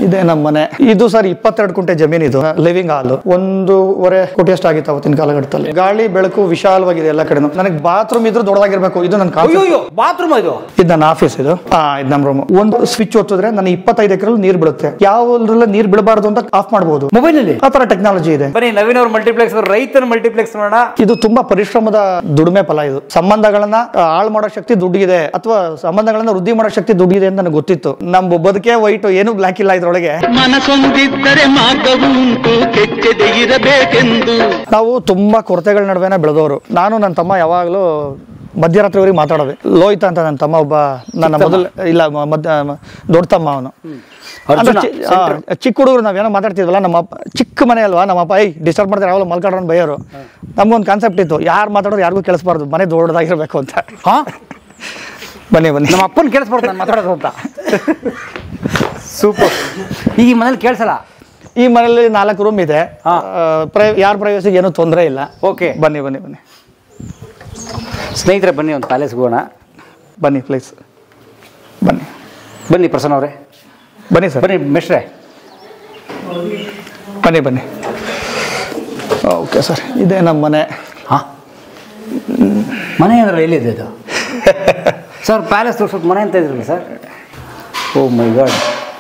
ಇದೆ ನಮ್ಮ ಮನೆ ಇದು ಸರ್ ಇಪ್ಪತ್ತೆರಡು ಕುಂಟೆ ಜಮೀನ್ ಇದು ಲಿವಿಂಗ್ ಹಾಲ್ ಒಂದೂವರೆ ಕೋಟಿ ಅಷ್ಟು ಆಗಿತ್ತು ಅವತ್ತಿನ ಕಾಲಘಟ್ಟದಲ್ಲಿ ಗಾಳಿ ಬೆಳಕು ವಿಶಾಲವಾಗಿದೆ ಎಲ್ಲ ಕಡೆ ನನಗೆ ಬಾತ್ರೂಮ್ ಇದ್ರೂ ದೊಡ್ಡದಾಗಿರ್ಬೇಕು ಇದು ನನ್ನ ಕಾನ್ಸೆಪ್ಟ್ ಅಯ್ಯೋ ಬಾತ್ರೂಮ್ ಇದು ಇದು ನನ್ನ ಆಫೀಸ್ ಇದು ಹಾ ಇದು ನಮ್ಮ ರೂಮ್ ಒಂದು ಸ್ವಿಚ್ ಒತ್ತಿದ್ರೆ ನನ್ನ ಇಪ್ಪತ್ತೈದು ಎಕರೆ ನೀರು ಬೀಳುತ್ತೆ ಯಾವ್ದ್ರಲ್ಲ ನೀರು ಬೀಳಬಾರ್ದು ಅಂತ ಆಫ್ ಮಾಡಬಹುದು ಮೊಬೈಲ್ ಅಲ್ಲಿ ಆ ತರ ಟೆಕ್ನಾಲಜಿ ಇದೆ ಬನ್ನಿ ನವೀನ್ ಅವ್ರ ಮಲ್ಟಿಪ್ಲೆಕ್ಸ್ ರೈತನ ಮಲ್ಟಿಪ್ಲೆಕ್ಸ್ ನೋಡೋಣ ಇದು ತುಂಬಾ ಪರಿಶ್ರಮದ ದುಡಿಮೆ ಫಲ ಇದು ಸಂಬಂಧಗಳನ್ನ ಆ, ಹಾಳು ಮಾಡೋ ಶಕ್ತಿ ದುಡ್ಡಿಗಿದೆ ಅಥವಾ ಸಂಬಂಧಗಳನ್ನ ವೃದ್ಧಿ ಮಾಡೋ ಶಕ್ತಿ ದುಡ್ಡಿದೆ ಅಂತ ನನಗೆ ಗೊತ್ತಿತ್ತು ನಮ್ಮ ಬದುಕೆ ವೈಟ್ ಏನು ಬ್ಲಾಕ್ ಇಲ್ಲ ಇದ್ರೊಳಗೆ ಮನಸೊಂದಿದ್ದರೆ ಮಾರ್ಗವು ಉಂಟು ಕೆಚ್ಚದೆ ಇರಬೇಕೆಂದು ನಾವು ತುಂಬಾ ಕೊರತೆಗಳ ನಡುವೆನೇ ಬೆಳೆದವರು ನಾನು ನನ್ನ ತಮ್ಮ ಯಾವಾಗಲೂ ಮಧ್ಯರಾತ್ರಿವರೆಗೆ ಮಾತಾಡೋದು ಲೋಹಿತ ಅಂತ ನನ್ನ ತಮ್ಮ ಒಬ್ಬ ನನ್ನ ಮೊದಲು ಇಲ್ಲ ಮ- ಮಧ್ಯ ಮ- ದೊಡ್ಡ ತಮ್ಮ ಅವನು ಅರ್ಜುನ, ಚಿಕ್ಕ ಹುಡುಗರು ನಾವೇನೋ ಮಾತಾಡ್ತಿದ್ವಲ್ಲ ನಮ್ಮ ಅಪ್ಪ ಚಿಕ್ಕ ಮನೆ ಅಲ್ವಾ ನಮ್ಮ ಅಪ್ಪ ಐ ಡಿಸ್ಟರ್ಬ್ ಮಾಡ್ತಾರೆ ಯಾವಾಗ ಮಲ್ಕೊಂಡ್ರೆ ಬೈಯೋರು ನಮ್ಗೊಂದು ಕಾನ್ಸೆಪ್ಟ್ ಇತ್ತು ಯಾರು ಮಾತಾಡೋರು ಯಾರಿಗೂ ಕೇಳಿಸ್ಬಾರ್ದು ಮನೆ ದೊಡ್ಡದಾಗಿರ್ಬೇಕು ಅಂತ ಹಾ ಬನ್ನಿ ಬನ್ನಿ ನಮ್ಮ ಅಪ್ಪನ ಕೇಳಿಸ್ಬಾರ್ದು ನಾನು ಮಾತಾಡೋದು ಅಂತ ಸೂಪರ್ ಈಗ ಈ ಮನೇಲಿ ಕೇಳಿಸಲ್ಲ ಈ ಮನೆಯಲ್ಲಿ ನಾಲ್ಕು ರೂಮ್ ಇದೆ ಹಾ. ಪ್ರೈ ಯಾರ ಪ್ರೈವಸಿಗೆ ಏನೂ ತೊಂದರೆ ಇಲ್ಲ ಓಕೆ ಬನ್ನಿ ಬನ್ನಿ ಬನ್ನಿ ಸ್ನೇಹಿತರೆ ಬನ್ನಿ ಒಂದು ಪ್ಯಾಲೇಸ್ಗೆ ಹೋಗೋಣ ಬನ್ನಿ ಪ್ಲೀಸ್ ಬನ್ನಿ ಬನ್ನಿ ಪ್ರಸನ್ನ ಅವರೇ ಬನ್ನಿ ಸರ್ ಬನ್ನಿ ಮೆಟ್ರೆ ಬನ್ನಿ ಬನ್ನಿ ಓಕೆ ಸರ್ ಇದೇ ನಮ್ಮ ಮನೆ ಹಾ ಮನೆ ಅಂದ್ರೆ ಎಲ್ಲಿದೆ ಇದು ಸರ್ ಪ್ಯಾಲೇಸ್ ತೋರ್ಸೋಕೆ ಮನೆ ಅಂತ ಇದ್ರಲ್ಲ sir oh my god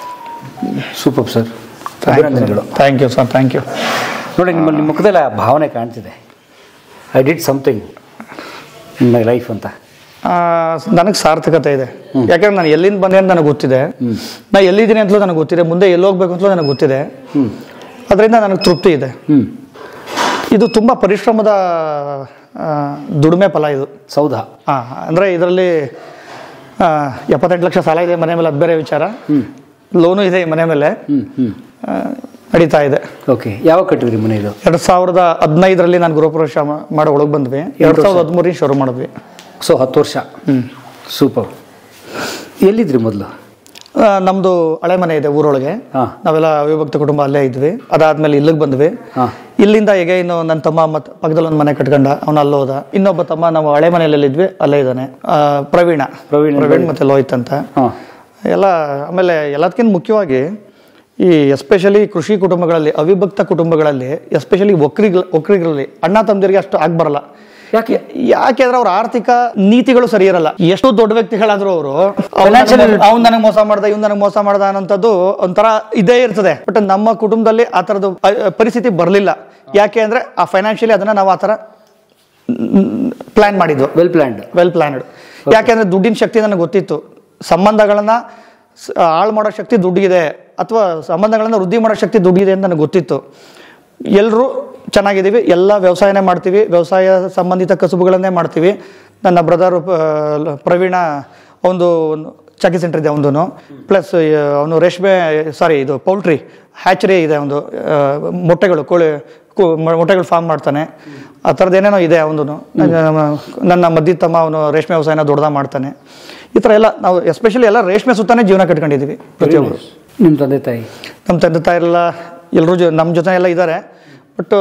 super sir ಅಭಿನಂದನೆಗಳು thank you sir thank you ನೋಡಿ ನಿಮ್ಮ ನಿಮ್ಮ ಮುಖದಲ್ಲ ಭಾವನೆ ಕಾಣ್ತಿದೆ I did something in my life ಅಂತ ನನಗೆ ಸಾರ್ಥಕತೆ ಇದೆ ಯಾಕಂದ್ರೆ ನಾನು ಎಲ್ಲಿಂದ ಬಂದೆ ಅಂತ ನನಗೆ ಗೊತ್ತಿದೆ ನಾ ಎಲ್ಲಿದ್ದೀನಿ ಅಂತಲೂ ನನಗೆ ಗೊತ್ತಿದೆ ಮುಂದೆ ಎಲ್ಲಿ ಹೋಗ್ಬೇಕು ಅಂತಲೂ ನನಗೆ ಗೊತ್ತಿದೆ ಹ್ಞೂ ಅದರಿಂದ ನನಗೆ ತೃಪ್ತಿ ಇದೆ ಹ್ಞೂ ಇದು ತುಂಬ ಪರಿಶ್ರಮದ ಆ, ದುಡಿಮೆ ಫಲ ಇದು ಸೌಧ ಹಾಂ ಅಂದರೆ ಇದರಲ್ಲಿ ಎಪ್ಪತ್ತೆಂಟು ಲಕ್ಷ ಸಾಲ ಇದೆ ಮನೆ ಮೇಲೆ ಅದು ಬೇರೆ ವಿಚಾರ ಲೋನು ಇದೆ ಈ ಮನೆ ಮೇಲೆ ಹ್ಞೂ ಹ್ಞೂ ಆ, ನಡೀತಾ ಇದೆ ಓಕೆ ಯಾವಾಗ ಕಟ್ಟಿದ್ರಿ ಮನೆ ಇದು ಎರಡು ಸಾವಿರದ ಹದಿನೈದರಲ್ಲಿ ನಾನು ಗೃಹಪ್ರವೇಶ ಮಾ- ಮಾಡೋ ಒಳಗೆ ಬಂದ್ವಿ ಎರಡು ಸಾವಿರದ ಹದಿಮೂರಿಗೆ ಶುರು ಮಾಡಿದ್ವಿ ಸೊ ಹತ್ತು ವರ್ಷ ಸೂಪರ್ ಎಲ್ಲಿದ್ರಿ ಮೊದಲು ಆ, ನಮ್ದು ಹಳೆ ಮನೆ ಇದೆ ಊರೊಳಗೆ ಹಾ. ನಾವೆಲ್ಲ ಅವಿಭಕ್ತ ಕುಟುಂಬ ಅಲ್ಲೇ ಇದ್ವಿ ಅದಾದ್ಮೇಲೆ ಇಲ್ಲಿಗೆ ಬಂದ್ವಿ ಹಾ. ಇಲ್ಲಿಂದ ಈಗ ಇನ್ನು ನನ್ನ ತಮ್ಮ ಮತ್ತೆ ಪಕ್ಕದಲ್ಲಿ ಒಂದು ಮನೆ ಕಟ್ಕೊಂಡ ಅವನು ಅಲ್ಲೋದ ಹೋದ ಇನ್ನೊಬ್ಬ ತಮ್ಮ ನಾವು ಹಳೆ ಮನೆಯಲ್ಲಿ ಇದ್ವಿ ಅಲ್ಲೇ ಇದ್ದಾನೆ ಆ, ಪ್ರವೀಣ ಪ್ರವೀಣ್ ಪ್ರವೀಣ್ ಮತ್ತೆ ಲೋಹಿತ್ ಅಂತ ಹಾಂ ಎಲ್ಲ ಆಮೇಲೆ ಎಲ್ಲದಕ್ಕಿಂತ ಮುಖ್ಯವಾಗಿ ಈ ಎಸ್ಪೆಷಲಿ ಕೃಷಿ ಕುಟುಂಬಗಳಲ್ಲಿ ಅವಿಭಕ್ತ ಕುಟುಂಬಗಳಲ್ಲಿ ಎಸ್ಪೆಷಲಿ ಒಕ್ಕರಿಗ ಒಕ್ಕರಿಗರಲ್ಲಿ ಅಣ್ಣ ತಮ್ಮದಿರಿಗೆ ಅಷ್ಟು ಆಗ್ಬರಲ್ಲ ಯಾಕೆ ಯಾಕೆಂದ್ರೆ ಅವ್ರ ಆರ್ಥಿಕ ನೀತಿಗಳು ಸರಿ ಇರಲ್ಲ ಎಷ್ಟು ದೊಡ್ಡ ವ್ಯಕ್ತಿಗಳಾದ್ರೂ ಅವರು Financial- ಅವ್ನು ನನಗೆ ಮೋಸ ಮಾಡ್ದ ಇವ್ನು ನನಗೆ ಮೋಸ ಮಾಡ್ದ ಅನ್ನೋಂಥದ್ದು ಒಂಥರ ಇದೇ ಇರ್ತದೆ ಬಟ್ ನಮ್ಮ ಕುಟುಂಬದಲ್ಲಿ ಆ ಥರದ್ದು ಅ- ಪರಿಸ್ಥಿತಿ ಬರಲಿಲ್ಲ ಯಾಕೆ ಅಂದ್ರೆ ಆ ಫೈನಾನ್ಷಿಯಲಿ ಅದನ್ನ ನಾವು ಆ ಥರ ಪ್ಲಾನ್ ಮಾಡಿದ್ವು ವೆಲ್ ಪ್ಲ್ಯಾಂಡ್ ವೆಲ್ ಪ್ಲಾನ್ಡ್ ಯಾಕೆಂದ್ರೆ ದುಡ್ಡಿನ ಶಕ್ತಿ ನನಗೆ ಗೊತ್ತಿತ್ತು ಸಂಬಂಧಗಳನ್ನ ಸ- ಹಾಳು ಮಾಡೋ ಶಕ್ತಿ ದುಡ್ಡಿಗಿದೆ ಅಥವಾ ಸಂಬಂಧಗಳನ್ನ ವೃದ್ಧಿ ಮಾಡೋ ಶಕ್ತಿ ದುಡ್ಡಿದೆ ಅಂತ ನನಗೆ ಗೊತ್ತಿತ್ತು ಎಲ್ಲರೂ ಚೆನ್ನಾಗಿದ್ದೀವಿ ಎಲ್ಲ ವ್ಯವಸಾಯನೇ ಮಾಡ್ತೀವಿ ವ್ಯವಸಾಯ ಸಂಬಂಧಿತ ಕಸುಬುಗಳನ್ನೇ ಮಾಡ್ತೀವಿ ನನ್ನ ಬ್ರದರ್ ಪ್ರವೀಣ ಒಂದು ಚಾಕಿ ಸೆಂಟರ್ ಇದೆ ಅವನು ಪ್ಲಸ್ ಅವನು ರೇಷ್ಮೆ ಸಾರಿ ಇದು ಪೌಲ್ಟ್ರಿ ಹ್ಯಾಚರಿ ಇದೆ ಒಂದು ಮೊಟ್ಟೆಗಳು ಕೋಳಿ ಕೋ- ಮ- ಮೊಟ್ಟೆಗಳು ಫಾರ್ಮ್ ಮಾಡ್ತಾನೆ ಆ ಥರದ್ದು ಏನೇನೋ ಇದೆ ಅವನು ನನ್ನ ಮದ್ದಿ ತಮ್ಮ ಅವನು ರೇಷ್ಮೆ ವ್ಯವಸಾಯನ ದೊಡ್ಡದ ಮಾಡ್ತಾನೆ ಈ ಥರ ಎಲ್ಲ ನಾವು ಎಸ್ಪೆಷಲಿ ಎಲ್ಲ ರೇಷ್ಮೆ ಸುತ್ತಾನೆ ಜೀವನ ಕಟ್ಕೊಂಡಿದ್ದೀವಿ ಪ್ರತಿಯೊಬ್ಬರು ನಿಮ್ಮ ತಂದೆ ತಾಯಿ ನಮ್ಮ ತಂದೆ ತಾಯಿರೆಲ್ಲ ಎಲ್ಲರೂ ಜೊ ನಮ್ಮ ಜೊತೆ ಎಲ್ಲ ಇದ್ದಾರೆ ಬಟ್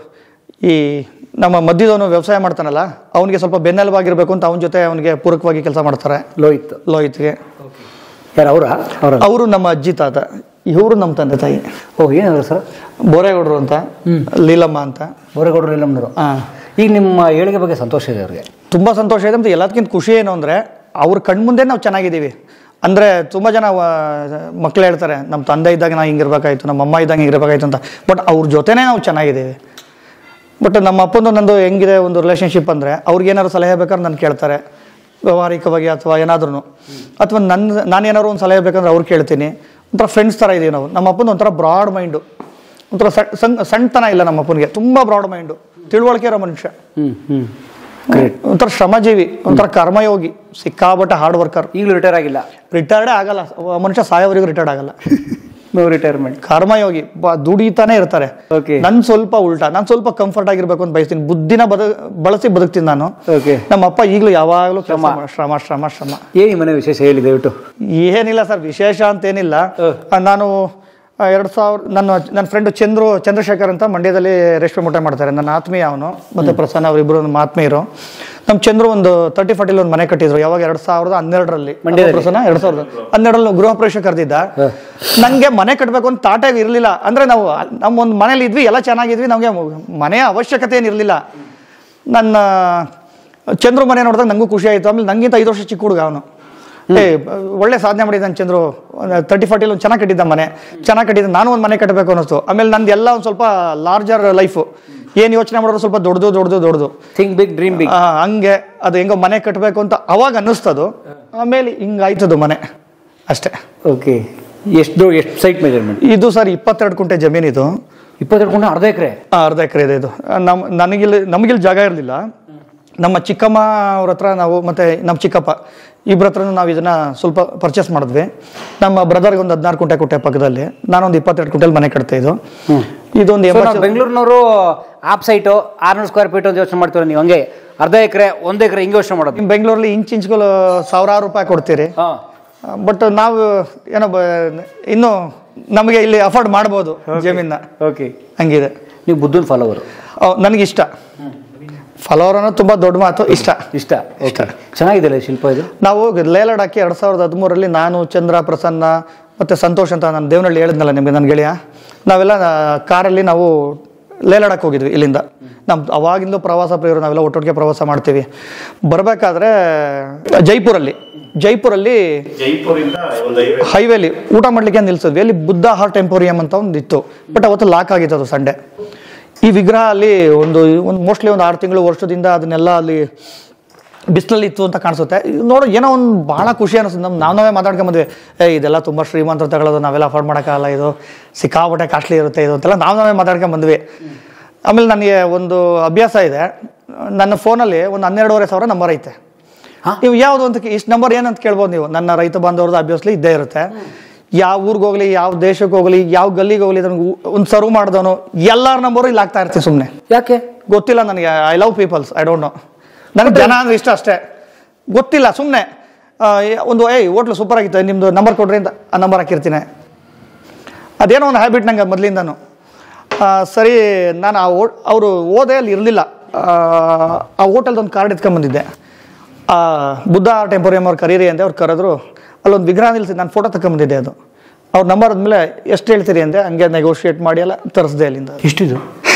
ಈ ನಮ್ಮ ಮಧ್ಯದವನು ವ್ಯವಸಾಯ ಮಾಡ್ತಾನಲ್ಲ ಅವನಿಗೆ ಸ್ವಲ್ಪ ಬೆನ್ನೆಲುಬಾಗಿರ್ಬೇಕು ಅಂತ ಅವನ ಜೊತೆ ಅವನಿಗೆ ಪೂರಕವಾಗಿ ಕೆಲಸ ಮಾಡ್ತಾರೆ ಲೋಹಿತ್ ಲೋಹಿತ್ಗೆ ಯಾರು ಅವರ ಅವರ ಅವರು ನಮ್ಮ ಅಜ್ಜಿ ತಾತ ಇವರು ನಮ್ಮ ತಂದೆ ತಾಯಿ ಓ ಏನಾದ್ರು ಸರ್ ಬೋರೇಗೌಡರು ಅಂತ ಲೀಲಮ್ಮ ಅಂತ ಬೋರೇಗೌಡರು ಎಲ್ಲಮ್ಮನವರು ಹಾಂ ಈಗ ನಿಮ್ಮ ಏಳಿಗೆ ಬಗ್ಗೆ ಸಂತೋಷ ಇದೆ ಅವ್ರಿಗೆ ತುಂಬ ಸಂತೋಷ ಇದೆ ಮತ್ತು ಎಲ್ಲದಕ್ಕಿಂತ ಖುಷಿ ಏನು ಅಂದರೆ ಅವ್ರ ಕಣ್ಮುಂದೆ ನಾವು ಚೆನ್ನಾಗಿದ್ದೀವಿ ಅಂದರೆ ತುಂಬ ಜನ ಮಕ್ಕಳು ಹೇಳ್ತಾರೆ ನಮ್ಮ ತಂದೆ ಇದ್ದಾಗ ನಾವು ಹಿಂಗಿರ್ಬೇಕಾಯ್ತು ನಮ್ಮ ಅಮ್ಮ ಇದ್ದಾಗ ಹಿಂಗಿರ್ಬೇಕಾಯ್ತು ಅಂತ ಬಟ್ ಅವ್ರ ಜೊತೆನೇ ನಾವು ಚೆನ್ನಾಗಿದ್ದೀವಿ ಬಟ್ ನಮ್ಮ ಅಪ್ಪಂದು ನಂದು ಹೆಂಗಿದೆ ಒಂದು ರಿಲೇಷನ್ಶಿಪ್ ಅಂದರೆ ಅವ್ರಿಗೆ ಏನಾದ್ರು ಸಲಹೆ ಬೇಕಾದ್ರೆ ನಾನು ಕೇಳ್ತಾರೆ ವ್ಯವಹಾರಿಕವಾಗಿ ಅಥವಾ ಏನಾದ್ರೂ ಅಥವಾ ನನ್ನ ನಾನೇನಾದ್ರು ಒಂದು ಸಲಹೆ ಬೇಕಂದ್ರೆ ಅವ್ರು ಕೇಳ್ತೀನಿ ಒಂಥರ ಫ್ರೆಂಡ್ಸ್ ಥರ ಇದೀವಿ ನಾವು ನಮ್ಮ ಅಪ್ಪಂದು ಒಂಥರ ಬ್ರಾಡ್ ಮೈಂಡು ಒಂಥರ ಸಣ್ಣ ಸಣ್ಣ ಸಣ್ಣತನ ಇಲ್ಲ ನಮ್ಮ ಅಪ್ಪನಿಗೆ ತುಂಬ ಬ್ರಾಡ್ ಮೈಂಡು ತಿಳುವಳಿಕೆ ಇರೋ ಮನುಷ್ಯ ಹ್ಞೂ ಹ್ಞೂ ಗ್ರೇಟ್ ಒಂಥರ ಶ್ರಮಜೀವಿ ಒಂಥರ ಕರ್ಮಯೋಗಿ ಸಿಕ್ಕಾಬಟ್ಟೆ ಹಾರ್ಡ್ ವರ್ಕರ್ ಈಗಲೂ ರಿಟೈರ್ ಆಗಿಲ್ಲ ರಿಟೈರ್ಡೇ ಆಗಲ್ಲ ಒಬ್ಬ ಮನುಷ್ಯ ಸಾಯೋವರೆಗೂ ರಿಟೈರ್ಡ್ ಆಗಲ್ಲ ನೋ ರಿಟೈರ್ಮೆಂಟ್ ಕರ್ಮಯೋಗಿ ಬ- ದುಡಿತಾನೆ ಇರ್ತಾರೆ Okay. ನನ್ ಸ್ವಲ್ಪ ಉಲ್ಟಾ ನಾನು ಸ್ವಲ್ಪ ಕಂಫರ್ಟ್ ಆಗಿರ್ಬೇಕು ಅಂತ ಬಯಸ್ತೀನಿ ಬುದ್ಧಿನ ಬದ ಬಳಸಿ ಬದುಕ್ತೀನಿ ನಾನು ಓಕೆ ನಮ್ಮ ಅಪ್ಪ ಈಗಲೂ ಯಾವಾಗಲೂ ಕೆಲಸ ಮಾಡ- ಶ್ರಮ ಶ್ರಮ ಶ್ರಮ ಏನು ಈ ಮನೆ ವಿಶೇಷ ಹೇಳಿ ದಯವಿಟ್ಟು ಏನಿಲ್ಲ ಸರ್ ವಿಶೇಷ ಅಂತೇನಿಲ್ಲ ಆ, ನಾನು ಎರಡು ಸಾವಿರ ನನ್ನ ನನ್ನ ಫ್ರೆಂಡ್ ಚಂದ್ರು ಚಂದ್ರಶೇಖರ್ ಅಂತ ಮಂಡ್ಯದಲ್ಲಿ ರೇಷ್ಮೆ ಮುಟ್ಟೆ ಮಾಡ್ತಾರೆ ನನ್ನ ಆತ್ಮೀಯ ಅವನು ಮತ್ತು ಪ್ರಸನ್ನ ಅವರಿಬ್ಬರು ನಮ್ಮ ಆತ್ಮೀಯರು ನಮ್ಮ ಚಂದ್ರು ಒಂದು ತರ್ಟಿ ಫಾರ್ಟಿಲಿ ಒಂದು ಮನೆ ಕಟ್ಟಿದ್ರು ಯಾವಾಗ ಎರಡ್ ಸಾವಿರದ ಹನ್ನೆರಡರಲ್ಲಿ ಮಂಡ್ಯದಲ್ಲಿ? ಪ್ರಸನ್ನ ಎರಡ್ ಸಾವಿರದ ಹನ್ನೆರಡರಲ್ಲಿ ಗೃಹ ಪ್ರವೇಶ ಕರೆದಿದ್ದ ನಂಗೆ ಮನೆ ಕಟ್ಟಬೇಕು ಅಂತ ತಾಟೇ ಇರಲಿಲ್ಲ ಅಂದ್ರೆ ನಾವು ನಮ್ಮ ಒಂದು ಮನೇಲಿ ಇದ್ವಿ ಎಲ್ಲ ಚೆನ್ನಾಗಿದ್ವಿ ನಮಗೆ ಮನೆಯ ಅವಶ್ಯಕತೆ ಏನು ಇರಲಿಲ್ಲ ನನ್ನ ಚಂದ್ರು ಮನೆ ನೋಡಿದಾಗ ನಂಗೂ ಖುಷಿ ಆಯಿತು ಆಮೇಲೆ ನಂಗಿಂತ ಐದು ವರ್ಷ ಚಿಕ್ಕ ಹುಡುಗ ಅವನು ಏ ಒಳ್ಳೆ ಸಾಧನೆ ಮಾಡಿದ್ದಾನೆ ಚಂದ್ರು ತರ್ಟಿ ಫಾರ್ಟಿಲಿ ಒಂದು ಚೆನ್ನಾಗಿ ಕಟ್ಟಿದ್ದ ಮನೆ ಚೆನ್ನಾಗಿ ಕಟ್ಟಿದ್ದ ನಾನು ಒಂದು ಮನೆ ಕಟ್ಟಬೇಕು ಅನ್ನಿಸ್ತು ಆಮೇಲೆ ನಂದು ಎಲ್ಲ ಒಂದು ಸ್ವಲ್ಪ ಲಾರ್ಜರ್ ಲೈಫು ಏನು ಯೋಚನೆ ಮಾಡೋರು ಸ್ವಲ್ಪ ದೊಡ್ಡದು ದೊಡ್ಡದು ದೊಡ್ಡದು ಥಿಂಕ್ ಬಿಗ್ ಡ್ರೀಮ್ ಬಿಗ್ ಆ, ಹಂಗೆ ಅದು ಹೆಂಗೋ ಮನೆ ಕಟ್ಟಬೇಕು ಅಂತ ಅವಾಗ ಅನ್ನಿಸ್ತದು ಆಮೇಲೆ ಹಿಂಗಾಯ್ತದು ಮನೆ ಅಷ್ಟೇ ಓಕೆ ಎಷ್ಟು ಎಷ್ಟು ಸೈಟ್ ಮೆಜರ್ಮೆಂಟ್ ಇದು ಸರ್ ಇಪ್ಪತ್ತೆರಡು ಕುಂಟೆ ಜಮೀನಿದು ಇಪ್ಪತ್ತೆರಡು ಕೊಂಡು ಅರ್ಧ ಎಕರೆ ಆ, ಅರ್ಧ ಎಕರೆ ಇದೆ ಇದು ನಮ್ಮ ನನಗಿಲ್ಲಿ ನಮಗಿಲ್ಲಿ ಜಾಗ ಇರಲಿಲ್ಲ ನಮ್ಮ ಚಿಕ್ಕಮ್ಮ ಅವ್ರ ಹತ್ರ ನಾವು ಮತ್ತೆ ನಮ್ಮ ಚಿಕ್ಕಪ್ಪ ಇಬ್ಬರ ಹತ್ರ ನಾವು ಇದನ್ನ ಸ್ವಲ್ಪ ಪರ್ಚೇಸ್ ಮಾಡಿದ್ವಿ ನಮ್ಮ ಬ್ರದರ್ಗೆ ಒಂದು ಹದಿನಾರು ಕುಂಟೆ ಕೊಟ್ಟೆ ಪಕ್ಕದಲ್ಲಿ ನಾನೊಂದು ಇಪ್ಪತ್ತೆರಡು ಕುಂಟೆಲ್ ಮನೆ ಕಟ್ತಾ ಇದ್ದು ಇದೊಂದು ಸೊ ಎಂಬತ್ತು ನಾವು ಬೆಂಗಳೂರಿನವರು ಆಪ್ ಸೈಟು ಆರ್ನೂರು ಸ್ಕ್ವೇರ್ ಫೀಟ್ ಅಂತ ಯೋಚನೆ ಮಾಡ್ತೀವಿ ನೀವು ಹಂಗೆ ಅರ್ಧ ಎಕರೆ ಒಂದು ಎಕರೆ ಹಿಂಗೆ ಯೋಚನೆ ಮಾಡೋದು ನಿಮ್ಮ ಬೆಂಗಳೂರಲ್ಲಿ ಇಂಚ್ ಇಂಚ್ಗಳು ಸಾವಿರಾರು ರೂಪಾಯಿ ಕೊಡ್ತೀರಿ ಹಾಂ ಬಟ್ ನಾವು ಏನೋ ಬ- ಇನ್ನು ನಮಗೆ ಇಲ್ಲಿ ಅಫೋರ್ಡ್ ಮಾಡ್ಬೋದು ಜಮೀನ ಓಕೆ ಹಂಗಿದೆ ನೀವು ಬುದ್ಧನ ಫಾಲೋವರು ನನಗಿಷ್ಟ ಫಲೋವರ್ ಅನ್ನೋದು ತುಂಬ ದೊಡ್ಡ ಮಾತು ಇಷ್ಟ ಇಷ್ಟ ಓಕೆ ಚೆನ್ನಾಗಿದೆಯಲ್ಲ ಈ ಶಿಲ್ಪ ಇದು ನಾವು ಲೇಲಡ್ ಹಾಕಿ ಎರಡು ಸಾವಿರದ ಹದಿಮೂರರಲ್ಲಿ ನಾನು ಚಂದ್ರ ಪ್ರಸನ್ನ ಮತ್ತು ಸಂತೋಷ್ ಅಂತ ನಾನು ದೇವನಹಳ್ಳಿ ಹೇಳಿದ್ನಲ್ಲ ನಿಮಗೆ ನನ್ನ ಗೆಳೆಯ ನಾವೆಲ್ಲ ಕಾರಲ್ಲಿ ನಾವು ಲೇಲಡಕ್ಕೆ ಹೋಗಿದ್ವಿ ಇಲ್ಲಿಂದ ನಮ್ಮ ಅವಾಗಿಂದ ಪ್ರವಾಸ ಪ್ರಿಯರು ನಾವೆಲ್ಲ ಒಟ್ಟೊಟ್ಟಿಗೆ ಪ್ರವಾಸ ಮಾಡ್ತೀವಿ ಬರಬೇಕಾದ್ರೆ ಜೈಪುರಲ್ಲಿ ಜೈಪುರಲ್ಲಿ ಜೈಪುರಿಂದ ಒಂದು ಐವತ್ತು ಹೈವೇಲಿ ಊಟ ಮಾಡ್ಲಿಕ್ಕೆ ನಿಲ್ಸಿದ್ವಿ ಅಲ್ಲಿ ಬುದ್ಧ ಹಾರ್ಟ್ ಟೆಂಪೋರಿಯಂ ಅಂತ ಒಂದು ಇತ್ತು ಬಟ್ ಅವತ್ತು ಲಾಕ್ ಆಗಿತ್ತು ಅದು ಸಂಡೆ ಈ ವಿಗ್ರಹ ಅಲ್ಲಿ ಒಂದು ಒಂದು ಮೋಸ್ಟ್ಲಿ ಒಂದು ಆರು ತಿಂಗಳು ವರ್ಷದಿಂದ ಅದನ್ನೆಲ್ಲ ಅಲ್ಲಿ ಬಿಸಿಲಲ್ಲಿ ಇತ್ತು ಅಂತ ಕಾಣಿಸುತ್ತೆ ಇದು ನೋಡೋ ಏನೋ ಒಂದು ಭಾಳ ಖುಷಿ ಅನಿಸುತ್ತೆ ನಮ್ಮ ನಾವು ನಾವೇ ಮಾತಾಡ್ಕೊಂಬಂದ್ವಿ ಏ ಇದೆಲ್ಲ ತುಂಬ ಶ್ರೀಮಂತರು ತಗೊಳ್ಳೋದು ನಾವೆಲ್ಲ ಅಫೋರ್ಡ್ ಮಾಡೋಕ್ಕಾಗಲ್ಲ ಇದು ಸಿಕ್ಕಾಪಟ್ಟೆ ಕಾಸ್ಟ್ಲಿ ಇರುತ್ತೆ ಇದು ಅಂತೆಲ್ಲ ನಾವು ನಾವೇ ಮಾತಾಡ್ಕೊಂಬಂದ್ವಿ ಆಮೇಲೆ ನನಗೆ ಒಂದು ಅಭ್ಯಾಸ ಇದೆ ನನ್ನ ಫೋನಲ್ಲಿ ಒಂದು ಹನ್ನೆರಡೂವರೆ ಸಾವಿರ ನಂಬರ್ ಐತೆ ನೀವು ಯಾವುದು ಅಂತ ಇಷ್ಟು ನಂಬರ್ ಏನಂತ ಕೇಳ್ಬೋದು ನೀವು ನನ್ನ ರೈತ ಬಾಂಧವ್ರದ್ದು ಅಭ್ಯಾಸಲಿ ಇದ್ದೇ ಇರುತ್ತೆ ಯಾವ ಊರಿಗೆ ಹೋಗ್ಲಿ ಯಾವ ದೇಶಕ್ಕೆ ಹೋಗ್ಲಿ ಯಾವ ಗಲ್ಲಿಗೆ ಹೋಗ್ಲಿ ನನಗೆ ಒಂದು ಸರ್ವ್ ಮಾಡಿದವನು ಎಲ್ಲರ ನಂಬರು ಇಲ್ಲಿ ಆಗ್ತಾ ಇರ್ತೀನಿ ಸುಮ್ಮನೆ ಯಾಕೆ ಗೊತ್ತಿಲ್ಲ ನನಗೆ I love peoples I don't know ನನಗೆ ಜನ ಅಂದ್ರೆ ಇಷ್ಟ ಅಷ್ಟೇ ಗೊತ್ತಿಲ್ಲ ಸುಮ್ಮನೆ ಒಂದು ಏಯ್ ಹೋಟ್ಲು ಸೂಪರ್ ಆಗಿತ್ತು ನಿಮ್ಮದು ನಂಬರ್ ಕೊಡ್ರಿ ಅಂತ ಆ ನಂಬರ್ ಹಾಕಿರ್ತೀನಿ ಅದೇನೋ ಒಂದು ಹ್ಯಾಬಿಟ್ ನಂಗೆ ಮೊದಲಿಂದನು ಸರಿ ನಾನು ಆ ಓ ಅವರು ಓದೆ ಅಲ್ಲಿ ಇರಲಿಲ್ಲ ಆ ಹೋಟೆಲ್ದು ಒಂದು ಕಾರ್ಡ್ ಎತ್ಕೊಂಬಂದಿದ್ದೆ ಆ ಬುದ್ಧ ಟೆಂಪೋರಿಯಂ ಅವ್ರು ಕರೀರಿ ಅಂತ ಅವ್ರು ಕರೆದ್ರು ಅಲ್ಲೊಂದು ವಿಗ್ರಹ ನಿಲ್ಸಿ ನಾನು ಫೋಟೋ ತಗೊಂಬಂದಿದ್ದೆ ಅದು ಅವ್ರ ನಂಬರ್ ಆದ್ಮೇಲೆ ಎಷ್ಟು ಹೇಳ್ತೀರಿ ಅಂದೆ ಹಂಗೆ ನೆಗೋಷಿಯೇಟ್ ಮಾಡಿ ಎಲ್ಲ ತರಿಸ್ದೆ ಅಲ್ಲಿಂದ ಎಷ್ಟಿದು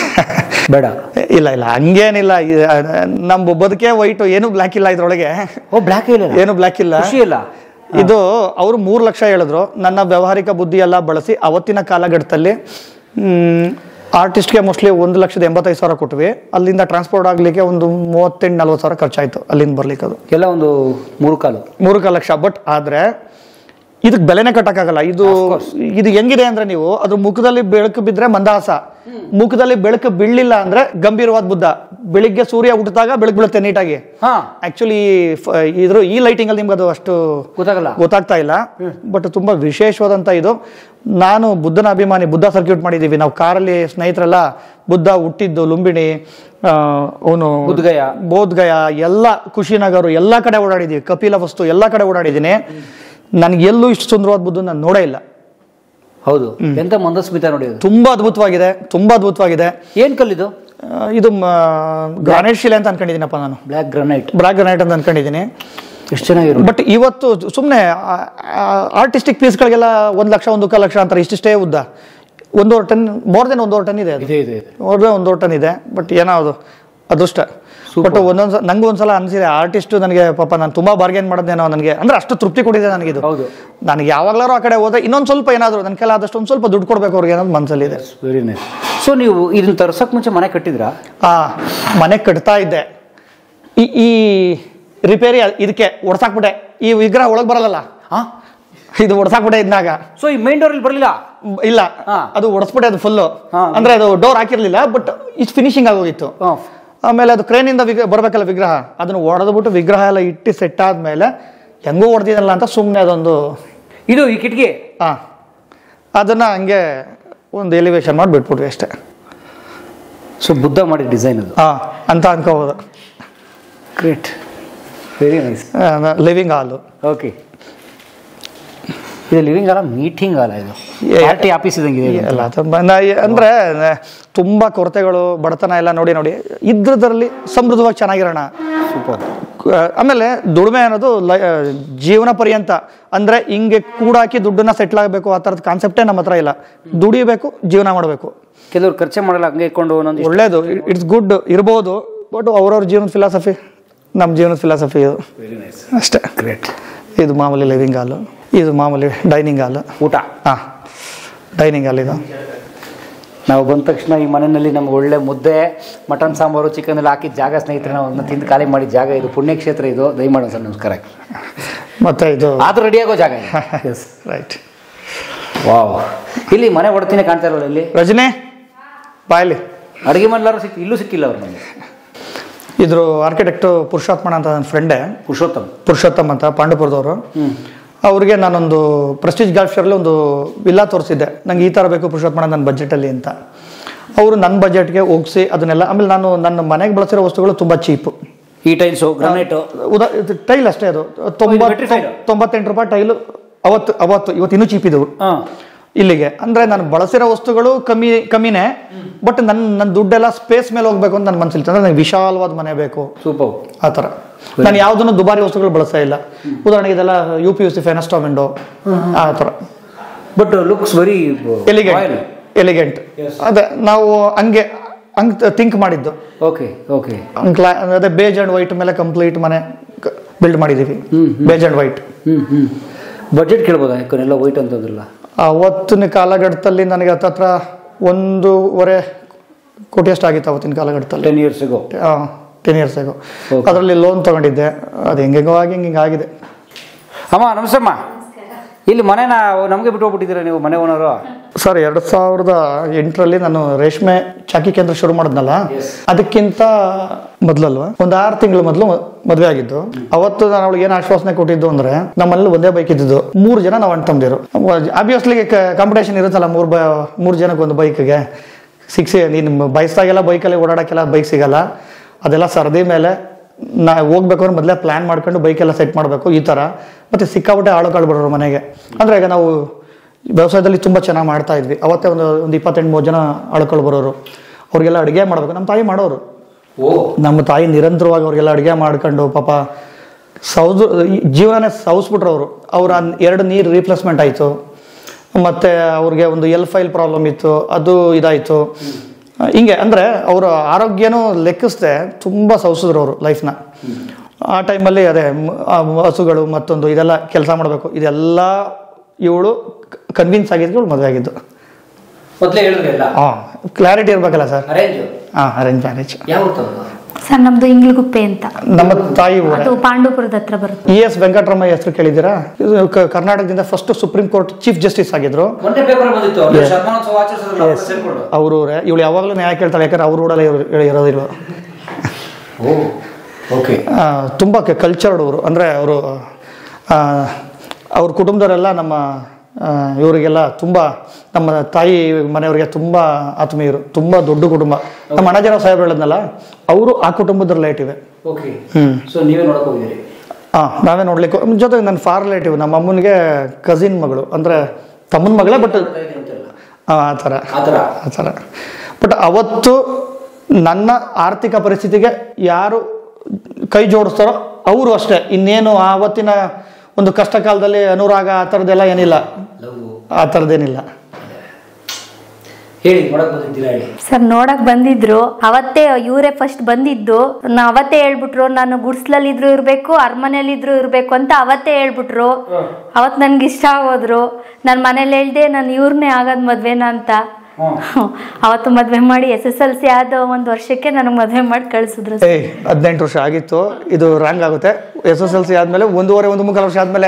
ಬೇಡ ಇಲ್ಲ ಇಲ್ಲ ಹಂಗೇನಿಲ್ಲ ಇ- ನಮ್ಮ ಬದುಕೆ ವೈಟು ಏನು ಬ್ಲ್ಯಾಕ್ ಇಲ್ಲ ಇದ್ರೊಳಗೆ ಓ ಬ್ಲ್ಯಾಕ್ ಇಲ್ಲ ಏನು ಬ್ಲ್ಯಾಕ್ ಇಲ್ಲ ಖುಷಿ ಇಲ್ಲ ಇದು ಅವರು ಮೂರು ಲಕ್ಷ ಹೇಳಿದ್ರು ನನ್ನ ವ್ಯಾವಹಾರಿಕ ಬುದ್ಧಿ ಎಲ್ಲ ಬಳಸಿ ಅವತ್ತಿನ ಕಾಲಘಟ್ಟದಲ್ಲಿ ಆರ್ಟಿಸ್ಟ್ಗೆ ಮೋಸ್ಟ್ಲಿ ಒಂದು ಲಕ್ಷದ ಎಂಬತ್ತೈದು ಸಾವಿರ ಕೊಟ್ವಿ ಅಲ್ಲಿಂದ ಟ್ರಾನ್ಸ್ಪೋರ್ಟ್ ಆಗಲಿಕ್ಕೆ ಒಂದು ಮೂವತ್ತೆಂಟು ನಲ್ವತ್ತು ಸಾವಿರ ಖರ್ಚಾಯಿತು ಅಲ್ಲಿಂದ ಬರ್ಲಿಕ್ಕೆ ಅದು ಎಲ್ಲ ಒಂದು ಮೂರು ಕಾಲು ಮೂರು ಕಾಲು ಲಕ್ಷ ಬಟ್ ಆದರೆ ಇದಕ್ಕೆ ಬೆಲೆನೇ ಕಟ್ಟಕ್ಕಾಗಲ್ಲ ಇದು ಇದು ಹೆಂಗಿದೆ ಅಂದ್ರೆ ನೀವು ಅದ್ರ ಮುಖದಲ್ಲಿ ಬೆಳಕು ಬಿದ್ರೆ ಮಂದಹಾಸ ಮುಖದಲ್ಲಿ ಬೆಳಕು ಬೀಳಲಿಲ್ಲ ಅಂದ್ರೆ ಗಂಭೀರವಾದ ಬುದ್ಧ ಬೆಳಿಗ್ಗೆ ಸೂರ್ಯ ಹುಟ್ಟಿದಾಗ ಬೆಳಕು ಬೀಳುತ್ತೆ ನೀಟಾಗಿ ಹಾ ಆಕ್ಚುಲಿ ಇದ್ರ ಈ ಲೈಟಿಂಗ್ ಅಲ್ಲಿ ನಿಮ್ಗೆ ಅದು ಅಷ್ಟು ಗೊತ್ತಾಗಲ್ಲ ಗೊತ್ತಾಗ್ತಾ ಇಲ್ಲ ಬಟ್ ತುಂಬಾ ವಿಶೇಷವಾದಂತ ಇದು ನಾನು ಬುದ್ಧನ ಅಭಿಮಾನಿ ಬುದ್ಧ ಸರ್ಕ್ಯೂಟ್ ಮಾಡಿದೀವಿ ನಾವು ಕಾರಲ್ಲಿ ಸ್ನೇಹಿತರೆಲ್ಲ ಬುದ್ಧ ಹುಟ್ಟಿದ್ದು ಲುಂಬಿಣಿ ಅವನು ಬುದ್ಧಗಯ. ಬೋಧ್ಗಯ ಎಲ್ಲ ಖುಷಿನಗರು ಎಲ್ಲ ಕಡೆ ಓಡಾಡಿದೀವಿ ಕಪಿಲ ವಸ್ತು ಎಲ್ಲ ಕಡೆ ಓಡಾಡಿದ್ದೀನಿ ನನಗೆ ಎಲ್ಲೂ ಇಷ್ಟು ಸುಂದರವಾದ ಬುದ್ಧ ನಾನು ನೋಡೇ ಇಲ್ಲ ಹೌದು ಎಂತ ಮಂದಸ್ಮಿತ ನೋಡಿ ಅದು ತುಂಬಾ ಅದ್ಭುತವಾಗಿದೆ ತುಂಬಾ ಅದ್ಭುತವಾಗಿದೆ ಏನ್ ಕಲ್ಲಿದು ಆ, ಇದು ಗ್ರಾನೈಟ್ ಶಿಲೆ ಅಂತ ಅನ್ಕೊಂಡಿದ್ದೀನಪ್ಪ ನಾನು ಬ್ಲ್ಯಾಕ್ ಗ್ರನೈಟ್ ಬ್ರಾಕ್ ಗ್ರಾನೈಟ್ ಅಂತ ಅನ್ಕೊಂಡಿದ್ದೀನಿ ಎಷ್ಟು ಚೆನ್ನಾಗಿರೋ ಬಟ್ ಇವತ್ತು ಸುಮ್ಮನೆ ಆರ್ಟಿಸ್ಟಿಕ್ ಪೀಸ್ಗಳಿಗೆಲ್ಲ ಒಂದು ಲಕ್ಷ ಒಂದು ಕಾಲು ಲಕ್ಷ ಅಂತಾರೆ ಇಷ್ಟಿಷ್ಟೇ ಉದ್ದ ಒಂದೂವರೆ ಟನ್ ಮೋರ್ ದೆನ್ ಒಂದೂವರೆ ಟನ್ ಇದೆ ಅದು ಇದೆ ಇದೆ ಇದೆ ಮೋರ್ ದೆನ್ ಒಂದೂವರೆ ಟನ್ ಇದೆ ಬಟ್ ಏನೋ ಅದು ಅದೃಷ್ಟ ಬಟ್ ಒಂದೊಂದು ನಂಗೂ ಒಂದ್ಸಲ ಅನ್ಸಿದೆ ಆರ್ಟಿಸ್ಟ್ ನನಗೆ ಪಾಪ ನಾನು ತುಂಬಾ ಬಾರ್ಗೇನ್ ಮಾಡೋದೇನೋ ನನಗೆ ಅಂದ್ರೆ ಅಷ್ಟು ತೃಪ್ತಿ ಕೊಟ್ಟಿದೆ ನನಗಿದು ಹೌದು ನನಗೆ ಯಾವಾಗ್ಲಾರು ಆ ಕಡೆ ಹೋದ್ರೆ ಇನ್ನೊಂದು ಸ್ವಲ್ಪ ಏನಾದ್ರು ನನ್ನ ಕೆಲ ಆದಷ್ಟು ಒಂದು ಸ್ವಲ್ಪ ದುಡ್ಡು ಕೊಡ್ಬೇಕು ಅವ್ರಿಗೆ ಅನ್ನೋದು ಮನಸ್ಸಲ್ಲಿದೆ ವೆರಿ ನೈಸ್ ಸೊ ನೀವು ಇದನ್ನ ತರ್ಸಕ್ ಮುಂಚೆ ಮನೆ ಕಟ್ಟಿದ್ರಾ ಆ ಮನೆ ಕಟ್ತಾ ಇದ್ದೆ ಈ ಈ ರಿಪೇರಿ ಇದಕ್ಕೆ ಒಡ್ಸಾಕ್ಬಿಟ್ಟೆ ಈ ವಿಗ್ರಹ ಒಳಗೆ ಬರಲ್ಲ ಹಾ ಇದು ಒಡ್ಸಾಕ್ಬಿಟ್ಟೆ ಇದ್ನಾಗ ಸೊ ಈ ಮೈನ್ ಡೋರ್ ಇಲ್ಲಿ ಬರಲಿಲ್ಲ ಇಲ್ಲ ಹಾ. ಅದು ಒಡಿಸ್ಬಿಟ್ಟೆ ಅದು ಫುಲ್ಲು ಹಾ. ಅಂದ್ರೆ ಅದು ಡೋರ್ ಹಾಕಿರ್ಲಿಲ್ಲ ಬಟ್ ಇಷ್ಟು ಫಿನಿಶಿಂಗ್ ಆಗೋಗಿತ್ತು ಆಮೇಲೆ ಅದು ಕ್ರೇನಿಂದ ವಿಗ್ ಬರಬೇಕಲ್ಲ ವಿಗ್ರಹ ಅದನ್ನು ಒಡೆದ್ಬಿಟ್ಟು ವಿಗ್ರಹ ಎಲ್ಲ ಇಟ್ಟು ಸೆಟ್ ಆದ್ಮೇಲೆ ಹೆಂಗೂ ಹೊಡೆದಿದಲ್ಲ ಅಂತ ಸುಮ್ಮನೆ ಅದೊಂದು ಇದು ಈ ಕಿಟಕಿ ಹಾ ಅದನ್ನ ಹಂಗೆ ಒಂದು ಎಲಿವೇಶನ್ ಮಾಡಿ ಬಿಟ್ಬಿಟ್ವಿ ಅಷ್ಟೇ ಸೊ ಬುದ್ಧ ಮಾಡಿದ ಡಿಸೈನ್ ಅದು ಹಾ ಅಂತ ಅನ್ಕೋಬೋದು great very nice living hall okay ಇದು ಲಿವಿಂಗ್ ಹಾಲ ಮೀಟಿಂಗ್ ಹಾಲ ಇದು ಏ- ಪಾರ್ಟಿ ಆಫೀಸ್ ಇದ್ದಂಗಿದೆ ಇದು. ಎಲ್ಲ ತುಂಬ ನಾ- ಅಂದ್ರೆ ತುಂಬ ಕೊರತೆಗಳು ಬಡತನ ಎಲ್ಲ ನೋಡಿ ನೋಡಿ ಇದ್ರದ್ರಲ್ಲಿ ಸಮೃದ್ಧವಾಗಿ ಚೆನ್ನಾಗಿರೋಣ ಕ- ಆಮೇಲೆ ದುಡಿಮೆ ಅನ್ನೋದು ಲೈ- ಜೀವನ ಪರ್ಯಂತ ಅಂದ್ರೆ ಹಿಂಗೆ ಕೂಡಾಕಿ ದುಡ್ಡನ್ನ ಸೆಟ್ಲ್ ಆಗಬೇಕು ಆ ಥರದ ಕಾನ್ಸೆಪ್ಟೇ ನಮ್ಮ ಹತ್ರ ಇಲ್ಲ ದುಡಿಬೇಕು ಜೀವನ ಮಾಡಬೇಕು ಕೆಲವ್ರು ಖರ್ಚೆ ಮಾಡಲ್ಲ ಹಂಗೆ ಇಟ್ಕೊಂಡು ಒಂದೊಂದು ಒಳ್ಳೇದು ಇಟ್ಸ್ ಗುಡ್ ಇರ್ಬೋದು ಬಟ್ ಅವ್ರವ್ರ ಜೀವನದ ಫಿಲಾಸಫಿ ನಮ್ಮ ಜೀವನದ ಫಿಲಾಸಫಿ ಇದು ಅಷ್ಟೇ ಗ್ರೇಟ್ ಇದು ಮಾಮೂಲಿ ಲಿವಿಂಗ್ ಹಾಲು ಇದು ಮಾಮೂಲಿ ಡೈನಿಂಗ್ ಹಾಲು ಊಟ ಹಾಂ ಡೈನಿಂಗ್ ಹಾಲ್ ಇದು ನಾವು ಬಂದ ತಕ್ಷಣ ಈ ಮನೆಯಲ್ಲಿ ನಮ್ಗೆ ಒಳ್ಳೆ ಮುದ್ದೆ ಮಟನ್ ಸಾಂಬಾರು ಚಿಕನ್ ಎಲ್ಲ ಹಾಕಿದ ಜಾಗ ಸ್ನೇಹಿತರೆ ನಾವು ಅದನ್ನ ತಿಂದು ಖಾಲಿ ಮಾಡಿದ ಜಾಗ ಇದು ಪುಣ್ಯಕ್ಷೇತ್ರ ಇದು ದಯಮಾಡಿ ಸರ್ ನಮಸ್ಕಾರ ಮತ್ತೆ ಇದು ಆದ್ರೂ ರೆಡಿ ಆಗೋ ಜಾಗ ಎಸ್ ರೈಟ್ ವಾವ್ ಇಲ್ಲಿ ಮನೆ ಹೊಡ್ತೀನಿ ಕಾಣ್ತಾ ಇರೋಲ್ಲ ಇಲ್ಲಿ ರಜನಿ ಬಾಯಲ್ಲಿ ಅಡುಗೆ ಮಾಡ್ಲಾರು ಸಿಕ್ ಇಲ್ಲೂ ಸಿಕ್ಕಿಲ್ಲ ಅವ್ರು ನಮಗೆ ಇದ್ರ ಆರ್ಕಿಟೆಕ್ಟು ಪುರುಷೋತ್ತಮಣ ಅಂತ ನನ್ನ ಫ್ರೆಂಡೇ ಪುರುಷೋತ್ತಮ್ ಪುರುಷೋತ್ತಮ್ ಅಂತ ಪಾಂಡುಪುರದವರು ಹ್ಞೂ ಅವ್ರಿಗೆ ನಾನೊಂದು ಪ್ರೆಸ್ಟೀಜ್ ಗಾಲ್ಫ್ ಶೋರಲ್ಲಿ ಒಂದು ವಿಲ್ಲಾ ತೋರಿಸಿದ್ದೆ ನಂಗೆ ಈ ಥರ ಬೇಕು ಪುರುಷೋತ್ತಮಣ ನನ್ನ ಬಜೆಟಲ್ಲಿ ಅಂತ ಅವರು ನನ್ನ ಬಜೆಟ್ಗೆ ಒಗ್ಸಿ ಅದನ್ನೆಲ್ಲ ಆಮೇಲೆ ನಾನು ನನ್ನ ಮನೆಗೆ ಬಳಸಿರೋ ವಸ್ತುಗಳು ತುಂಬ ಚೀಪು ಈ ಟೈಲ್ಸು ಗ್ರಾನೈಟು ಉದಾ ಟೈಲ್ ಅಷ್ಟೇ ಅದು ತೊಂಬತ್ತು metrified? ತೊಂಬತ್ತೆಂಟು ರೂಪಾಯಿ ಟೈಲು ಅವತ್ತು ಅವತ್ತು ಇವತ್ತು ಇನ್ನೂ ಚೀಪ್ ಇದ್ದವು ಹಾಂ ಇಲ್ಲಿಗೆ ಅಂದ್ರೆ ನಾನು ಬಳಸಿರೋ ವಸ್ತುಗಳು ಕಮ್ಮಿ ಕಮ್ಮಿನೇ ಬಟ್ ನನ್ನ ನನ್ನ ದುಡ್ಡೆಲ್ಲ ಸ್ಪೇಸ್ ಮೇಲೆ ಹೋಗ್ಬೇಕು ಅಂತ ನನ್ನ ಮನಸ್ಸಿಲ್ತು ಅಂದ್ರೆ ನನಗೆ ವಿಶಾಲವಾದ ಮನೆ ಬೇಕು ಸೂಪರ್ ಆ ಥರ ನಾನು ಯಾವುದನ್ನು ದುಬಾರಿ ವಸ್ತುಗಳು ಬಳಸ್ತಾ ಇಲ್ಲ ಉದಾಹರಣೆಗೆ ಇದೆಲ್ಲ U P U C Fenesta window ಆ ಥರ but looks very elegant elegant ಅದೇ ನಾವು ಹಂಗೆ ಹಂಗೆ ಥಿಂಕ್ ಮಾಡಿದ್ದು ಓಕೆ ಓಕೆ ಹಂಗ್ ಕ್ಲಾ ಅದೇ ಬೇಜ್ ಆ್ಯಂಡ್ ವೈಟ್ ಮೇಲೆ ಕಂಪ್ಲೀಟ್ ಮನೆ ಬಿಲ್ಡ್ ಮಾಡಿದ್ದೀವಿ ಬೇಜ್ ಆ್ಯಂಡ್ ವೈಟ್ ಹ್ಞೂ ಹ್ಞೂ ಬಜೆಟ್ ಕೇಳ್ಬೋದಾ ಯಾಕಂದ್ರೆ ವೈಟ್ ಅಂತಂದ್ರಲ್ಲ ಅವತ್ತಿನ ಕಾಲಘಟ್ಟದಲ್ಲಿ ನನಗೆ ಹತ್ತತ್ರ ಒಂದೂವರೆ ಕೋಟಿ ಅಷ್ಟಾಗಿತ್ತು ಅವತ್ತಿನ ಕಾಲಘಟ್ಟದಲ್ಲಿ ಟೆನ್ ಇಯರ್ಸಿಗೋ ಟೆನ್ ಇಯರ್ಸ್ ಆಗೋ Okay. ಅದರಲ್ಲಿ ಲೋನ್ ತಗೊಂಡಿದ್ದೆ ಅದು ಹೆಂಗೆಗೋ ಆಗಿ ಹಿಂಗೆ ಆಗಿದೆ ಅಮ್ಮ ನಮಸ್ತೆಮ್ಮ ಇಲ್ಲಿ ಮನೆನ ನಮಗೆ ಬಿಟ್ಟು ಹೋಗ್ಬಿಟ್ಟಿದ್ದೀರಾ ನೀವು ಮನೆ ಓನರು ಸರ್ ಎರಡು ಸಾವಿರದ ಎಂಟರಲ್ಲಿ ನಾನು ರೇಷ್ಮೆ ಚಾಕಿ ಕೇಂದ್ರ ಶುರು ಮಾಡಿದ್ನಲ್ಲ ಅದಕ್ಕಿಂತ ಮೊದಲಲ್ವಾ ಒಂದು ಆರು ತಿಂಗಳ ಮೊದಲು ಮದುವೆ ಆಗಿದ್ದು ಅವತ್ತು ನಾನು ಅವಳಿಗೆ ಏನು ಆಶ್ವಾಸನೆ ಕೊಟ್ಟಿದ್ದು ಅಂದ್ರೆ ನಮ್ಮಲ್ಲಿ ಒಂದೇ ಬೈಕ್ ಇದ್ದಿದ್ದು ಮೂರು ಜನ ನಾವು ಅಣ್ಣ ತಮ್ಮದಿರು ಆಬ್ವಿಯಸ್ಲಿ ಕಾಂಪಿಟೇಷನ್ ಇರುತ್ತಲ್ಲ ಮೂರು ಬ ಮೂರು ಜನಕ್ಕೆ ಒಂದು ಬೈಕ್ಗೆ ಸಿಕ್ಸಿ ನೀನು ಬಯಸ್ದಾಗೆಲ್ಲ ಬೈಕಲ್ಲಿ ಓಡಾಡೋಕ್ಕೆಲ್ಲ ಬೈಕ್ ಸಿಗಲ್ಲ ಅದೆಲ್ಲ ಸರದಿ ಮೇಲೆ ನಾ ಹೋಗ್ಬೇಕು ಅಂದ್ರೆ ಮೊದಲೇ ಪ್ಲ್ಯಾನ್ ಮಾಡ್ಕೊಂಡು ಬೈಕೆಲ್ಲ ಸೆಟ್ ಮಾಡಬೇಕು ಈ ಥರ ಮತ್ತು ಸಿಕ್ಕಾಪಟ್ಟೆ ಆಳುಗಳು ಬರೋರು ಮನೆಗೆ ಅಂದರೆ ಈಗ ನಾವು ವ್ಯವಸಾಯದಲ್ಲಿ ತುಂಬ ಚೆನ್ನಾಗಿ ಮಾಡ್ತಾ ಇದ್ವಿ ಅವತ್ತೇ ಒಂದು ಒಂದು ಇಪ್ಪತ್ತೆಂಟು ಮೂರು ಜನ ಆಳುಗಳು ಬರೋರು ಅವ್ರಿಗೆಲ್ಲ ಅಡುಗೆ ಮಾಡಬೇಕು ನಮ್ಮ ತಾಯಿ ಮಾಡೋರು ಓ ನಮ್ಮ ತಾಯಿ ನಿರಂತರವಾಗಿ ಅವ್ರಿಗೆಲ್ಲ ಅಡುಗೆ ಮಾಡ್ಕೊಂಡು ಪಾಪ ಸೌದು ಈ ಜೀವನನೇ ಸೌಸ್ಬಿಟ್ರು ಅವರು ಅವ್ರ ಎರಡು ನೀರು ರೀಪ್ಲೇಸ್ಮೆಂಟ್ ಆಯಿತು ಮತ್ತು ಅವ್ರಿಗೆ ಒಂದು ಎಲ್ ಫೈಲ್ ಪ್ರಾಬ್ಲಮ್ ಇತ್ತು ಅದು ಇದಾಯಿತು ಹಿಂಗೆ ಅಂದರೆ ಅವರ ಆರೋಗ್ಯನೂ ಲೆಕ್ಕಿಸ್ದೆ ತುಂಬ ಸೌಸಿದ್ರು ಅವರು ಲೈಫ್ನ ಆ ಟೈಮಲ್ಲಿ ಅದೇ ಮ್- ಆ ಹಸುಗಳು ಮತ್ತೊಂದು ಇದೆಲ್ಲ ಕೆಲಸ ಮಾಡಬೇಕು ಇದೆಲ್ಲ ಇವಳು ಕನ್ವಿನ್ಸ್ ಆಗಿದ್ದು ಇವಳು ಮದುವೆ ಆಗಿದ್ದು ಮೊದಲೇ ಹೇಳಿದ್ರಿ ಎಲ್ಲ ಹಾಂ ಕ್ಲಾರಿಟಿ ಇರಬೇಕಲ್ಲ ಸರ್ ಅರೇಂಜ್ ಹಾಂ ಅರೇಂಜ್ ಮ್ಯಾರೇಜ್ ಯಾವ ಸರ್ ನಮ್ದು ಇಂಗ್ಲಗುಪ್ಪೆ ಅಂತ ನಮ್ಮ ತಾಯಿ ಊರೇ ಅದು ಪಾಂಡುಪುರದ ಹತ್ರ ಬರುತ್ತೆ ಇ ಎಸ್ ವೆಂಕಟರಮಯ್ಯ ಹೆಸರು ಕೇಳಿದ್ದೀರಾ ಇದು ಕ- ಕರ್ನಾಟಕದಿಂದ first Supreme Court chief justice ಆಗಿದ್ರು ಮೊನ್ನೆ ಪೇಪರ್ ಬಂದಿತ್ತು ಅವ್ರು ಶತಮಾನೋತ್ಸವ ಆಚರಿಸಿದ್ರಲ್ಲ ಅವ್ರು ಸೇರ್ಕೊಂಡು ಅವ್ರ ಊರೇ ಇವಳು ಯಾವಾಗಲೂ ನ್ಯಾಯ ಕೇಳ್ತಾಳೆ ಯಾಕಂದ್ರೆ ಅವ್ರ ಊಡಲ್ಲೇ ಇರೋ- ಇರೋದಿಲ್ಲ ಓ ಓಕೆ ಆ, ತುಂಬ ಕಲ್ಚರ್ಡ್ ಅವರು ಅಂದರೆ ಅವರು ಅವ್ರ ಕುಟುಂಬದವರೆಲ್ಲ ನಮ್ಮ ಆ, ಇವರಿಗೆಲ್ಲ ತುಂಬ ನಮ್ಮ ತಾಯಿ ಮನೆಯವರಿಗೆ ತುಂಬ ಆತ್ಮೀಯರು ತುಂಬ ದೊಡ್ಡ ಕುಟುಂಬ ನಮ್ಮ ಅಣ್ಣಜನ ಸಾಹೇಬ್ರು ಹೇಳಿದ್ನಲ್ಲ ಅವರು ಆ ಕುಟುಂಬದ ರಿಲೇಟಿವ್ ಓಕೆ ಹ್ಞೂ ಸೊ ನೀವೇ ನೋಡಕ್ ಹೋಗಿದ್ದೀರಿ ಹಾಂ ನಾವೇ ನೋಡ್ಲಿಕ್ಕೆ ಜೊತೆಗೆ ನನ್ನ ಫಾರ್ ರಿಲೇಟಿವ್ ನಮ್ಮ ಅಮ್ಮನಿಗೆ ಕಸಿನ್ ಮಗಳು ಅಂದರೆ ತಮ್ಮನ ಮಗಳೇ ಬಟ್ ಆ ಥರ ಆ ಥರ ಆ ಥರ ಬಟ್ ಅವತ್ತು ನನ್ನ ಆರ್ಥಿಕ ಪರಿಸ್ಥಿತಿಗೆ ಯಾರು ಕೈ ಜೋಡಿಸ್ತಾರೋ ಅವರು ಅಷ್ಟೇ ಇನ್ನೇನು ಆವತ್ತಿನ ಒಂದು ಕಷ್ಟ ಕಾಲದಲ್ಲಿ ಅನುರಾಗ ಆ ಥರದ್ದೆಲ್ಲ ಏನಿಲ್ಲ ಲವ್ ಆ ಥರದ್ದೇನಿಲ್ಲ ಹೇಳಿ ನೋಡಕ್ ಬಂದಿದ್ದೀರಾ ಹೇಳಿ ಸರ್ ನೋಡಕ್ ಬಂದಿದ್ರು ಅವತ್ತೇ ಇವರೇ ಫಸ್ಟ್ ಬಂದಿದ್ದು ನಾ ಅವತ್ತೇ ಹೇಳ್ಬಿಟ್ರು ನಾನು ಗುಡ್ಸ್ಲಲ್ಲಿ ಇದ್ರು ಇರ್ಬೇಕು ಅರಮನೆಯಲ್ಲಿ ಇದ್ರು ಇರ್ಬೇಕು ಅಂತ ಅವತ್ತೇ ಹೇಳ್ಬಿಟ್ರು ಅವತ್ ನನ್ಗೆ ಇಷ್ಟ ಆಗೋದ್ರು ನಾನು ಮನೇಲಿ ಹೇಳ್ದೆ ನಾನು ಇವ್ರನ್ನೇ ಆಗೋದ್ ಮದ್ವೆನ ಅಂತ ಅವತ್ತು ಮದ್ವೆ ಮಾಡಿ ಎಸ್ ಎಸ್ ಎಲ್ ಸಿ ಆದ ಒಂದು ವರ್ಷಕ್ಕೆ ನನಗೆ ಮದ್ವೆ ಮಾಡಿ ಕಳ್ಸಿದ್ರು ಸರ್. ಏಯ್ ಹದಿನೆಂಟು ವರ್ಷ ಆಗಿತ್ತು ಇದು ರಾಂಗ್ ಆಗುತ್ತೆ ಎಸ್ ಎಸ್ ಎಲ್ ಸಿ ಆದಮೇಲೆ ಒಂದೂವರೆ ಒಂದು ಮುಕ್ಕಾಲು ವರ್ಷ ಆದಮೇಲೆ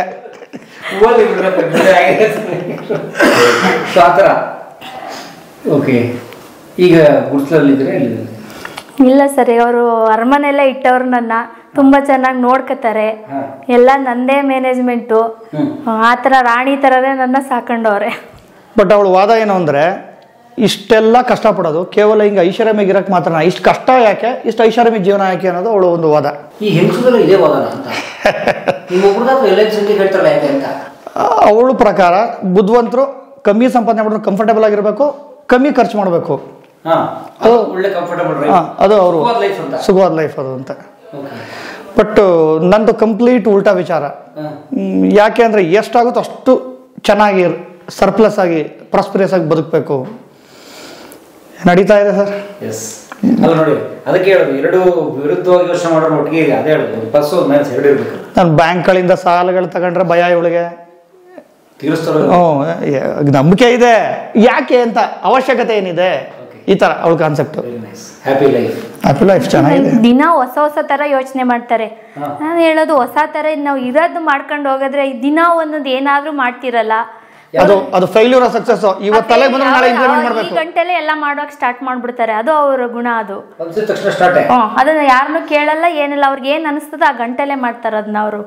ಸೊ ಆ ಥರ ಓಕೆ ಈಗ ಗುಡ್ಸ್ಲಲ್ಲಿದ್ದೀರಾ ಎಲ್ಲಿದ್ದೀರಾ ಇಲ್ಲ ಸರ್ ಅವರು ಅರಮನೆಲ್ಲ ಇಟ್ಟವ್ರು ನನ್ನ ತುಂಬಾ ಚೆನ್ನಾಗಿ ನೋಡ್ಕೋತಾರೆ ಎಲ್ಲ ನಂದೇ ಮ್ಯಾನೇಜ್ಮೆಂಟು ಆ ಥರ ರಾಣಿ ಥರನೇ ನನ್ನ ಸಾಕೊಂಡವ್ರೆ ಬಟ್ ಅವಳು ವಾದ ಏನು ಅಂದರೆ ಇಷ್ಟೆಲ್ಲ ಕಷ್ಟಪಡೋದು ಕೇವಲ ಹಿಂಗೆ ಐಷಾರಾಮಿಗೆ ಇರಕ್ಕೆ ಮಾತ್ರ ಇಷ್ಟು ಕಷ್ಟ ಯಾಕೆ ಇಷ್ಟು ಐಷಾರಾಮಿ ಜೀವನ ಯಾಕೆ ಅನ್ನೋದು ಅವಳು ಒಂದು ವಾದ ಈ ಹೆಂಗಸರೆಲ್ಲ ಇದೇ ವಾದನ ಅಂತ ನಿಮ್ಮ ಒಬ್ರದಾದ್ರು ಎಲ್ ಎಕ್ಸ್ ಹೇಳ್ತಾರಲ್ಲ ಯಾಕೆ ಅಂತ ಅವಳ ಪ್ರಕಾರ ಬುದ್ಧಿವಂತರು ಕಮ್ಮಿ ಸಂಪಾದನೆ ಮಾಡಿದ್ರು ಕಂಫರ್ಟೇಬಲ್ ಆಗಿರಬೇಕು ಕಮ್ಮಿ ಖರ್ಚು ಮಾಡಬೇಕು ಹಾ ಅದು ಒಳ್ಳೆ ಕಂಫರ್ಟಬಲ್ ಅದು ಅವರು ಸುಖವಾದ life ಅಂತ. ಸುಖವಾದ ಲೈಫ್ ಅದು ಅಂತ ಓಕೆ ಬಟ್ ನಂದು ಕಂಪ್ಲೀಟ್ ಉಲ್ಟಾ ವಿಚಾರ ಹಾ. ಹ್ಮ್, ಯಾಕೆ ಅಂದರೆ ಎಷ್ಟಾಗುತ್ತೋ ಅಷ್ಟು ಚೆನ್ನಾಗಿ ಸರ್ಪ್ಲಸ್ ಆಗಿ ಪ್ರಾಸ್ಪರಿಯಸ್ ಆಗಿ ಬದುಕಬೇಕು ನಡೀತಾ ಇದೆ ಸರ್ ಎಸ್ ಅಲ್ಲ ನೋಡಿ ಅದಕ್ಕೆ ಹೇಳೋದು ಎರಡು ವಿರುದ್ಧವಾಗಿ ಯೋಚನೆ ಮಾಡೋರು ಒಟ್ಟಿಗೆ ಇದೆ ಅದೇ ಹೇಳೋದು ಪ್ಲಸ್ ಮೈನಸ್ ಎರಡು ಇರಬೇಕು ನಾನು ಬ್ಯಾಂಕ್ಗಳಿಂದ ಸಾಲಗಳು ತಗೊಂಡ್ರೆ ಭಯ ಇವಳಿಗೆ ತೀರಿಸ್ತಾರೋ ಹ್ಞೂ ನಂಬಿಕೆ ಇದೆ ಯಾಕೆ ಅಂತ ಅವಶ್ಯಕತೆ ಏನಿದೆ ಈ ಥರ ಅವಳ concept very nice happy life happy life ಚೆನ್ನಾಗಿದೆ ದಿನ ಹೊಸ ಹೊಸ ತರ ಯೋಚನೆ ಮಾಡ್ತಾರೆ ನಾನು ಹೇಳೋದು ಹೊಸ ತರ ನಾವು ಇರೋದು ಮಾಡ್ಕೊಂಡು ಹೋಗಿದ್ರೆ ದಿನ ಒಂದೊಂದು ಏನಾದ್ರೂ ಮಾಡ್ತಿರಲ್ಲ ಅದು ಅದು ಫೈಲ್ಯೂರ್ ಸಕ್ಸಸ್ ಇವತ್ತು ತಲೆ ಬಂದ್ರೆ ನಾಳೆ ಇಂಪ್ಲಿಮೆಂಟ್ ಈ ಮಾಡಬೇಕು ಗಂಟೆಲೆ ಎಲ್ಲ ಮಾಡೋಕೆ ಸ್ಟಾರ್ಟ್ ಮಾಡ್ಬಿಡ್ತಾರೆ ಅದು ಅವ್ರ ಗುಣ ಅದು ಅನ್ಸಿದ ತಕ್ಷಣ ಸ್ಟಾರ್ಟ್ ಹ್ಮ್ ಅದನ್ನ ಯಾರನ್ನೂ ಕೇಳಲ್ಲ ಏನಿಲ್ಲ ಅವ್ರಿಗೆ ಏನ್ ಅನಿಸ್ತದ ಆ ಗಂಟೆಲೆ ಮಾಡ್ತಾರೆ ಅದನ್ನ ಅವರು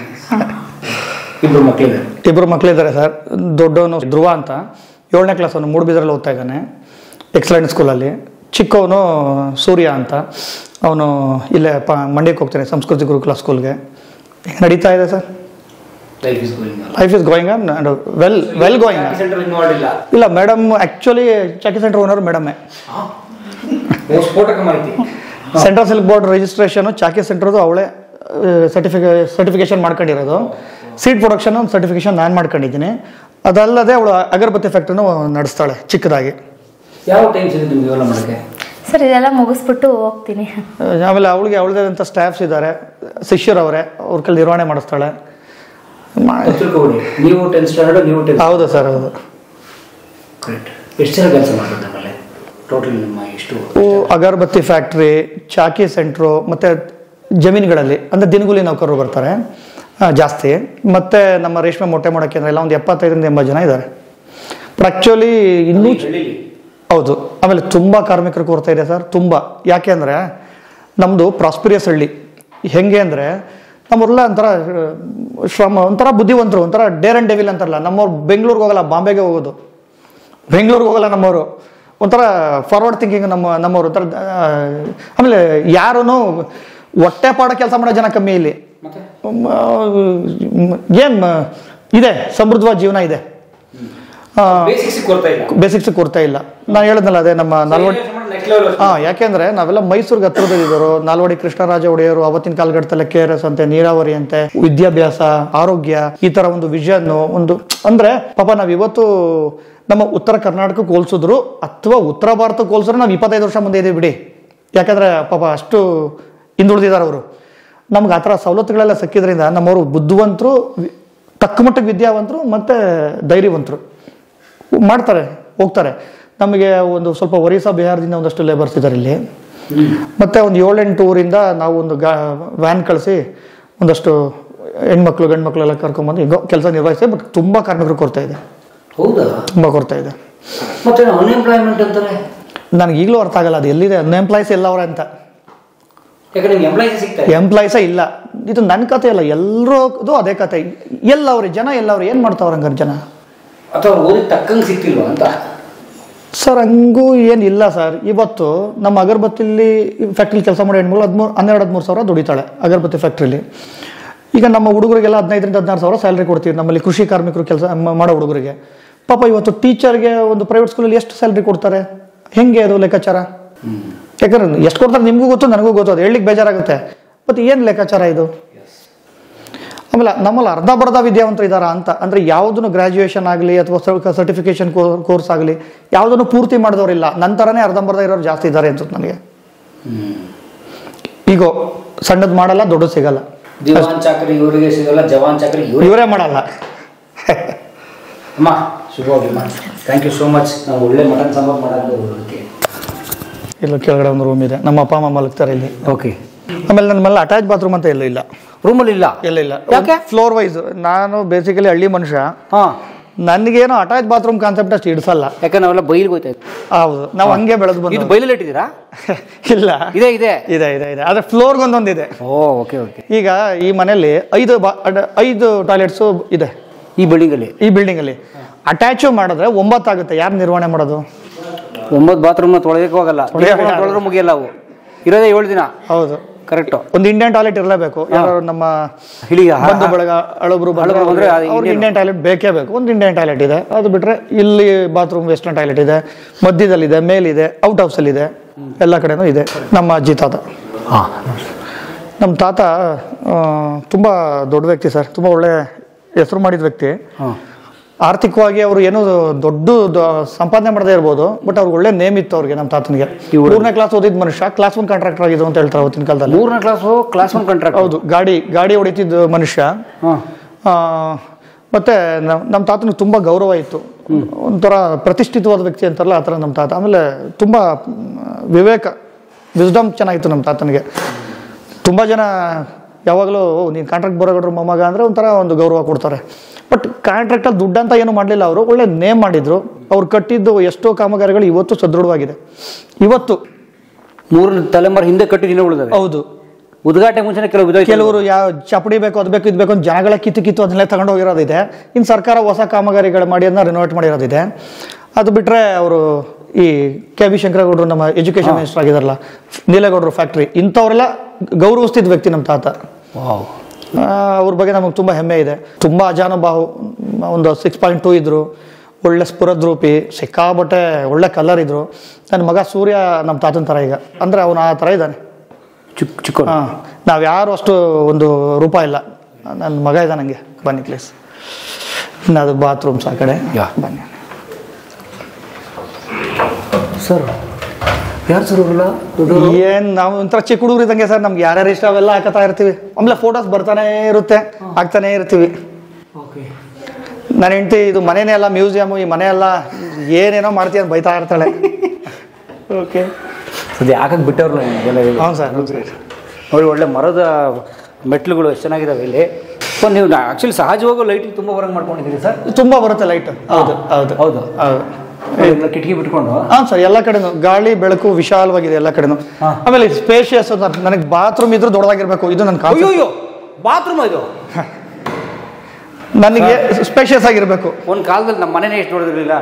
ಇಬ್ರು ಮಕ್ಕಳಿದೆ ಇಬ್ಬರು ಮಕ್ಕಳಿದ್ದಾರೆ ಸರ್ ದೊಡ್ಡವನು ಧ್ರುವ ಅಂತ ಏಳನೇ ಕ್ಲಾಸ್ ಅವನು ಮೂಡುಬಿದ್ರಲ್ಲಿ ಓದ್ತಾ ಇದ್ದಾನೆ ಎಕ್ಸಲೆಂಟ್ ಸ್ಕೂಲಲ್ಲಿ ಚಿಕ್ಕವನು ಸೂರ್ಯ ಅಂತ ಅವನು ಇಲ್ಲೇ ಪ ಮಂಡ್ಯಕ್ಕೆ ಹೋಗ್ತಾನೆ ಸಂಸ್ಕೃತಿ ಗುರುಕುಲ ಸ್ಕೂಲ್ಗೆ ನಡೀತಾ ಇದೆ sir life is going life is going on and well well going on center involve ಇಲ್ಲ ಇಲ್ಲ ಮೇಡಮ್ ಆ್ಯಕ್ಚುಲಿ ಚಾಕಿ ಸೆಂಟರ್ ಓನರ್ ಮೇಡಮೇ ಓ, ಸ್ಫೋಟಕ ಮಾಹಿತಿ ಸೆಂಟ್ರಲ್ ಸಿಲ್ಕ್ ಬೋರ್ಡ್ ರಿಜಿಸ್ಟ್ರೇಷನು ಚಾಕಿ ಸೆಂಟ್ರದು ಅವಳೇ ಸರ್ಟಿಫಿಕೇ ಸರ್ಟಿಫಿಕೇಶನ್ ಮಾಡ್ಕೊಂಡಿರೋದು ಸೀಡ್ ಪ್ರೊಡಕ್ಷನ್ ಒಂದು ಸರ್ಟಿಫಿಕೇಶನ್ ನಾನು ಮಾಡ್ಕೊಂಡಿದ್ದೀನಿ ಅದಲ್ಲದೆ ಅವಳು ಅಗರಬತ್ತಿ ಫ್ಯಾಕ್ಟ್ರಿನೂ ನಡೆಸ್ತಾಳೆ ಚಿಕ್ಕದಾಗಿ ಯಾವ ಟೈಮ್ ಸಿಗುತ್ತೆ ನಿಮ್ಗೆ ಇವೆಲ್ಲ ಮಾಡೋಕ್ಕೆ ಸರ್ ಇದೆಲ್ಲ ಮುಗಿಸ್ಬಿಟ್ಟು ಹೋಗ್ತೀನಿ ಆಮೇಲೆ ಅವಳಿಗೆ ಅವಳದೇ ಅಂತ ಸ್ಟಾಫ್ಸ್ ಇದ್ದಾರೆ ಶಿಷ್ಯರವರೇ ಅವ್ರ ಕೈಲಿ ನಿರ್ವಹಣೆ ಮಾಡಿಸ್ತಾಳೆ ಮಾ- ತಿಳ್ಕೊಬಿಡಿ ನೀವು ಟೆಂತ್ ಸ್ಟ್ಯಾಂಡರ್ಡ್ ನೀವು ಟೆಂತ್ ಹೌದು ಸರ್ ಹೌದು ಕರೆಕ್ಟ್ ಎಷ್ಟು ಜನ ಕೆಲಸ ಮಾಡ್ತಾರೆ ನಮ್ಮಲ್ಲಿ ಟೋಟಲ್ ನಿಮ್ಮ ಎಷ್ಟು ಓ, ಅಗರಬತ್ತಿ ಫ್ಯಾಕ್ಟ್ರಿ ಚಾಕಿ ಸೆಂಟ್ರು ಮತ್ತು ಜಮೀನುಗಳಲ್ಲಿ ಅಂದರೆ ದಿನಗೂಲಿ ನೌಕರರು ಬರ್ತಾರೆ ಆ, ಜಾಸ್ತಿ ಮತ್ತು ನಮ್ಮ ರೇಷ್ಮೆ ಮೊಟ್ಟೆ ಮಾಡೋಕ್ಕೆ ಅಂದ್ರೆ ಎಲ್ಲ ಒಂದು ಎಪ್ಪತ್ತೈದರಿಂದ ಎಂಬತ್ತು ಜನ ಇದ್ದಾರೆ ಬಟ್ ಆ್ಯಕ್ಚುಲಿ ಇನ್ನೂ ಚ- ಹಳ್ಳಿಲಿ ಹೌದು ಆಮೇಲೆ ತುಂಬ ಕಾರ್ಮಿಕರ ಕೊರತೆ ಇದೆ ಸರ್ ತುಂಬ ಯಾಕೆ ಅಂದರೆ ನಮ್ಮದು ಪ್ರಾಸ್ಪಿರಿಯಸ್ ಹಳ್ಳಿ ಹೆಂಗೆ ಅಂದರೆ ನಮ್ಮೂರೆಲ್ಲ ಒಂಥರ ಆ, ಶ್ರಮ ಒಂಥರ ಬುದ್ಧಿವಂತರು ಒಂಥರ ಡೇರ್ ಆ್ಯಂಡ್ ಡೆವಿಲ್ ಅಂತಾರಲ್ಲ ನಮ್ಮವ್ರು ಬೆಂಗಳೂರಿಗೆ ಹೋಗಲ್ಲ ಬಾಂಬೆಗೆ ಹೋಗೋದು ಬೆಂಗಳೂರಿಗೆ ಹೋಗಲ್ಲ ನಮ್ಮವರು ಒಂಥರ ಫಾರ್ವರ್ಡ್ ಥಿಂಕಿಂಗ್ ನಮ್ಮ ನಮ್ಮವರು ಒಂಥರ ಆ, ಆಮೇಲೆ ಯಾರೂ ಹೊಟ್ಟೆ ಪಾಡ ಕೆಲಸ ಮಾಡೋ ಜನ ಕಮ್ಮಿ ಇಲ್ಲಿ ಮತ್ತೆ ಏನು ಇದೆ ಸಮೃದ್ಧವಾದ ಜೀವನ ಇದೆ ಬೇಸಿಕ್ಸ್ ಕೊಡ್ತಾ ಇಲ್ಲ ಬೇಸಿಕ್ಸ್ ಕೊಡ್ತಾ ಇಲ್ಲ ನಾನು ಹೇಳಿದ್ನಲ್ಲ ಅದೇ ನಮ್ಮ ನಲ್ವಡಿ ನೆಕ್ಸ್ಟ್ ಲೆವೆಲ್ ಹಾ ಯಾಕೆಂದ್ರೆ ನಾವೆಲ್ಲ ಮೈಸೂರಿಗೆ ಹತ್ರದಲ್ಲಿದ್ದವರು ನಾಲ್ವಡಿ ಕೃಷ್ಣರಾಜ ಒಡೆಯರು ಅವತ್ತಿನ ಕಾಲಘಟ್ಟದಲ್ಲಿ ಕೆ ಆರ್ ಎಸ್ ಅಂತೆ ನೀರಾವರಿ ಅಂತೆ ವಿದ್ಯಾಭ್ಯಾಸ ಆರೋಗ್ಯ ಈ ತರ ಒಂದು ವಿಷನ್ ಒಂದು ಅಂದ್ರೆ ಪಾಪ ನಾವ್ ಇವತ್ತು ನಮ್ಮ ಉತ್ತರ ಕರ್ನಾಟಕಕ್ಕೆ ಹೋಲ್ಸಿದ್ರು ಅಥವಾ ಉತ್ತರ ಭಾರತಕ್ಕೆ ಹೋಲ್ಸಿದ್ರು ನಾವು ಇಪ್ಪತ್ತೈದು ವರ್ಷ ಮುಂದೆ ಇದೀವಿ ಬಿಡಿ ಯಾಕಂದ್ರೆ ಪಾಪ ಅಷ್ಟು ಹಿಂದುಳಿದಿದ್ದಾರೆ ಅವರು ನಮ್ಗೆ ಆ ಥರ ಸವಲತ್ತುಗಳೆಲ್ಲ ಸಿಕ್ಕಿದ್ರಿಂದ ನಮ್ಮವರು ಬುದ್ಧಿವಂತರು ವಿ- ತಕ್ಕ ಮಟ್ಟಿಗೆ ವಿದ್ಯಾವಂತರು ಮತ್ತೆ ಧೈರ್ಯವಂತರು ಮಾಡ್ತಾರೆ ಹೋಗ್ತಾರೆ ನಮಗೆ ಒಂದು ಸ್ವಲ್ಪ ಒರಿಸ್ಸಾ ಬಿಹಾರದಿಂದ ಒಂದಷ್ಟು ಲೇಬರ್ಸ್ ಇದ್ದಾರೆ ಇಲ್ಲಿ ಮತ್ತೆ ಒಂದು ಏಳೆಂಟು ಊರಿಂದ ನಾವು ಒಂದು ಗಾ ವ್ಯಾನ್ ಕಳಿಸಿ ಒಂದಷ್ಟು ಹೆಣ್ಮಕ್ಳು ಗಂಡು ಮಕ್ಕಳೆಲ್ಲ ಕರ್ಕೊಂಬಂದು ಹಿಂಗೋ ಕೆಲಸ ನಿರ್ವಹಿಸಿ ಬಟ್ ತುಂಬ ಕಾರ್ಮಿಕರು ಕೊರತೆ ಇದೆ ಹೌದಾ ತುಂಬ ಕೊರತೆ ಇದೆ ಮತ್ತೆ ಅನ್ಎಂಪ್ಲಾಯ್ಮೆಂಟ್ ಅಂತಾರೆ ನನಗೆ ಈಗಲೂ ಅರ್ಥ ಆಗಲ್ಲ ಅದು ಎಲ್ಲಿದೆ ಅನ್ಎಂಪ್ಲಾಯ್ಸ್ ಎಲ್ಲವ್ರೆ ಅಂತ ಯಾಕಂದ್ರೆ ನಿಮ್ಗೆ ಎಂಪ್ಲಾಯ್ಸ್ ಸಿಗ್ತಾ ಇಲ್ಲ ಎಂಪ್ಲಾಯ್ಸೇ ಇಲ್ಲ ಇದು ನನ್ನ ಕತೆ ಅಲ್ಲ ಎಲ್ಲರದು ಅದೇ ಕತೆ ಎಲ್ಲವ್ರಿ ಜನ ಎಲ್ಲವ್ರು ಏನು ಮಾಡ್ತಾವ್ರೆ ಹಂಗಾರೆ ಜನ ಅಥವಾ ಓದಿಗೆ ತಕ್ಕಂಗೆ ಸಿಗ್ತಿಲ್ವಾ ಅಂತ ಸರ್ ಹಂಗೂ ಏನಿಲ್ಲ ಸರ್ ಇವತ್ತು ನಮ್ಮ ಅಗರಬತ್ತಿಲಿ ಫ್ಯಾಕ್ಟ್ರಿಲಿ ಕೆಲಸ ಮಾಡೋ ಹೆಣ್ಮಗಳು ಹದಿಮೂರು ಹನ್ನೆರಡು ಹದಿಮೂರು ಸಾವಿರ ದುಡಿತಾಳೆ ಅಗರಬತ್ತಿ ಫ್ಯಾಕ್ಟ್ರಿಲಿ ಈಗ ನಮ್ಮ ಹುಡುಗರಿಗೆಲ್ಲ ಹದಿನೈದರಿಂದ ಹದಿನಾರು ಸಾವಿರ ಸ್ಯಾಲ್ರಿ ಕೊಡ್ತೀವಿ ನಮ್ಮಲ್ಲಿ ಕೃಷಿ ಕಾರ್ಮಿಕರು ಕೆಲಸ ಮಾಡೋ ಹುಡುಗರಿಗೆ ಪಾಪ ಇವತ್ತು ಟೀಚರ್ಗೆ ಒಂದು ಪ್ರೈವೇಟ್ ಸ್ಕೂಲಲ್ಲಿ ಎಷ್ಟು ಸ್ಯಾಲ್ರಿ ಕೊಡ್ತಾರೆ ಹೆಂಗೆ ಅದು ಲೆಕ್ಕಾಚಾರ ಯಾಕಂದ್ರೆ ಎಷ್ಟು ಕೊಡ್ತಾರೆ ನಿಮಗೂ ಗೊತ್ತು ನನಗೂ ಗೊತ್ತು ಅದು ಹೇಳಲಿಕ್ಕೆ ಬೇಜಾರಾಗುತ್ತೆ ಮತ್ತು ಏನು ಲೆಕ್ಕಾಚಾರ ಇದು ಆಮೇಲೆ ನಮ್ಮಲ್ಲಿ ಅರ್ಧ ಬರ್ಧ ವಿದ್ಯಾವಂತರು ಇದ್ದಾರಾ ಅಂತ ಅಂದರೆ ಯಾವುದನ್ನು ಗ್ರ್ಯಾಜುಯೇಷನ್ ಆಗಲಿ ಅಥವಾ ಸರ್ಟಿಫಿಕೇಶನ್ ಕೋರ್ಸ್ ಆಗಲಿ ಯಾವುದನ್ನು ಪೂರ್ತಿ ಮಾಡಿದವರಿಲ್ಲ ನಂತರನೇ ಅರ್ಧಂಬರ್ಧ ಇರೋರು ಜಾಸ್ತಿ ಇದ್ದಾರೆ ಅನ್ಸುತ್ತೆ ನನಗೆ ಈಗೋ ಸಣ್ಣದು ಮಾಡಲ್ಲ ದೊಡ್ಡದು ಸಿಗಲ್ಲ ದಿವಾನ್ ಚಾಕರಿ ಇವರಿಗೆ ಸಿಗಲ್ಲ ಜವಾನ್ ಚಾಕರಿ ಇವ್ರಿಗೆ ಇವರೇ ಮಾಡಲ್ಲ ಅಮ್ಮ ಶುಭವಾಗಿ ಥ್ಯಾಂಕ್ ಯು ಸೋ ಮಚ್ ನಾವು ಒಳ್ಳೆ ಮಟನ್ ಸಾಂಬಾರ್ ಮಾಡೋದಕ್ಕೆ ಇಲ್ಲ ಕೆಳಗಡೆ ಒಂದು ರೂಮ್ ಇದೆ ನಮ್ಮ ಅಪ್ಪ ಅಮ್ಮ ಮಲಗ್ತಾರೆ ಇಲ್ಲಿ ಓಕೆ ಆಮೇಲೆ ನನ್ನ ಮೇಲೆ ಅಟ್ಯಾಚ್ ಬಾತ್ರೂಮ್ ಅಂತ ಎಲ್ಲೂ ಇಲ್ಲ ರೂಮಲ್ಲಿ ಇಲ್ಲ ಎಲ್ಲ ಇಲ್ಲ ಯಾಕೆ? ಫ್ಲೋರ್ ವೈಸ್ ನಾನು ಬೇಸಿಕಲಿ ಹಳ್ಳಿ ಮನುಷ್ಯ ಹಾಂ ನನಗೇನೋ ಅಟ್ಯಾಚ್ ಬಾತ್ರೂಮ್ ಕಾನ್ಸೆಪ್ಟ್ ಅಷ್ಟು ಇಡಿಸಲ್ಲ ಯಾಕಂದ್ರೆ ನಾವೆಲ್ಲ ಬೈಲ್ಗೆ ಹೋಯ್ತಾ ಇದ್ವಿ ಹೌದು ನಾವು ಹಂಗೆ ಬೆಳೆದು ಇದು ಬಂದು ಬೈಲಲ್ಲಿ ಇಟ್ಟಿದ್ದೀರಾ ಇಲ್ಲ ಇದೆ ಇದೆ ಇದೆ ಇದೆ ಇದೆ ಆದರೆ ಫ್ಲೋರ್ಗೆ ಒಂದೊಂದಿದೆ ಓ ಓಕೆ ಓಕೆ ಈಗ ಈ ಮನೆಯಲ್ಲಿ ಐದು ಬಾ ಅಡ- ಐದು ಟಾಯ್ಲೆಟ್ಸು ಇದೆ ಈ ಬಿಲ್ಡಿಂಗಲ್ಲಿ ಈ ಬಿಲ್ಡಿಂಗಲ್ಲಿ ಅಟ್ಯಾಚು ಮಾಡಿದ್ರೆ ಒಂಬತ್ತಾಗುತ್ತೆ ಯಾರು ನಿರ್ವಹಣೆ ಮಾಡೋದು ಒಂಬತ್ತು ಬಾತ್ರೂಮ್ನ ತೊಳೆಯೋಕೆ ಹೋಗಲ್ಲ ತೊಳೆಯೋಕೆ ತೊಳೆದ್ರೆ ಮುಗಿಯಲ್ಲ ಅವು ಇರೋದೇ ಏಳು ದಿನ ಹೌದು ಕರೆಕ್ಟ್ ಒಂದು ಇಂಡಿಯನ್ ಟಾಯ್ಲೆಟ್ ಇರಲೇಬೇಕು ಯಾರು ನಮ್ಮ ಹಿಡಿಯ ಬಂಧು ಬಳಗ ಅಳಬ್ರು ಹಳಬ್ರು ಬಂದ್ರೆ ಅದು ಅವ್ರಿಗೆ Indian- ಇಂಡಿಯನ್ ಟಾಯ್ಲೆಟ್ ಬೇಕೇ ಬೇಕು ಒಂದು ಇಂಡಿಯನ್ ಟಾಯ್ಲೆಟ್ ಇದೆ ಅದು ಬಿಟ್ರೆ ಇಲ್ಲಿ ಬಾತ್ರೂಮ್ ವೆಸ್ಟರ್ನ್ ಟಾಯ್ಲೆಟ್ ಇದೆ ಮಧ್ಯದಲ್ಲಿದೆ ಮೇಲಿದೆ ಔಟ್ ಹೌಸಲ್ಲಿದೆ ಎಲ್ಲ ಕಡೆನೂ ಇದೆ ನಮ್ಮ ಅಜ್ಜಿ ತಾತ ಹಾಂ ನಮ್ಮ ತಾತ ಆ, ತುಂಬ ದೊಡ್ಡ ವ್ಯಕ್ತಿ ಸರ್ ತುಂಬ ಒಳ್ಳೆ ಹೆಸರು ಮಾಡಿದ ವ್ಯಕ್ತಿ ಹಾಂ ಆರ್ಥಿಕವಾಗಿ ಅವರು ಏನೋ ದೊಡ್ಡ ದ- ಸಂಪಾದನೆ ಮಾಡದೇ ಇರ್ಬೋದು ಬಟ್ ಅವ್ರಿಗೆ ಒಳ್ಳೆ ನೇಮ್ ಇತ್ತು ಅವ್ರಿಗೆ ನಮ್ಮ ತಾತನಿಗೆ ಇವ್ರು- ಮೂರನೇ ಕ್ಲಾಸ್ ಓದಿದ ಮನುಷ್ಯ ಕ್ಲಾಸ್ ಒನ್ ಕಾಂಟ್ರಾಕ್ಟರ್ ಆಗಿದ್ದು ಅಂತ ಹೇಳ್ತಾರೆ ಅವತ್ತಿನ ಕಾಲದಲ್ಲಿ ಮೂರನೇ ಕ್ಲಾಸು ಕ್ಲಾಸ್ ಒನ್ ಕಾಂಟ್ರಾಕ್ಟ್ ಹೌದು ಗಾಡಿ ಗಾಡಿ ಹೊಡಿತಿದ್ದ ಮನುಷ್ಯ ಹಾಂ ಆ, ಮತ್ತೆ ನಮ್ಮ ನಮ್ಮ ತಾತನಿಗೆ ತುಂಬ ಗೌರವ ಇತ್ತು ಒಂಥರ ಪ್ರತಿಷ್ಠಿತವಾದ ವ್ಯಕ್ತಿ ಅಂತಾರಲ್ಲ ಆ ಥರ ನಮ್ಮ ತಾತ ಆಮೇಲೆ ತುಂಬ ವಿವೇಕ ವಿಸ್ಡಮ್ ಚೆನ್ನಾಗಿತ್ತು ನಮ್ಮ ತಾತನಿಗೆ ತುಂಬ ಜನ ಯಾವಾಗಲೂ ನೀನು ಕಾಂಟ್ರಾಕ್ಟ್ ಬರೋಗಡ್ರು ಮೊಮ್ಮಗ ಅಂದರೆ ಒಂಥರ ಒಂದು ಗೌರವ ಕೊಡ್ತಾರೆ ಬಟ್ ಕಾಂಟ್ರಾಕ್ಟಲ್ಲಿ ದುಡ್ಡು ಅಂತ ಏನು ಮಾಡಲಿಲ್ಲ ಅವರು ಒಳ್ಳೆ ನೇಮ್ ಮಾಡಿದ್ರು ಅವ್ರು ಕಟ್ಟಿದ್ದು ಎಷ್ಟೋ ಕಾಮಗಾರಿಗಳು ಇವತ್ತು ಸದೃಢವಾಗಿದೆ ಇವತ್ತು ಮೂರು ತಲೆಮಾರು ಹಿಂದೆ ಕಟ್ಟಿದ ಉಳಿದವೆ ಹೌದು ಉದ್ಘಾಟನೆ ಮುಂಚೆನೆ ಕೆಲವು ಬಿದ್ದೋಯ್ತು. ಕೆಲವರು ಯಾವ ಚಪಡಿ ಬೇಕು ಅದು ಬೇಕು ಇದು ಬೇಕು ಅಂತ ಜನಗಳ ಕಿತ್ತು ಕಿತ್ತು ಅದನ್ನೆಲ್ಲ ತಗೊಂಡು ಹೋಗಿರೋದಿದೆ ಇನ್ನು ಸರ್ಕಾರ ಹೊಸ ಕಾಮಗಾರಿಗಳು ಮಾಡಿ ಅದನ್ನ ರಿನೋವೇಟ್ ಮಾಡಿರೋದಿದೆ ಅದು ಬಿಟ್ಟರೆ ಅವರು ಈ ಕೆ ವಿ ಶಂಕರಗೌಡರು ನಮ್ಮ ಎಜುಕೇಷನ್ ಮಿನಿಸ್ಟರ್ ಆಗಿದಾರಲ್ಲ ನೀಲೇಗೌಡರು ಫ್ಯಾಕ್ಟ್ರಿ ಇಂಥವರೆಲ್ಲ ಗೌರವಿಸ್ತಿದ್ದ ವ್ಯಕ್ತಿ ನಮ್ಮ ತಾತ ವಾವ್ ಆ, ಅವ್ರ ಬಗ್ಗೆ ನಮಗೆ ತುಂಬ ಹೆಮ್ಮೆ ಇದೆ ತುಂಬ ಅಜಾನುಬಾಹು ಒಂದು ಸಿಕ್ಸ್ ಪಾಯಿಂಟ್ ಟೂ ಇದ್ರು ಒಳ್ಳೆ ಸ್ಫುರದ್ರೂಪಿ ಸಿಕ್ಕಾಬಟ್ಟೆ ಒಳ್ಳೆ ಕಲರ್ ಇದ್ರು ನನ್ನ ಮಗ ಸೂರ್ಯ ನಮ್ಮ ತಾತನ ಥರ ಈಗ ಅಂದರೆ ಅವನು ಆ ಥರ ಇದ್ದಾನೆ ಚಿಕ್ಕ ಚಿಕ್ಕ ಹಾಂ ನಾವು ಯಾರು ಅಷ್ಟು ಒಂದು ರೂಪ ಇಲ್ಲ ನನ್ನ ಮಗ ಇದೆ ನನಗೆ ಬನ್ನಿ ಪ್ಲೀಸ್ ಇನ್ನು ಅದು ಬಾತ್ರೂಮ್ಸ್ ಆ ಕಡೆ ಯಾ. ಬನ್ನಿ ಸರ್ ಯಾರು ಸರ್ ಅವರಲ್ಲ ಏನ್ ನಾವು ಒಂಥರ ಚಿಕ್ಕ ಹುಡುಗರು ಇದ್ದಂಗೆ ಸರ್ ನಮ್ಗೆ ಯಾರ್ಯಾರು ಇಷ್ಟ ಅವೆಲ್ಲ ಹಾಕತಾ ಇರ್ತೀವಿ ಆಮೇಲೆ ಫೋಟೋಸ್ ಬರ್ತಾನೆ ಇರುತ್ತೆ ಹಾಕ್ತಾನೆ ಇರ್ತೀವಿ ಓಕೆ ನನ್ನ ಹೆಂಡತಿ ಇದು ಮನೆನೇ ಅಲ್ಲ ಮ್ಯೂಸಿಯಮ್ ಈ ಮನೆ ಎಲ್ಲ ಏನೇನೋ ಮಾಡ್ತೀಯ ಅಂತ ಬೈತಾ ಇರ್ತಾಳೆ ಓಕೆ ಸದ್ಯ ಹಾಕಕ್ಕೆ ಬಿಟ್ಟವ್ರಲ್ಲ ಇದೆಲ್ಲ ಹೇಳಿ. ಹೌದು ಸರ್ ನೋಡಿ ಒಳ್ಳೆ ಮರದ ಮೆಟ್ಲುಗಳು ಎಷ್ಟು ಚೆನ್ನಾಗಿದಾವೆ ಇಲ್ಲಿ ಸೊ ನೀವು ಆ್ಯಕ್ಚುಲಿ ಸಹಜವಾಗೂ ಲೈಟಿಂಗ್ ತುಂಬ ಹೊರಗೆ ಮಾಡ್ಕೊಂಡಿದ್ದೀರಿ ಸರ್ ತುಂಬಾ ಬರುತ್ತೆ ಲೈಟ್ ಹೌದು ಹೌದು ಹೌದು ಹೌದು ಎಲ್ಲ ಕಿಟಕಿ ಬಿಟ್ಕೊಂಡು ಹಾಂ ಸರ್ ಎಲ್ಲ ಕಡೆನೂ ಗಾಳಿ ಬೆಳಕು ವಿಶಾಲವಾಗಿದೆ ಎಲ್ಲ ಕಡೆನೂ ಹಾ. ಆಮೇಲೆ ಸ್ಪೇಷಿಯಸ್ ನನಗೆ ಬಾತ್ರೂಮ್ ಇದ್ರೂ ದೊಡ್ಡದಾಗಿರ್ಬೇಕು ಇದು ನನ್ನ ಅಯ್ಯೋ ಕಾನ್ಸೆಪ್ಟ್ ಅಯ್ಯೋ ಬಾತ್ರೂಮ್ ಇದು ನನಗೆ ಸ್ಪೇಷಿಯಸ್ ಆಗಿರಬೇಕು ಒಂದು ಕಾಲದಲ್ಲಿ ನಮ್ಮ ಮನೆನೇ ಎಷ್ಟು ನೋಡಿದಿರಲಿಲ್ಲ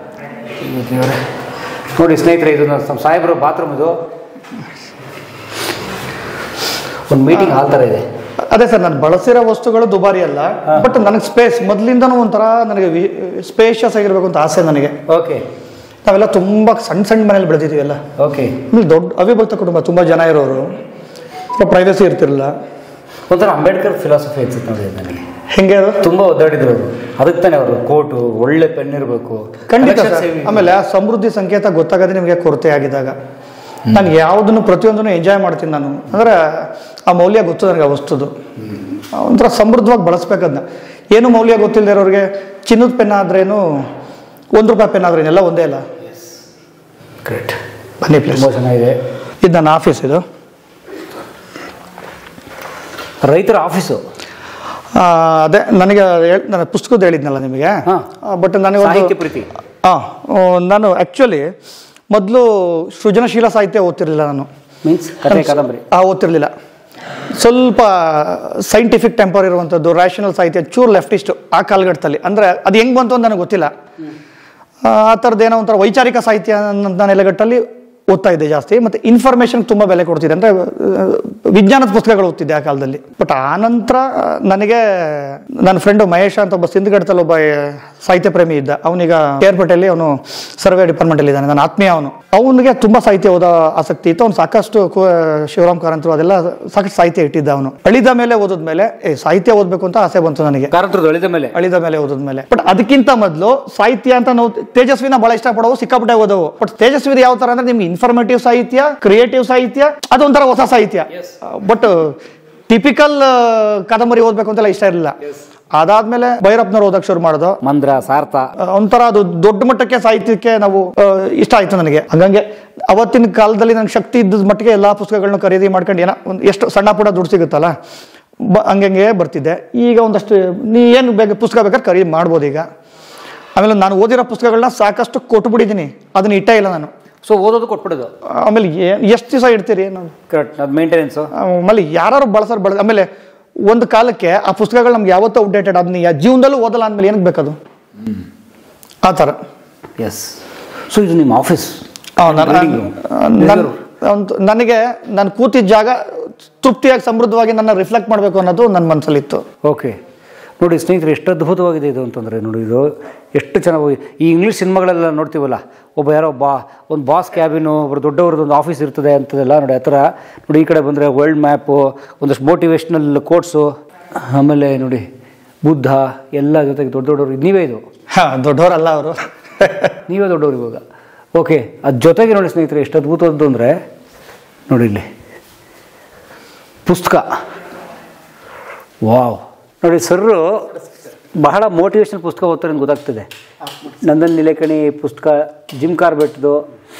ನೋಡಿ ಸ್ನೇಹಿತರೆ ಇದು ನಮ್ಮ ಸಾಹೇಬ್ರ ಬಾತ್ರೂಮ್ ಇದು ಒಂದು ಮೀಟಿಂಗ್ ಹಾಲ್ ಥರ ಇದೆ ಅದೇ ಸರ್ ನಾನು ಬಳಸಿರೋ ವಸ್ತುಗಳು ದುಬಾರಿ ಅಲ್ಲ ಬಟ್ ನನಗೆ ಸ್ಪೇಸ್ ಮೊದಲಿಂದನೂ ಒಂಥರ ನನಗೆ ಸ್ಪೇಷಿಯಸ್ ಆಗಿರ್ಬೇಕು ಅಂತ ಆಸೆ ನನಗೆ ಓಕೆ ನಾವೆಲ್ಲ ತುಂಬ ಸಣ್ಣ ಸಣ್ಣ ಮನೇಲಿ ಬೆಳೆದಿದ್ದೀವಿ ಎಲ್ಲ ಓಕೆ ಆಮೇಲೆ ದೊಡ್ಡ ಅವಿಭಕ್ತ ಕುಟುಂಬ ತುಂಬ ಜನ ಇರೋರು ಪ್ರೈವಸಿ ಇರ್ತಿರಲಿಲ್ಲ ಒಂಥರ ಅಂಬೇಡ್ಕರ್ ಫಿಲಾಸಫಿ ಅನ್ಸುತ್ತೆ ನೋಡಿ ನನಗೆ ಹೆಂಗೆ ಅದು ತುಂಬ ಒದ್ದಾಡಿದ್ರು ಅವರು ಅದಕ್ಕೆ ತಾನೆ ಅವರು ಕೋಟು ಒಳ್ಳೆ ಪೆನ್ ಇರಬೇಕು ಖಂಡಿತ ಸರ್ ಆಮೇಲೆ ಆ ಸಮೃದ್ಧಿ ಸಂಕೇತ ಗೊತ್ತಾಗದೆ ನಿಮಗೆ ಕೊರತೆ ಆಗಿದಾಗ ನಾನು ಯಾವುದನ್ನು ಪ್ರತಿಯೊಂದನ್ನು ಎಂಜಾಯ್ ಮಾಡ್ತೀನಿ ನಾನು ಅಂದರೆ ಆ ಮೌಲ್ಯ ಗೊತ್ತು ನನಗೆ ಆ ವಸ್ತುದು ಒಂಥರ ಸಮೃದ್ಧವಾಗಿ ಬಳಸ್ಬೇಕದನ್ನ ಏನು ಮೌಲ್ಯ ಗೊತ್ತಿಲ್ಲದೆ ಇರೋರಿಗೆ ಚಿನ್ನದ ಪೆನ್ ಆದ್ರೇನು ಒಂದು ರೂಪಾಯಿ ಪೆನ್ ಆದ್ರೇನು ಎಲ್ಲ ಒಂದೇ ಅಲ್ಲ ಗ್ರೇಟ್ ಬನ್ನಿ ಪ್ಲೀಸ್ ತುಂಬ ಚೆನ್ನಾಗಿದೆ ಇದು ನನ್ನ ಆಫೀಸ್ ಇದು ರೈತರ ಆಫೀಸು ಆ, ಅದೇ ನನಗೆ ಹೇಳ್- ನನ್ನ ಪುಸ್ತಕದ ಹೇಳಿದ್ನಲ್ಲ ನಿಮಗೆ ಹಾ. ಬಟ್ ನನಗೆ ಸಾಹಿತ್ಯ ಒಂದು ಪ್ರೀತಿ ಹಾಂ ನಾನು ಆ್ಯಕ್ಚುಲಿ ಮೊದಲು ಸೃಜನಶೀಲ ಸಾಹಿತ್ಯ ಓದ್ತಿರ್ಲಿಲ್ಲ ನಾನು ಮೀನ್ಸ್ ಕಥೆ ಕಾದಂಬರಿ ಆ ಓದ್ತಿರ್ಲಿಲ್ಲ ಸ್ವಲ್ಪ ಸೈಂಟಿಫಿಕ್ ಟೆಂಪರ್ ಇರುವಂಥದ್ದು ರ್ಯಾಷನಲ್ ಸಾಹಿತ್ಯ ಚೂರ್ ಲೆಫ್ಟಿಸ್ಟ್ ಆ ಕಾಲಘಟ್ಟದಲ್ಲಿ ಅಂದರೆ ಅದು ಹೆಂಗೆ ಬಂತು ಅಂತ ನನಗೆ ಗೊತ್ತಿಲ್ಲ ಆ, ಆ ಥರದ್ದು ಏನೋ ಒಂಥರ ವೈಚಾರಿಕ ಸಾಹಿತ್ಯ ನನ್ನ ನೆಲೆಗಟ್ಟಲ್ಲಿ ಓದ್ತಾ ಇದ್ದೆ ಜಾಸ್ತಿ ಮತ್ತು ಇನ್ಫಾರ್ಮೇಷನ್ ತುಂಬ ಬೆಲೆ ಕೊಡ್ತಿದ್ದೆ ಅಂದರೆ ವಿಜ್ಞಾನದ ಪುಸ್ತಕಗಳು ಓದ್ತಿದ್ದೆ ಆ ಕಾಲದಲ್ಲಿ ಬಟ್ ಆ ನಂತರ ನನಗೆ ನನ್ನ ಫ್ರೆಂಡು ಮಹೇಶ ಅಂತ ಒಬ್ಬ ಸಿಂಧಗಢದಲ್ಲಿ ಒಬ್ಬ ಸಾಹಿತ್ಯ ಪ್ರೇಮಿ ಇದ್ದ ಅವನೀಗ ಕೇರ್ಪೇಟೆಯಲ್ಲಿ ಅವನು ಸರ್ವೆ ಡಿಪಾರ್ಟ್ಮೆಂಟಲ್ಲಿ ಇದ್ದಾನೆ ನನ್ನ ಆತ್ಮೀಯ ಅವನು ಅವನಿಗೆ ತುಂಬ ಸಾಹಿತ್ಯ ಓದೋ ಆಸಕ್ತಿ ಇತ್ತು ಅವ್ನು ಸಾಕಷ್ಟು ಕು- ಶಿವರಾಮ್ ಕಾರಂತರು ಅದೆಲ್ಲ ಸಾಕಷ್ಟು ಸಾಹಿತ್ಯ ಇಟ್ಟಿದ್ದ ಅವನು ಅಳಿದ ಮೇಲೆ ಓದಿದ ಮೇಲೆ ಏ ಸಾಹಿತ್ಯ ಓದಬೇಕು ಅಂತ ಆಸೆ ಬಂತು ನನಗೆ ಕಾರಂತರದ್ದು ಅಳಿದ ಮೇಲೆ ಅಳಿದ ಮೇಲೆ ಓದಿದ ಮೇಲೆ ಬಟ್ ಅದಕ್ಕಿಂತ ಮೊದಲು ಸಾಹಿತ್ಯ ಅಂತ ನಾವು ತೇಜಸ್ವಿನ ಬಹಳ ಇಷ್ಟಪಡೋವು ಸಿಕ್ಕಾಪಟ್ಟೆ ಓದವು ಬಟ್ ತೇಜಸ್ವಿ ಯಾವ ತರ ಅಂದ್ರೆ ನಿಮ್ಗೆ ಇನ್ಫಾರ್ಮೇಟಿವ್ ಸಾಹಿತ್ಯ ಕ್ರಿಯೇಟಿವ್ ಸಾಹಿತ್ಯ ಅದೊಂಥರ ಹೊಸ ಸಾಹಿತ್ಯ ಬಟ್ ಟಿಪಿಕಲ್ ಕಾದಂಬರಿ ಓದ್ಬೇಕು ಅಂತೆಲ್ಲ ಇಷ್ಟ ಇರಲಿಲ್ಲ ಅದಾದ್ಮೇಲೆ ಭೈರಪ್ಪನವ್ರು ಓದಕ್ಕೆ ಶುರು ಮಾಡೋದು ಮಂದ್ರ ಸಾರ್ಥ ಆ, ಒಂಥರ ಅದು ದೊಡ್ಡ ಮಟ್ಟಕ್ಕೆ ಸಾಹಿತ್ಯಕ್ಕೆ ನಾವು ಆ, ಇಷ್ಟ ಆಯ್ತು ನನಗೆ ಹಂಗಂಗೆ ಅವತ್ತಿನ ಕಾಲದಲ್ಲಿ ನನಗೆ ಶಕ್ತಿ ಇದ್ದದ ಮಟ್ಟಿಗೆ ಎಲ್ಲ ಪುಸ್ತಕಗಳನ್ನ ಖರೀದಿ ಮಾಡ್ಕೊಂಡು ಏನೋ ಒಂದು ಎಷ್ಟು ಸಣ್ಣ ಪುಟ್ಟ ದುಡ್ಡು ಸಿಗುತ್ತಲ್ಲ ಬ ಹಂಗಂಗೆ ಬರ್ತಿದ್ದೆ ಈಗ ಒಂದಷ್ಟು ನೀ ಏನು ಬೇಕು ಪುಸ್ತಕ ಬೇಕಾದ್ರೆ ಖರೀದಿ ಮಾಡ್ಬೋದು ಈಗ ಆಮೇಲೆ ನಾನು ಓದಿರೋ ಪುಸ್ತಕಗಳನ್ನ ಸಾಕಷ್ಟು ಕೊಟ್ಬಿಟ್ಟಿದ್ದೀನಿ ಅದನ್ನ ಇಟ್ಟೇ ಇಲ್ಲ ನಾನು ಸೊ ಓದೋದು ಕೊಟ್ಬಿಡೋದು ಆಮೇಲೆ ಎಷ್ಟು ದಿವಸ ಇಡ್ತೀರಿ ನಾವು ಕರೆಕ್ಟ್ ಅದು ಮೇಂಟೆನೆನ್ಸು ಆಮೇಲೆ ಯಾರು ಬಳಸೋರು ಬಳಸ ಆಮೇಲೆ ಒಂದು ಕಾಲಕ್ಕೆ ಆ ಪುಸ್ತಕಗಳು ನಮ್ಗೆ ಯಾವತ್ತೂ ಔಟ್ಡೇಟೆಡ್ ಅದನ್ನ ಯಾ- ಜೀವನದಲ್ಲೂ ಓದಲ್ಲ ಅಂದಮೇಲೆ ಏನಕ್ಕೆ ಬೇಕದು ಆ ಥರ ಎಸ್ ಸೊ ಇದು ನಿಮ್ಮ ಆಫೀಸ್ ಆ, ನನ್ನ- Reading room. ನನ್- ಒಂದು- ನನಗೆ ನಾನು ಕೂತಿದ್ದ ಜಾಗ ತೃಪ್ತಿಯಾಗಿ ಸಮೃದ್ಧವಾಗಿ ನನ್ನ ರಿಫ್ಲೆಕ್ಟ್ ಮಾಡಬೇಕು ಅನ್ನೋದು ನನ್ನ ಮನಸ್ಸಲ್ಲಿತ್ತು ಓಕೆ ನೋಡಿ ಸ್ನೇಹಿತರೆ ಎಷ್ಟು ಅದ್ಭುತವಾಗಿದೆ ಇದು ಅಂತಂದರೆ ನೋಡಿ ಇದು ಎಷ್ಟು ಚೆನ್ನಾಗಿ ಈ ಇಂಗ್ಲೀಷ್ ಸಿನಿಮಾಗಳೆಲ್ಲ ನೋಡ್ತೀವಲ್ಲ ಒಬ್ಬ ಯಾರೋ ಬಾ ಒಂದು ಬಾಸ್ ಕ್ಯಾಬಿನು ಒಬ್ಬರು ದೊಡ್ಡವ್ರದ್ದು ಒಂದು ಆಫೀಸ್ ಇರ್ತದೆ ಅಂತದೆಲ್ಲ ನೋಡಿ ಆ ಥರ ನೋಡಿ ಈ ಕಡೆ ಬಂದರೆ ವರ್ಲ್ಡ್ ಮ್ಯಾಪು ಒಂದಷ್ಟು ಮೋಟಿವೇಶ್ನಲ್ ಕೋಟ್ಸು ಆಮೇಲೆ ನೋಡಿ ಬುದ್ಧ ಎಲ್ಲ ಜೊತೆಗೆ ದೊಡ್ಡ ದೊಡ್ಡವರು ಇದು ನೀವೇ ಇದು ಹಾ ದೊಡ್ಡವರಲ್ಲ ಅವರು ನೀವೇ ದೊಡ್ಡವರು ಇವಾಗ ಓಕೆ ಅದ್ರ ಜೊತೆಗೆ ನೋಡಿ ಸ್ನೇಹಿತರೆ ಎಷ್ಟು ಅದ್ಭುತವಾದ್ದು ಅಂದರೆ ನೋಡಿ ಇಲ್ಲಿ ಪುಸ್ತಕ ವಾವ್ ನೋಡಿ ಸರ್ರು ಬಹಳ ಮೋಟಿವೇಶನಲ್ ಪುಸ್ತಕ ಓದ್ತಾರೆ ಅಂತ ಗೊತ್ತಾಗ್ತದೆ ನಂದನ್ ನಿಲೇಕಣಿ ಪುಸ್ತಕ ಜಿಮ್ ಕಾರ್ಬೆಟ್ದು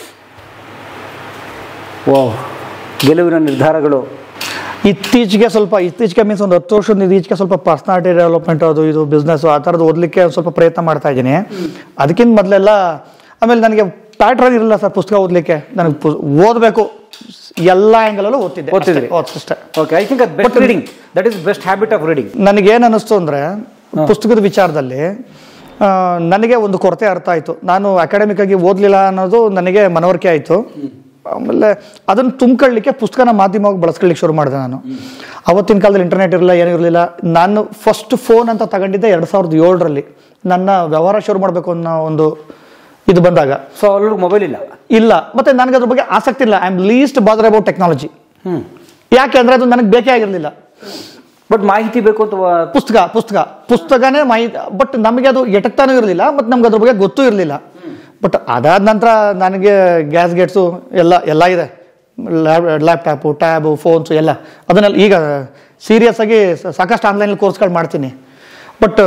ವಾವ್ ಗೆಲುವಿನ ನಿರ್ಧಾರಗಳು ಇತ್ತೀಚೆಗೆ ಸ್ವಲ್ಪ ಇತ್ತೀಚೆಗೆ ಮೀನ್ಸ್ ಒಂದು ಹತ್ತು ವರ್ಷದ ಇತ್ತೀಚೆಗೆ ಸ್ವಲ್ಪ ಪರ್ಸನಾಲಿಟಿ ಡೆವಲಪ್ಮೆಂಟ್ ಅದು ಇದು ಬಿಸ್ನೆಸ್ ಆ ಥರದ್ದು ಓದಲಿಕ್ಕೆ ಒಂದು ಸ್ವಲ್ಪ ಪ್ರಯತ್ನ ಮಾಡ್ತಾ ಇದ್ದೀನಿ ಅದಕ್ಕಿಂತ ಮೊದಲೆಲ್ಲ ಆಮೇಲೆ ನನಗೆ ಪ್ಯಾಟ್ರನ್ ಇರಲಿಲ್ಲ ಸರ್ ಪುಸ್ತಕ ಓದಲಿಕ್ಕೆ ನನಗೆ ಪು ಓದಬೇಕು ಎಲ್ಲ ಆ್ಯಂಗಲಲ್ಲೂ ಓದ್ತಿದ್ದೆ ಓದ್ತಿದ್ರಿ? ಅಷ್ಟೇ, ಅಷ್ಟೇ ಓಕೆ ಐ ಥಿಂಕ್ ಅದು best reading that is best habit of reading ನನಗೇನು ಅನ್ನಿಸ್ತು ಅಂದರೆ ಪುಸ್ತಕದ ವಿಚಾರದಲ್ಲಿ ಆ, ನನಗೆ ಒಂದು ಕೊರತೆ ಅರ್ಥ ಆಯಿತು ನಾನು ಅಕಾಡೆಮಿಕ್ ಆಗಿ ಓದಲಿಲ್ಲ ಅನ್ನೋದು ನನಗೆ ಮನವರಿಕೆ ಆಯಿತು ಆಮೇಲೆ ಅದನ್ನು ತುಂಬ್ಕೊಳ್ಳಿಕ್ಕೆ ಪುಸ್ತಕನ ಮಾಧ್ಯಮವಾಗಿ ಬಳಸ್ಕೊಳ್ಳಿಕ್ಕೆ ಶುರು ಮಾಡಿದೆ ನಾನು ಅವತ್ತಿನ ಕಾಲದಲ್ಲಿ ಇಂಟರ್ನೆಟ್ ಇರಲಿಲ್ಲ ಏನೂ ಇರಲಿಲ್ಲ ನಾನು ಫಸ್ಟ್ ಫೋನ್ ಅಂತ ತಗೊಂಡಿದ್ದೆ ಎರಡು ಸಾವಿರದ ಏಳರಲ್ಲಿ ನನ್ನ ವ್ಯವಹಾರ ಶುರು ಮಾಡಬೇಕು ಅನ್ನೋ ಒಂದು ಇದು ಬಂದಾಗ ಸೊ ಅಲ್ಲೂ ಮೊಬೈಲ್ ಇಲ್ಲ ಇಲ್ಲ ಮತ್ತೆ ನನಗೆ ಅದ್ರ ಬಗ್ಗೆ ಆಸಕ್ತಿ ಇಲ್ಲ I am least bother about technology ಹ್ಞೂ ಯಾಕೆ ಅಂದರೆ ಅದು ನನಗೆ ಬೇಕೇ ಆಗಿರಲಿಲ್ಲ ಬಟ್ ಮಾಹಿತಿ ಬೇಕು ಅಂತ ವ- ಪುಸ್ತಕ ಪುಸ್ತಕ ಪುಸ್ತಕನೇ ಮಾಹಿತಿ ಬಟ್ ನಮಗೆ ಅದು ಎಟಕ್ತಾನೂ ಇರಲಿಲ್ಲ ಮತ್ತು ನಮ್ಗೆ ಅದ್ರ ಬಗ್ಗೆ ಗೊತ್ತೂ ಇರಲಿಲ್ಲ ಬಟ್ ಅದಾದ ನಂತರ ನನಗೆ ಗ್ಯಾಸ್ ಗೇಟ್ಸು ಎಲ್ಲ ಎಲ್ಲ ಇದೆ ಲ್ಯಾಪ್ ಲ್ಯಾಪ್ಟಾಪು ಟ್ಯಾಬು ಫೋನ್ಸು ಎಲ್ಲ ಅದನ್ನೆಲ್ಲ ಈಗ ಸೀರಿಯಸ್ ಆಗಿ ಸ- ಸಾಕಷ್ಟು ಆನ್ಲೈನಲ್ಲಿ ಕೋರ್ಸ್ಗಳು ಮಾಡ್ತೀನಿ ಬಟ್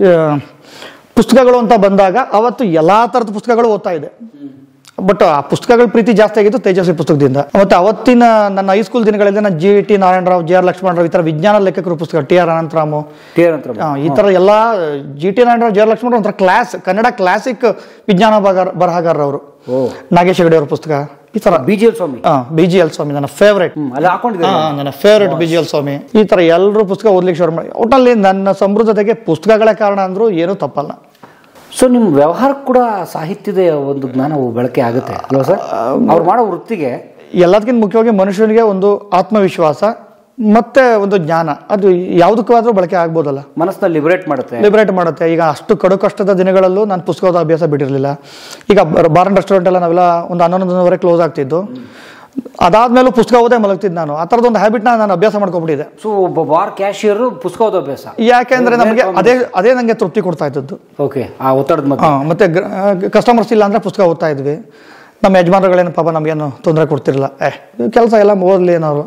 ಪುಸ್ತಕಗಳು ಅಂತ ಬಂದಾಗ ಅವತ್ತು ಎಲ್ಲ ಥರದ ಪುಸ್ತಕಗಳು ಓದ್ತಾ ಇದೆ ಬಟ್ ಆ ಪುಸ್ತಕಗಳ ಪ್ರೀತಿ ಜಾಸ್ತಿ ಆಗಿತ್ತು ತೇಜಸ್ವಿ ಪುಸ್ತಕದಿಂದ ಮತ್ತೆ ಅವತ್ತಿನ ನನ್ನ ಹೈಸ್ಕೂಲ್ ದಿನಗಳಲ್ಲಿ ನಾನು G T Narayanarao G R Lakshmanarao ಈ ಥರ ವಿಜ್ಞಾನ ಲೇಖಕರು ಪುಸ್ತಕ T R Anantharamu T R ಅಂತ ಆ, ಈ ಥರ ಎಲ್ಲ G T Narayanarao G R Lakshmanarao ಒಂಥರ ಕ್ಲಾಸ್ ಕನ್ನಡ ಕ್ಲಾಸಿಕ್ ವಿಜ್ಞಾನ ಬರಹ- ಬರಹಗಾರರವರು ಓ ನಾಗೇಶ್ ಹೆಗಡೆ ಅವ್ರ ಪುಸ್ತಕ ಈ ಥರ B G L Swamy B G L Swamy ನನ್ನ ಫೇವ್ರೇಟ್ ಹ್ಮ್, ಅಲ್ಲಿ ಹಾಕೊಂಡಿದ್ದಾರೆ ನನ್ನ favourite B G L Swamy ಈ ಥರ ಎಲ್ಲರೂ ಪುಸ್ತಕ ಓದ್ಲಿಕ್ಕೆ ಶುರು ಮಾಡಿ ಒಟ್ಟಲ್ಲಿ ನನ್ನ ಸಮೃದ್ಧತೆಗೆ ಪುಸ್ತಕಗಳೇ ಕಾರಣ ಅಂದ್ರೂ ಏನೂ ತಪ್ಪಲ್ಲ ಸೊ ನಿಮ್ಮ ವ್ಯವಹಾರಕ್ಕೆ ಕೂಡ ಸಾಹಿತ್ಯದ ಒಂದು ಜ್ಞಾನ ಬಳಕೆ ಆಗುತ್ತೆ ಅಲ್ವಾ ಸರ್ ಅವ್ರು ಮಾಡೋ ವೃತ್ತಿಗೆ ಎಲ್ಲದಕ್ಕಿಂತ ಮುಖ್ಯವಾಗಿ ಮನುಷ್ಯನಿಗೆ ಒಂದು ಆತ್ಮವಿಶ್ವಾಸ ಮತ್ತೆ ಒಂದು ಜ್ಞಾನ ಅದು ಯಾವುದಕ್ಕಾದ್ರೂ ಬಳಕೆ ಆಗ್ಬೋದಲ್ಲ ಮನಸ್ಸನ್ನ ಲಿಬರೇಟ್ ಮಾಡುತ್ತೆ ಲಿಬರೇಟ್ ಮಾಡುತ್ತೆ ಈಗ ಅಷ್ಟು ಕಡು ಕಷ್ಟದ ದಿನಗಳಲ್ಲೂ ನಾನು ಪುಸ್ತಕದ ಅಭ್ಯಾಸ ಬಿಟ್ಟಿರಲಿಲ್ಲ ಈಗ ಬಾರ್ ಅಂಡ್ ರೆಸ್ಟೋರೆಂಟ್ ಎಲ್ಲ ನಾವೆಲ್ಲ ಒಂದು ಹನ್ನೊಂದರವರೆಗೆ ಕ್ಲೋಸ್ ಆಗ್ತಿದ್ದು ಅದಾದ್ಮೇಲೂ ಪುಸ್ತಕ ಓದೇ ಮಲಗ್ತಿದ್ದು ನಾನು ಆ ಥರದೊಂದು ಹ್ಯಾಬಿಟ್ನ ನಾನು ಅಭ್ಯಾಸ ಮಾಡ್ಕೊಬಿಟ್ಟಿದ್ದೆ ಸೊ ಒಬ್ಬ ಬಾರ್ ಕ್ಯಾಶಿಯರ್ ಪುಸ್ತಕ ಓದೋ ಅಭ್ಯಾಸ ಯಾಕೆಂದ್ರೆ ನಮಗೆ ಅದೇ ಅದೇ ನನಗೆ ತೃಪ್ತಿ ಕೊಡ್ತಾ ಇದ್ದದ್ದು ಓಕೆ ಆ ಒತ್ತಡದ ಮಧ್ಯೆ ಹಾಂ ಮತ್ತೆ ಕಸ್ಟಮರ್ಸ್ ಇಲ್ಲ ಅಂದ್ರೆ ಪುಸ್ತಕ ಓದ್ತಾ ಇದ್ವಿ ನಮ್ಮ ಯಜಮಾನರುಗಳೇನು ಪಾಪ ನಮಗೇನು ತೊಂದರೆ ಕೊಡ್ತಿರಲಿಲ್ಲ ಏ ಕೆಲಸ ಎಲ್ಲ ಓದಲಿ ಏನವರು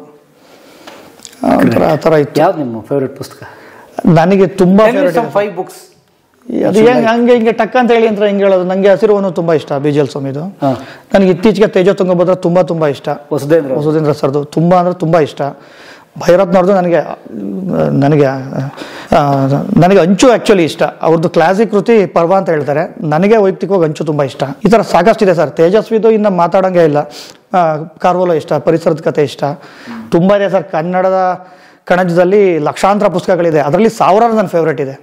ಆ ಥರ ಆ ಥರ ಇತ್ತು ಯಾವ್ದು ನಿಮ್ಮ ಫೇವ್ರೆಟ್ ಪುಸ್ತಕ ನನಗೆ ತುಂಬಾ favorite ಇದೆ. ಫೈವ್ ಬುಕ್ಸ್ ಅದು ಹೆಂಗ್ ಹಂಗೆ ಹಿಂಗೆ ಟಕ್ ಅಂತ ಹೇಳಿ ಅಂತ ಹಿಂಗೆ ಹೇಳೋದು ನನಗೆ ಹಸಿರುವನ್ನು ತುಂಬಾ ಇಷ್ಟ ಬಿಜಲ್ ಸ್ವಾಮಿದು ಹಾ. ನನಗೆ ಇತ್ತೀಚೆಗೆ ತೇಜೋ ತುಂಗಭದ್ರ ತುಂಬಾ ತುಂಬಾ ಇಷ್ಟ ಹೊಸದೇಂದ್ರ ಹೊಸದೇಂದ್ರ ಸರ್ದು ತುಂಬಾ ಅಂದ್ರೆ ತುಂಬಾ ಇಷ್ಟ ಭೈರತ್ನವ್ರದ್ದು ನನಗೆ ಆ, ನನಗೆ ಆ, ನನಗೆ ಅಂಚು ಆ್ಯಕ್ಚುಲಿ ಇಷ್ಟ ಅವ್ರದ್ದು ಕ್ಲಾಸಿಕ್ ಕೃತಿ ಪರ್ವ ಅಂತ ಹೇಳ್ತಾರೆ ನನಗೆ ವೈಯಕ್ತಿಕವಾಗಿ ಅಂಚು ತುಂಬ ಇಷ್ಟ ಈ ಥರ ಸಾಕಷ್ಟಿದೆ ಸರ್ ತೇಜಸ್ವಿದು ಇನ್ನು ಮಾತಾಡೋಂಗೆ ಇಲ್ಲ ಆ, ಕಾರ್ವೋಲೋ ಇಷ್ಟ ಪರಿಸರದ ಕತೆ ಇಷ್ಟ ತುಂಬ ಇದೆ ಸರ್ ಕನ್ನಡದ ಕಣಜದಲ್ಲಿ ಲಕ್ಷಾಂತರ ಪುಸ್ತಕಗಳಿದೆ ಅದರಲ್ಲಿ ಸಾವಿರಾರು ನನ್ನ ಫೇವ್ರೇಟ್ ಇದೆ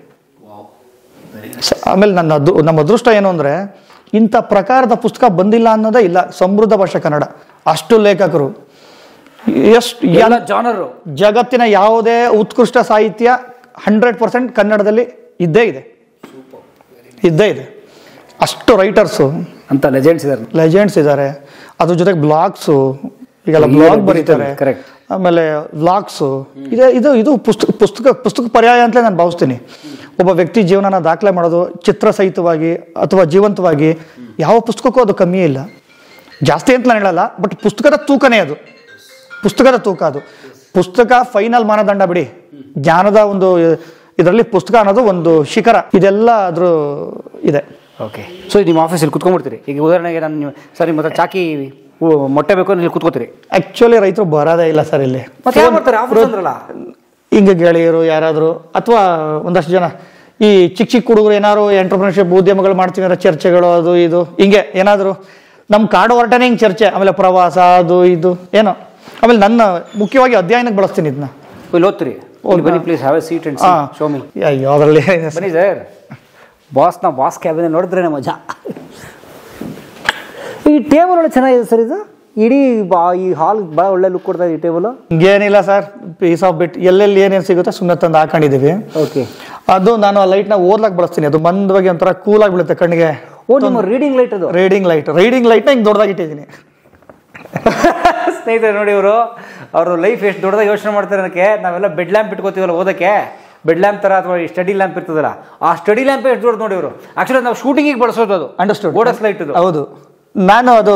ಸ- ಆಮೇಲೆ ನನ್ನ ಅದು ನಮ್ಮ ಅದೃಷ್ಟ ಏನು ಅಂದರೆ ಇಂಥ ಪ್ರಕಾರದ ಪುಸ್ತಕ ಬಂದಿಲ್ಲ ಅನ್ನೋದೇ ಇಲ್ಲ ಸಮೃದ್ಧ ಭಾಷೆ ಕನ್ನಡ ಅಷ್ಟು ಲೇಖಕರು ಎಷ್ಟು ಎಲ್ಲ ಜಾನರು ಜಗತ್ತಿನ ಯಾವುದೇ ಉತ್ಕೃಷ್ಟ ಸಾಹಿತ್ಯ ಹಂಡ್ರೆಡ್ ಪರ್ಸೆಂಟ್ ಕನ್ನಡದಲ್ಲಿ ಇದ್ದೇ ಇದೆ ಇದ್ದೇ ಇದೆ ಅಷ್ಟು ರೈಟರ್ಸು ಅಂತ ಲೆಜೆಂಡ್ಸ್ ಇದ್ದಾರೆ ಲೆಜೆಂಡ್ಸ್ ಇದ್ದಾರೆ ಅದ್ರ ಜೊತೆಗೆ ಬ್ಲಾಗ್ಸು ಈಗೆಲ್ಲ ಈಗ ಬ್ಲಾಗ್ digital, ಬರೀತಾರೆ correct. ಆಮೇಲೆ ವ್ಲಾಗ್ಸು ಇದೆ ಇದು ಇದು ಪುಸ್ತಕ ಪುಸ್ತಕ ಪುಸ್ತಕ ಪರ್ಯಾಯ ಅಂತಲೇ ನಾನು ಭಾವಿಸ್ತೀನಿ ಒಬ್ಬ ವ್ಯಕ್ತಿ ಜೀವನನ ದಾಖಲೆ ಮಾಡೋದು ಚಿತ್ರ ಸಹಿತವಾಗಿ ಅಥವಾ ಜೀವಂತವಾಗಿ ಯಾವ ಪುಸ್ತಕಕ್ಕೂ ಅದು ಕಮ್ಮಿ ಇಲ್ಲ ಜಾಸ್ತಿ ಅಂತ ನಾನು ಹೇಳಲ್ಲ ಬಟ್ ಪುಸ್ತಕದ ತೂಕನೇ ಅದು ಪುಸ್ತಕದ ತೂಕ ಅದು ಪುಸ್ತಕ ಫೈನಲ್ ಮಾನದಂಡ ಬಿಡಿ ಜ್ಞಾನದ ಒಂದು ಇದರಲ್ಲಿ ಪುಸ್ತಕ ಅನ್ನೋದು ಒಂದು ಶಿಖರ ಇದೆಲ್ಲ ಅದ್ರ ಇದೆ ಓಕೆ ಸೊ ನಿಮ್ಮ ಆಫೀಸಲ್ಲಿ ಕುತ್ಕೊಂಡ್ಬಿಡ್ತೀರಿ ಈಗ ಉದಾಹರಣೆಗೆ ನಾನು ನೀವು ಸರ್ ನಿಮ್ಮ ಹತ್ರ ಚಾಕಿ ಉ, ಮೊಟ್ಟೆ ಬೇಕು ಅಂದ್ರೆ ಇಲ್ಲಿ ಕುತ್ಕೋತೀರಿ ಆಕ್ಚುಲಿ ರೈತರು ಬರೋದೇ ಇಲ್ಲ ಸರ್ ಇಲ್ಲಿ ಮತ್ತೆ ಯಾರು ಮಾಡ್ತಾರೆ ಆಫೀಸ್ ಅಂದ್ರಲ್ಲ ಹಿಂಗೆ ಗೆಳೆಯರು ಯಾರಾದರೂ ಅಥವಾ ಒಂದಷ್ಟು ಜನ ಈ ಚಿಕ್ಕ ಚಿಕ್ಕ ಹುಡುಗರು ಏನಾದ್ರು ಎಂಟರ್ಪ್ರಿನರ್ಶಿಪ್ ಉದ್ಯಮಗಳು ಮಾಡ್ತೀವಿ ಅಂದ್ರೆ ಚರ್ಚೆಗಳು ಅದು ಇದು ಹಿಂಗೆ ಏನಾದರೂ ನಮ್ಮ ಕಾಡು ಹೊರಟನೆ ಹಿಂಗೆ ಚರ್ಚೆ ಆಮೇಲೆ ಪ್ರವಾಸ ಅದು ಇದು ಏನೋ ಆಮೇಲೆ ನನ್ನ ಮುಖ್ಯವಾಗಿ ಅಧ್ಯಯನಕ್ಕೆ ಬಳಸ್ತೀನಿ ಇದನ್ನ ಇಲ್ಲಿ ಓದ್ತೀರಿ ಇಲ್ಲಿ ಬನ್ನಿ please have a seat and ಹಾ. ಶೋ ಮಿ ಅಯ್ಯೋ ಅದರಲ್ಲಿ ಬನ್ನಿ ಸರ್ ಬಾಸ್ನ ಬಾಸ್ ಕ್ಯಾಬಿನ ನೋಡಿದ್ರೆ ಮಜಾ ಈ ಟೇಬಲ್ ಒಳ್ಳೆ ಚೆನ್ನಾಗಿದೆ ಸರ್ ಇದು ಇಡೀ ಬಾ- ಈ ಹಾಲ್ ಭಾಳ ಒಳ್ಳೆ ಲುಕ್ ಕೊಡ್ತಾ ಇದೆ ಈ ಟೇಬಲು ಏನಿಲ್ಲ ಸರ್ ಪೀಸ್ ಆಫ್ ಬಿಟ್ ಎಲ್ಲೆಲ್ಲಿ ಏನೇನು ಸಿಗುತ್ತೆ ಸುಮ್ಮನೆ ತಂದು ಹಾಕೊಂಡಿದ್ದೀವಿ ಓಕೆ ಅದು ನಾನು ಆ ಲೈಟ್ನ ಓದ್ಲಕ್ಕೆ ಬಳಸ್ತೀನಿ ಅದು ಮಂದವಾಗಿ ಒಂಥರ ಕೂಲಾಗಿ ಬೀಳುತ್ತೆ ಕಣ್ಣಿಗೆ ಓ ನಿಮ್ಮ ರೀಡಿಂಗ್ ಲೈಟ್ ಅದು ರೀಡಿಂಗ್ ಲೈಟ್ ರೀಡಿಂಗ್ ಲೈಟ್ನ ಹಿಂಗೆ ದೊಡ್ಡದಾಗಿ ಇಟ್ಟಿದ್ದೀನಿ ಸ್ನೇಹಿತರೆ ನೋಡಿ ಇವರು ಅವರು ಲೈಫ್ ಎಷ್ಟು ದೊಡ್ಡದಾಗಿ ಯೋಚನೆ ಮಾಡ್ತಾರೆ ಅನ್ನೋಕ್ಕೆ ನಾವೆಲ್ಲ ಬೆಡ್ ಲ್ಯಾಂಪ್ ಇಟ್ಕೋತೀವಲ್ಲ ಓದಕ್ಕೆ ಬೆಡ್ ಲ್ಯಾಂಪ್ ಥರ ಅಥವಾ ಸ್ಟಡಿ ಲ್ಯಾಂಪ್ ಇರ್ತದಲ್ಲ ಆ ಸ್ಟಡಿ ಲ್ಯಾಂಪ್ ಎಷ್ಟು ದೊಡ್ಡ ನೋಡಿ ಇವರು ಆಕ್ಚುಲಿ ನಾವು ಶೂಟಿಂಗಿಗೆ ಬಳಸೋದು ಅದು ಅಂಡರ್ಸ್ಟುಡ್ ಗೋಡಸ್ ಲೈಟ್ ಇದು ಹೌದು ನಾನು ಅದು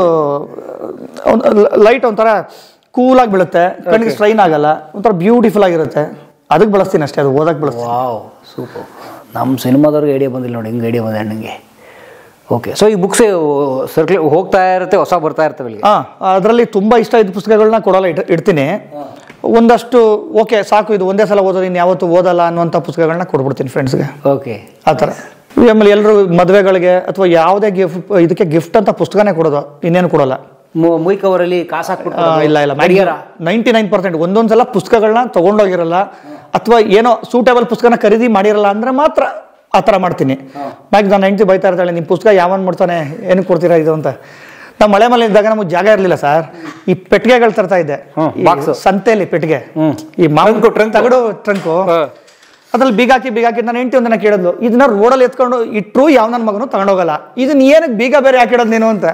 ಲೈಟ್ ಒಂಥರ ಕೂಲಾಗಿ ಬೀಳುತ್ತೆ ಕಣ್ಣಿಗೆ ಸ್ಟ್ರೈನ್ ಆಗಲ್ಲ ಒಂಥರ ಬ್ಯೂಟಿಫುಲ್ ಆಗಿರುತ್ತೆ ಅದಕ್ಕೆ ಬಳಸ್ತೀನಿ ಅಷ್ಟೇ ಅದು ಓದಕ್ಕೆ ಬಳಸ್ತೀನಿ ವಾವ್ ಸೂಪರ್ ನಮ್ಮ ಸಿನಿಮಾದವ್ರಿಗೆ ಐಡಿಯಾ ಬಂದಿಲ್ಲ ನೋಡಿ ಹಿಂಗೆ ಐಡಿಯಾ ಬಂದೆ ನನಗೆ ಓಕೆ ಸೊ ಈ ಬುಕ್ಸ್ ಸರ್ಕ್ಲ್ ಹೋಗ್ತಾ ಇರುತ್ತೆ ಹೊಸ ಬರ್ತಾ ಇರ್ತವೆ ಇಲ್ಲಿಗೆ ಹಾಂ ಅದರಲ್ಲಿ ತುಂಬ ಇಷ್ಟ ಇದ್ದ ಪುಸ್ತಕಗಳನ್ನ ಕೊಡಲ್ಲ ಇಟ್ ಇಡ್ತೀನಿ ಒಂದಷ್ಟು ಓಕೆ ಸಾಕು ಇದು ಒಂದೇ ಸಲ ಓದೋದು ಇನ್ನು ಯಾವತ್ತು ಓದಲ್ಲ ಅನ್ನುವಂಥ ಪುಸ್ತಕಗಳನ್ನ ಕೊಟ್ಬಿಡ್ತೀನಿ ಫ್ರೆಂಡ್ಸ್ಗೆ ಓಕೆ ಆ ಥರ ಆಮೇಲೆ ಎಲ್ಲರೂ ಮದುವೆಗಳಿಗೆ ಅಥವಾ ಯಾವುದೇ ಗಿಫ್ಟ್ ಇದಕ್ಕೆ ಗಿಫ್ಟ್ ಅಂತ ಪುಸ್ತಕನೇ ಕೊಡೋದು ಇನ್ನೇನು ಕೊಡೋಲ್ಲ ಮುಯ್ ಕವರಲ್ಲಿ ಕಾಸು ಹಾಕ್ಬಿಟ್ಟು ಆ, ಇಲ್ಲ ಇಲ್ಲ ಗಡಿಯಾರ ನೈಂಟಿ ನೈನ್ ಪರ್ಸೆಂಟ್ ಒಂದೊಂದು ಸಲ ಪುಸ್ತಕಗಳನ್ನ ತೊಗೊಂಡೋಗಿರಲ್ಲ ಅಥವಾ ಏನೋ ಸೂಟೇಬಲ್ ಪುಸ್ತಕನ ಖರೀದಿ ಮಾಡಿರಲ್ಲ ಅಂದ್ರೆ ಮಾತ್ರ ಆ ಥರ ಮಾಡ್ತೀನಿ ಬ್ಯಾಗ್ ನಾನು ಹೆಂಡತಿ ಬೈತಾ ಇರ್ತಾಳೆ ನಿಮ್ಮ ಪುಸ್ತಕ ಯಾವನ್ ಮಾಡ್ತಾನೆ ಏನಕ್ಕೆ ಕೊಡ್ತೀರಾ ಇದು ಅಂತ ನಾವು ಮಳೆ ಮಲೆ ಇದ್ದಾಗ ನಮಗೆ ಜಾಗ ಇರಲಿಲ್ಲ ಸರ್ ಈ ಪೆಟ್ಟಿಗೆಗಳು ತರ್ತಾ ಇದ್ದೆ ಹ್ಮ್, ಈ box. ಸಂತೆಯಲ್ಲಿ ಪೆಟ್ಟಿಗೆ ಹ್ಮ್. ಈ ಮಾವಿನ Trunk, trunk. ತಗಡು ಟ್ರಂಕು ಅದ್ರಲ್ಲಿ ಬೀಗ ಹಾಕಿ ಬೀಗ ಹಾಕಿ ನಾನು ಹೆಂಡತಿ ಒಂದನ್ನ ಕೇಳಿದ್ಲು ಇದನ್ನ ರೋಡಲ್ಲಿ ಎತ್ಕೊಂಡು ಇಟ್ರು ಯಾವ ನನ್ನ ಮಗನು ತಗೊಂಡೋಗಲ್ಲ ಇದನ್ನ ಏನಕ್ಕೆ ಬೀಗ ಬೇರೆ ಹಾಕಿಡೋದು ನೀನು ಅಂತ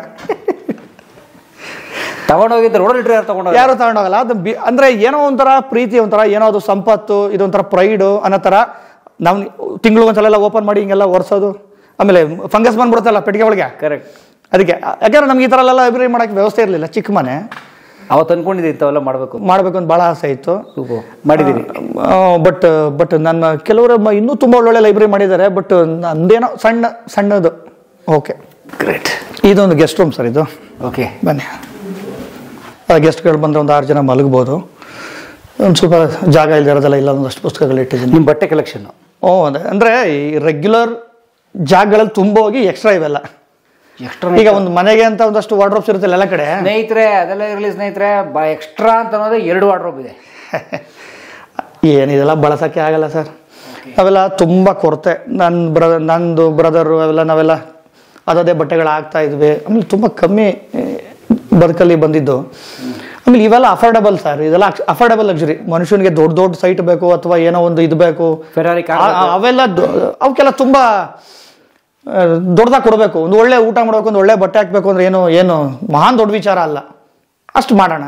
ತಗೊಂಡೋಗಿದ್ದು ರೋಡಲ್ಲಿ ಇಟ್ಟರೆ ಯಾರು ತಗೊಂಡೋಗಿ ಯಾರು ತಗೊಂಡೋಗಲ್ಲ ಅದು ಬಿ ಅಂದ್ರೆ ಏನೋ ಒಂಥರ ಪ್ರೀತಿ ಒಂಥರ ಏನೋ ಅದು ಸಂಪತ್ತು ಇದೊಂಥರ ಪ್ರೈಡು ಅನ್ನೋ ಥರ ನಾವು ತಿಂಗಳು ಒಂದ್ಸಲ ಓಪನ್ ಮಾಡಿ ಹಿಂಗೆಲ್ಲ ಒರೆಸೋದು ಆಮೇಲೆ ಫಂಗಸ್ ಬಂದ್ಬಿಡುತ್ತಲ್ಲ ಪೆಟ್ಟಿಗೆ ಒಳಗೆ ಕರೆಕ್ಟ್ ಅದಕ್ಕೆ ಯಾಕಂದ್ರೆ ನಮ್ಗೆ ಈ ಥರ ಎಲ್ಲ ಲೈಬ್ರರಿ ಮಾಡೋಕ್ಕೆ ವ್ಯವಸ್ಥೆ ಇರಲಿಲ್ಲ ಚಿಕ್ಕ ಮನೆ ಅವತ್ತು ಅನ್ಕೊಂಡಿದ್ದೆ ಇಂಥವೆಲ್ಲ ಮಾಡಬೇಕು ಮಾಡಬೇಕು ಅಂತ ಭಾಳ ಆಸೆ ಇತ್ತು ಸೂಪರ್ ಮಾಡಿದ್ದೀರಿ ಬಟ್ ಬಟ್ ನನ್ನ ಕೆಲವರು ಮ- ಇನ್ನೂ ತುಂಬ ಒಳ್ಳೊಳ್ಳೆ ಲೈಬ್ರರಿ ಮಾಡಿದ್ದಾರೆ ಬಟ್ ನಂದೇನೋ ಸಣ್ಣ ಸಣ್ಣದು ಓಕೆ ಗ್ರೇಟ್ ಇದೊಂದು ಗೆಸ್ಟ್ ರೂಮ್ ಸರ್ ಇದು ಓಕೆ ಬನ್ನಿ ಗೆಸ್ಟ್ಗಳು ಬಂದರೆ ಒಂದು ಆರು ಜನ ಮಲಗ್ಬೋದು ಒಂದು ಸ್ವಲ್ಪ ಜಾಗ ಇಲ್ದಿರೋದೆಲ್ಲ ಇಲ್ಲ ಒಂದಷ್ಟು ಪುಸ್ತಕಗಳು ಇಟ್ಟಿದ್ದೀನಿ ನಿಮ್ಮ ಬಟ್ಟೆ ಕಲೆಕ್ಷನ್ ಓ ಅದೇ ಅಂದರೆ ಈ ರೆಗ್ಯುಲರ್ ಜಾಗಗಳಲ್ಲಿ ತುಂಬ ಹೋಗಿ ಎಕ್ಸ್ಟ್ರಾ ಇವೆಲ್ಲ ಎಕ್ಸ್ಟ್ರಾ ಈಗ ಒಂದು ಮನೆಗೆ ಅಂತ ಒಂದಷ್ಟು ವಾರ್ಡ್ರೋಬ್ಸ್ ಇರುತ್ತೆ ಎಲ್ಲ ಕಡೆ ಸ್ನೇಹಿತರೆ ಅದೆಲ್ಲ ಇರಲಿ ಸ್ನೇಹಿತರೆ ಬಾ ಎಕ್ಸ್ಟ್ರಾ ಅಂತ ಅನ್ನೋದೇ ಎರಡು ವಾರ್ಡ್ರೋಬ್ ಇದೆ ಏನಿದೆಲ್ಲ ಬಳಸೋಕ್ಕೆ ಆಗಲ್ಲ ಸರ್ ಅವೆಲ್ಲ ತುಂಬ ಕೊರತೆ ನನ್ನ ಬ್ರ ನಂದು ಬ್ರದರು ಅವೆಲ್ಲ ನಾವೆಲ್ಲ ಅದೇ ಬಟ್ಟೆಗಳು ಆಗ್ತಾ ಇದ್ವಿ ಆಮೇಲೆ ತುಂಬ ಕಮ್ಮಿ ಏ, ಬದುಕಲ್ಲಿ ಬಂದಿದ್ದು ಆಮೇಲೆ ಇವೆಲ್ಲ ಅಫೋರ್ಡಬಲ್ ಸರ್ ಇದೆಲ್ಲ ಅಫೋರ್ಡಬಲ್ ಲಕ್ಸುರಿ ಮನುಷ್ಯನಿಗೆ ದೊಡ್ಡ ದೊಡ್ಡ ಸೈಟ್ ಬೇಕು ಅಥವಾ ಏನೋ ಒಂದು ಇದು ಬೇಕು Ferrari car ಆ- ಆ- ಅವೆಲ್ಲ ದೊ- ಅವಕ್ಕೆಲ್ಲ ತುಂಬ ದೊಡ್ಡದಾಗಿ ಕೊಡಬೇಕು ಒಂದು ಒಳ್ಳೆ ಊಟ ಮಾಡಬೇಕು ಒಂದು ಒಳ್ಳೆ ಬಟ್ಟೆ ಹಾಕಬೇಕು ಅಂದ್ರೆ ಏನು ಏನು ಮಹಾನ್ ದೊಡ್ಡ ವಿಚಾರ ಅಲ್ಲ ಅಷ್ಟು ಮಾಡೋಣ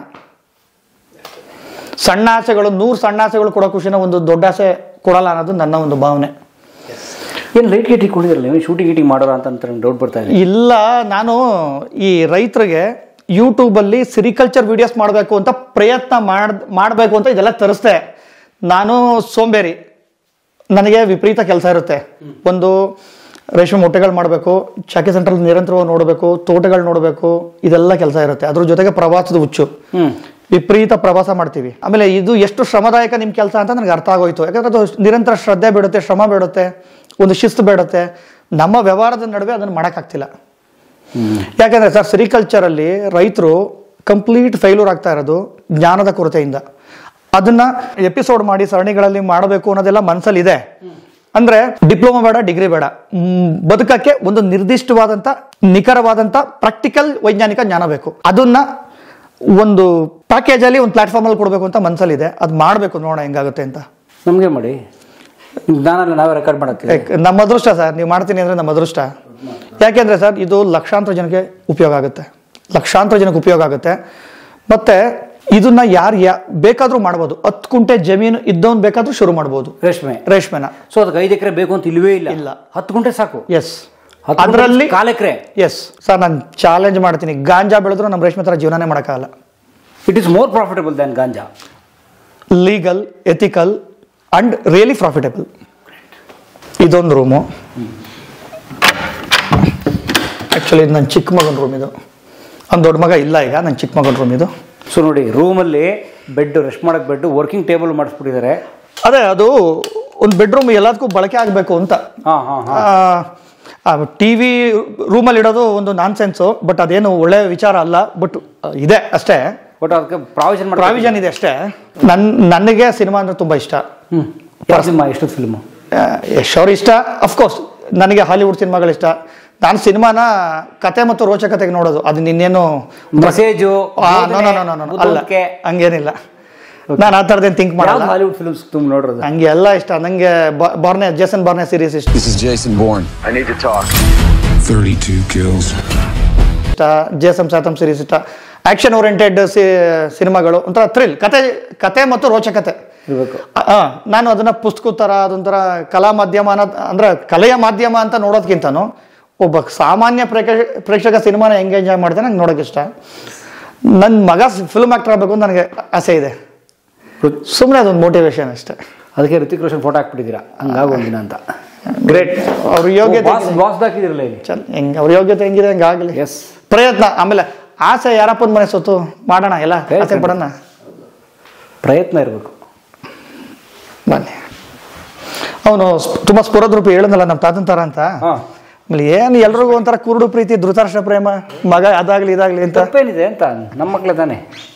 ಸಣ್ಣ ಆಸೆಗಳು ನೂರು ಸಣ್ಣ ಆಸೆಗಳು ಕೊಡೋ ಖುಷಿನ ಒಂದು ದೊಡ್ಡ ಆಸೆ ಕೊಡಲ್ಲ ಅನ್ನೋದು ನನ್ನ ಒಂದು ಭಾವನೆ ಏನು ಲೈಟ್ ಗೇಟ್ ಇಟ್ಕೊಂಡಿರಲ್ಲ ನೀವು ಶೂಟಿಂಗ್ ಗೀಟಿಂಗ್ ಮಾಡೋರ ಅಂತ ಅಂತ ಡೌಟ್ ಬರ್ತಾ ಇದೆ ಇಲ್ಲ ನಾನು ಈ ರೈತರಿಗೆ ಯೂಟ್ಯೂಬಲ್ಲಿ ಸಿರಿಕಲ್ಚರ್ ವಿಡಿಯೋಸ್ ಮಾಡಬೇಕು ಅಂತ ಪ್ರಯತ್ನ ಮಾಡ್ ಮಾಡಬೇಕು ಅಂತ ಇದೆಲ್ಲ ತರಿಸ್ದೆ ನಾನು ಸೋಂಬೇರಿ ನನಗೆ ವಿಪರೀತ ಕೆಲಸ ಇರುತ್ತೆ ಒಂದು ರೇಷ್ಮೆ ಮೊಟ್ಟೆಗಳು ಮಾಡಬೇಕು ಚಾಕಿ ಸೆಂಟ್ರಲ್ ನಿರಂತರವಾಗಿ ನೋಡಬೇಕು ತೋಟಗಳು ನೋಡಬೇಕು ಇದೆಲ್ಲ ಕೆಲಸ ಇರುತ್ತೆ ಅದ್ರ ಜೊತೆಗೆ ಪ್ರವಾಸದ ಹುಚ್ಚು ವಿಪರೀತ ಪ್ರವಾಸ ಮಾಡ್ತೀವಿ ಆಮೇಲೆ ಇದು ಎಷ್ಟು ಶ್ರಮದಾಯಕ ನಿಮ್ಮ ಕೆಲಸ ಅಂತ ನನಗೆ ಅರ್ಥ ಆಗೋಯ್ತು ಯಾಕಂದ್ರೆ ಅದು ನಿರಂತರ ಶ್ರದ್ಧೆ ಬೇಡುತ್ತೆ ಶ್ರಮ ಬೇಡುತ್ತೆ ಒಂದು ಶಿಸ್ತು ಬೇಡುತ್ತೆ ನಮ್ಮ ವ್ಯವಹಾರದ ನಡುವೆ ಅದನ್ನು ಮಾಡೋಕ್ಕಾಗ್ತಿಲ್ಲ ಯಾಕಂದ್ರೆ ಸರ್ ಸೆರಿಕಲ್ಚರಲ್ಲಿ ರೈತರು ಕಂಪ್ಲೀಟ್ ಫೇಲ್ಯೂರ್ ಆಗ್ತಾ ಇರೋದು ಜ್ಞಾನದ ಕೊರತೆಯಿಂದ ಅದನ್ನ ಎಪಿಸೋಡ್ ಮಾಡಿ ಸರಣಿಗಳಲ್ಲಿ ಮಾಡಬೇಕು ಅನ್ನೋದೆಲ್ಲ ಮನಸ್ಸಲ್ಲಿ ಇದೆ ಅಂದ್ರೆ ಡಿಪ್ಲೊಮಾ ಬೇಡ ಡಿಗ್ರಿ ಬೇಡ ಮ್, ಬದುಕಕ್ಕೆ ಒಂದು ನಿರ್ದಿಷ್ಟವಾದಂತ ನಿಖರವಾದಂತ ಪ್ರಾಕ್ಟಿಕಲ್ ವೈಜ್ಞಾನಿಕ ಜ್ಞಾನ ಬೇಕು ಅದನ್ನ ಒಂದು ಪ್ಯಾಕೇಜ್ ಅಲ್ಲಿ ಒಂದು ಪ್ಲಾಟ್ಫಾರ್ಮ್ ಅಲ್ಲಿ ಕೊಡಬೇಕು ಅಂತ ಮನಸ್ಸಲ್ಲಿದೆ ಅದು ಮಾಡಬೇಕು ನೋಡೋಣ ಹೆಂಗಾಗುತ್ತೆ ಅಂತ ನಮಗೆ ಮಾಡಿ ನಿಮ್ಮ ಜ್ಞಾನ ನಾವೇ ರೆಕಾರ್ಡ್ ಮಾಡಕ್ಕೆ ಯಾಕೆ- ನಮ್ಮ ಅದೃಷ್ಟ ಸರ್ ನೀವು ಮಾಡ್ತೀನಿ ಅಂದ್ರೆ ನಮ್ಮ ಅದೃಷ್ಟ ಯಾಕೆಂದ್ರೆ ಸರ್ ಇದು ಲಕ್ಷಾಂತರ ಜನಕ್ಕೆ ಉಪಯೋಗ ಆಗುತ್ತೆ ಲಕ್ಷಾಂತರ ಜನಕ್ಕೆ ಉಪಯೋಗ ಆಗುತ್ತೆ ಮತ್ತೆ ಇದನ್ನ ಯಾರು ಯಾ ಬೇಕಾದ್ರೂ ಮಾಡ್ಬೋದು ಹತ್ತು ಕುಂಟೆ ಜಮೀನು ಇದ್ದವನ್ ಬೇಕಾದ್ರೂ ಶುರು ಮಾಡ್ಬೋದು ರೇಷ್ಮೆ ರೇಷ್ಮೆನ ಸೊ ಅದಕ್ಕೆ ಐದು ಎಕರೆ ಬೇಕು ಅಂತ ಇಲ್ವೇ ಇಲ್ಲ ಇಲ್ಲ. ಹತ್ತು ಗುಂಟೆ ಸಾಕು ಎಸ್ ಹತ್ತು ಗುಂಟೆ ಅದರಲ್ಲಿ ಕಾಲ್ ಎಕರೆ ಎಸ್ ಸರ್ ನಾನು ಚಾಲೆಂಜ್ ಮಾಡ್ತೀನಿ ಗಾಂಜಾ ಬೆಳೆದ್ರು ನಮ್ಮ ರೇಷ್ಮೆ ಥರ ಜೀವನನೇ ಮಾಡೋಕ್ಕಾಗಲ್ಲ it is more profitable than ganja legal ethical and really profitable ಇದೊಂದು ರೂಮು ಆ್ಯಕ್ಚುಲಿ ಇದು ನನ್ನ ಚಿಕ್ಕ ಮಗನ ರೂಮ್ ಇದು ಒಂದು ದೊಡ್ಡ ಮಗ ಇಲ್ಲ ಈಗ ನನ್ನ ಚಿಕ್ಕ ಮಗನ ರೂಮ್ ಇದು ಸೊ ನೋಡಿ ರೂಮಲ್ಲಿ ಬೆಡ್ ರೆಸ್ಟ್ ಮಾಡಕ್ಕೆ ಬೆಡ್ ವರ್ಕಿಂಗ್ ಟೇಬಲ್ ಮಾಡಿಸ್ಬಿಟ್ಟಿದ್ದಾರೆ ಅದೇ ಅದು ಒಂದು ಬೆಡ್ರೂಮ್ ಎಲ್ಲದಕ್ಕೂ ಬಳಕೆ ಆಗಬೇಕು ಅಂತ ಹಾಂ ಹಾಂ ಹಾಂ ಟಿ ವಿ ರೂಮಲ್ಲಿ ಇಡೋದು ಒಂದು ನಾನ್ ಸೆನ್ಸು ಬಟ್ ಅದೇನು ಒಳ್ಳೆ ವಿಚಾರ ಅಲ್ಲ ಬಟ್ ಇದೆ ಅಷ್ಟೇ ಬಟ್ ಅದಕ್ಕೆ ಪ್ರಾವಿಷನ್ ಮಾಡಿ ಪ್ರಾವಿಷನ್ ಇದೆ ಅಷ್ಟೇ ನನ್ ನನಗೆ ಸಿನಿಮಾ ಅಂದ್ರೆ ತುಂಬ ಇಷ್ಟ ಹ್ಞೂ ಯಾವ ಸಿನಿಮಾ ಎಷ್ಟು ಫಿಲ್ಮು ಆ, ಯಶ್ ಅವ್ರ ಇಷ್ಟ ಅಫ್ಕೋರ್ಸ್ ನನಗೆ ಹಾಲಿವುಡ್ ಸಿನಿಮಾಗಳು ಇಷ್ಟ ನಾನು ಸಿನಿಮಾನ ಕತೆ ಮತ್ತು ರೋಚಕತೆಗೆ ನೋಡೋದು ಅದು ನಿನ್ನೇನು ಮೆಸೇಜು ಆ, no, no, no, no, no, no. ಅಲ್ಲ ಹಂಗೇನಿಲ್ಲ ನಾನು ಆ ಥರದ್ದೇನು ಥಿಂಕ್ ಮಾಡಲ್ಲ ಹಾಲಿವುಡ್ ಫಿಲ್ಮ್ಸ್ ತುಂಬ ನೋಡಿರೋದು ನಂಗೆ ಎಲ್ಲ ಇಷ್ಟ ನಂಗೆ ಬ- ಬಾರ್ನೆ ಜೇಸನ್ ಬಾರ್ನೆ ಸೀರೀಸ್ ಇಷ್ಟ This is Jason Bourne. I need to talk. 32 kills. ಇಷ್ಟ ಜೇಸನ್ ಸಾತಮ್ ಸೀರೀಸ್ ಇಷ್ಟ ಆಕ್ಷನ್ ಓರಿಯೆಂಟೆಡ್ ಸಿನಿಮಾಗಳು ಒಂಥರ ಥ್ರಿಲ್ ಕತೆ ಕತೆ ಮತ್ತು ರೋಚಕತೆ ಇರಬೇಕು ಆ, ಆ, ನಾನು ಅದನ್ನ ಪುಸ್ತಕ ಥರ ಅದೊಂಥರ ಕಲಾ ಮಾಧ್ಯಮ ಅನ್ನೋದ್- ಅಂದ್ರೆ ಕಲೆಯ ಮಾಧ್ಯಮ ಅಂತ ನೋಡೋದ್ಕಿಂತನೂ ಒಬ್ಬ ಸಾಮಾನ್ಯ ಪ್ರೇಕ್ಷಕ ಪ್ರೇಕ್ಷಕ ಸಿನಿಮಾನ ಹೆಂಗೆ ಎಂಜಾಯ್ ಮಾಡ್ತಾನೆ ನಂಗೆ ನೋಡೋಕೆ ಇಷ್ಟ ನನ್ನ ಮಗ ಫಿಲ್ಮ್ ಆಕ್ಟರ್ ಆಗಬೇಕು ಅಂತ ನನಗೆ ಆಸೆ ಇದೆ ಸುಮ್ಮನೆ ಅದೊಂದು ಮೋಟಿವೇಶನ್ ಅಷ್ಟೇ ಅದಕ್ಕೆ ಋತಿಕ್ ರೋಷನ್ ಫೋಟೋ ಹಾಕ್ಬಿಟ್ಟಿದ್ದೀರಾ ಹಂಗಾಗ ಒಂದಿನ ಅಂತ ಗ್ರೇಟ್ ಅವ್ರ ಯೋಗ್ಯತೆ ಬಾಸ್ ಬಾಸ್ ಹಾಕಿದಿರಲ್ಲ ಇಲ್ಲಿ ಚಲ್ ಹೆಂಗೆ ಅವ್ರ ಯೋಗ್ಯತೆ ಹೆಂಗಿದೆ ಹಂಗೆ ಆಗಲಿ ಎಸ್ ಪ್ರಯತ್ನ ಆಮೇಲೆ ಆಸೆ ಯಾರಪ್ಪನ ಮನೆ ಸೊತ್ತು ಮಾಡೋಣ ಎಲ್ಲ ಆಸೆ ಪಡೋಣ ಪ್ರಯತ್ನ ಇರಬೇಕು ಬನ್ನಿ ಅವನು ತುಂಬ ಸ್ಫುರದ್ರೂಪಿ ಹೇಳಿದ್ನಲ್ಲ ನಮ್ಮ ತಾತನ ಥರ ಅಂತ ಹಾಂ ಆಮೇಲೆ ಏನು ಎಲ್ರಿಗೂ ಒಂಥರ ಕುರುಡು ಪ್ರೀತಿ ಧೃತರಾಷ್ಟ್ರ ಪ್ರೇಮ ಮಗ ಅದಾಗ್ಲಿ ಇದಾಗ್ಲಿ ಅಂತ ತಪ್ಪೇನಿದೆ ಅಂತ ನಮ್ಮ ಮಕ್ಳೆ ತಾನೆ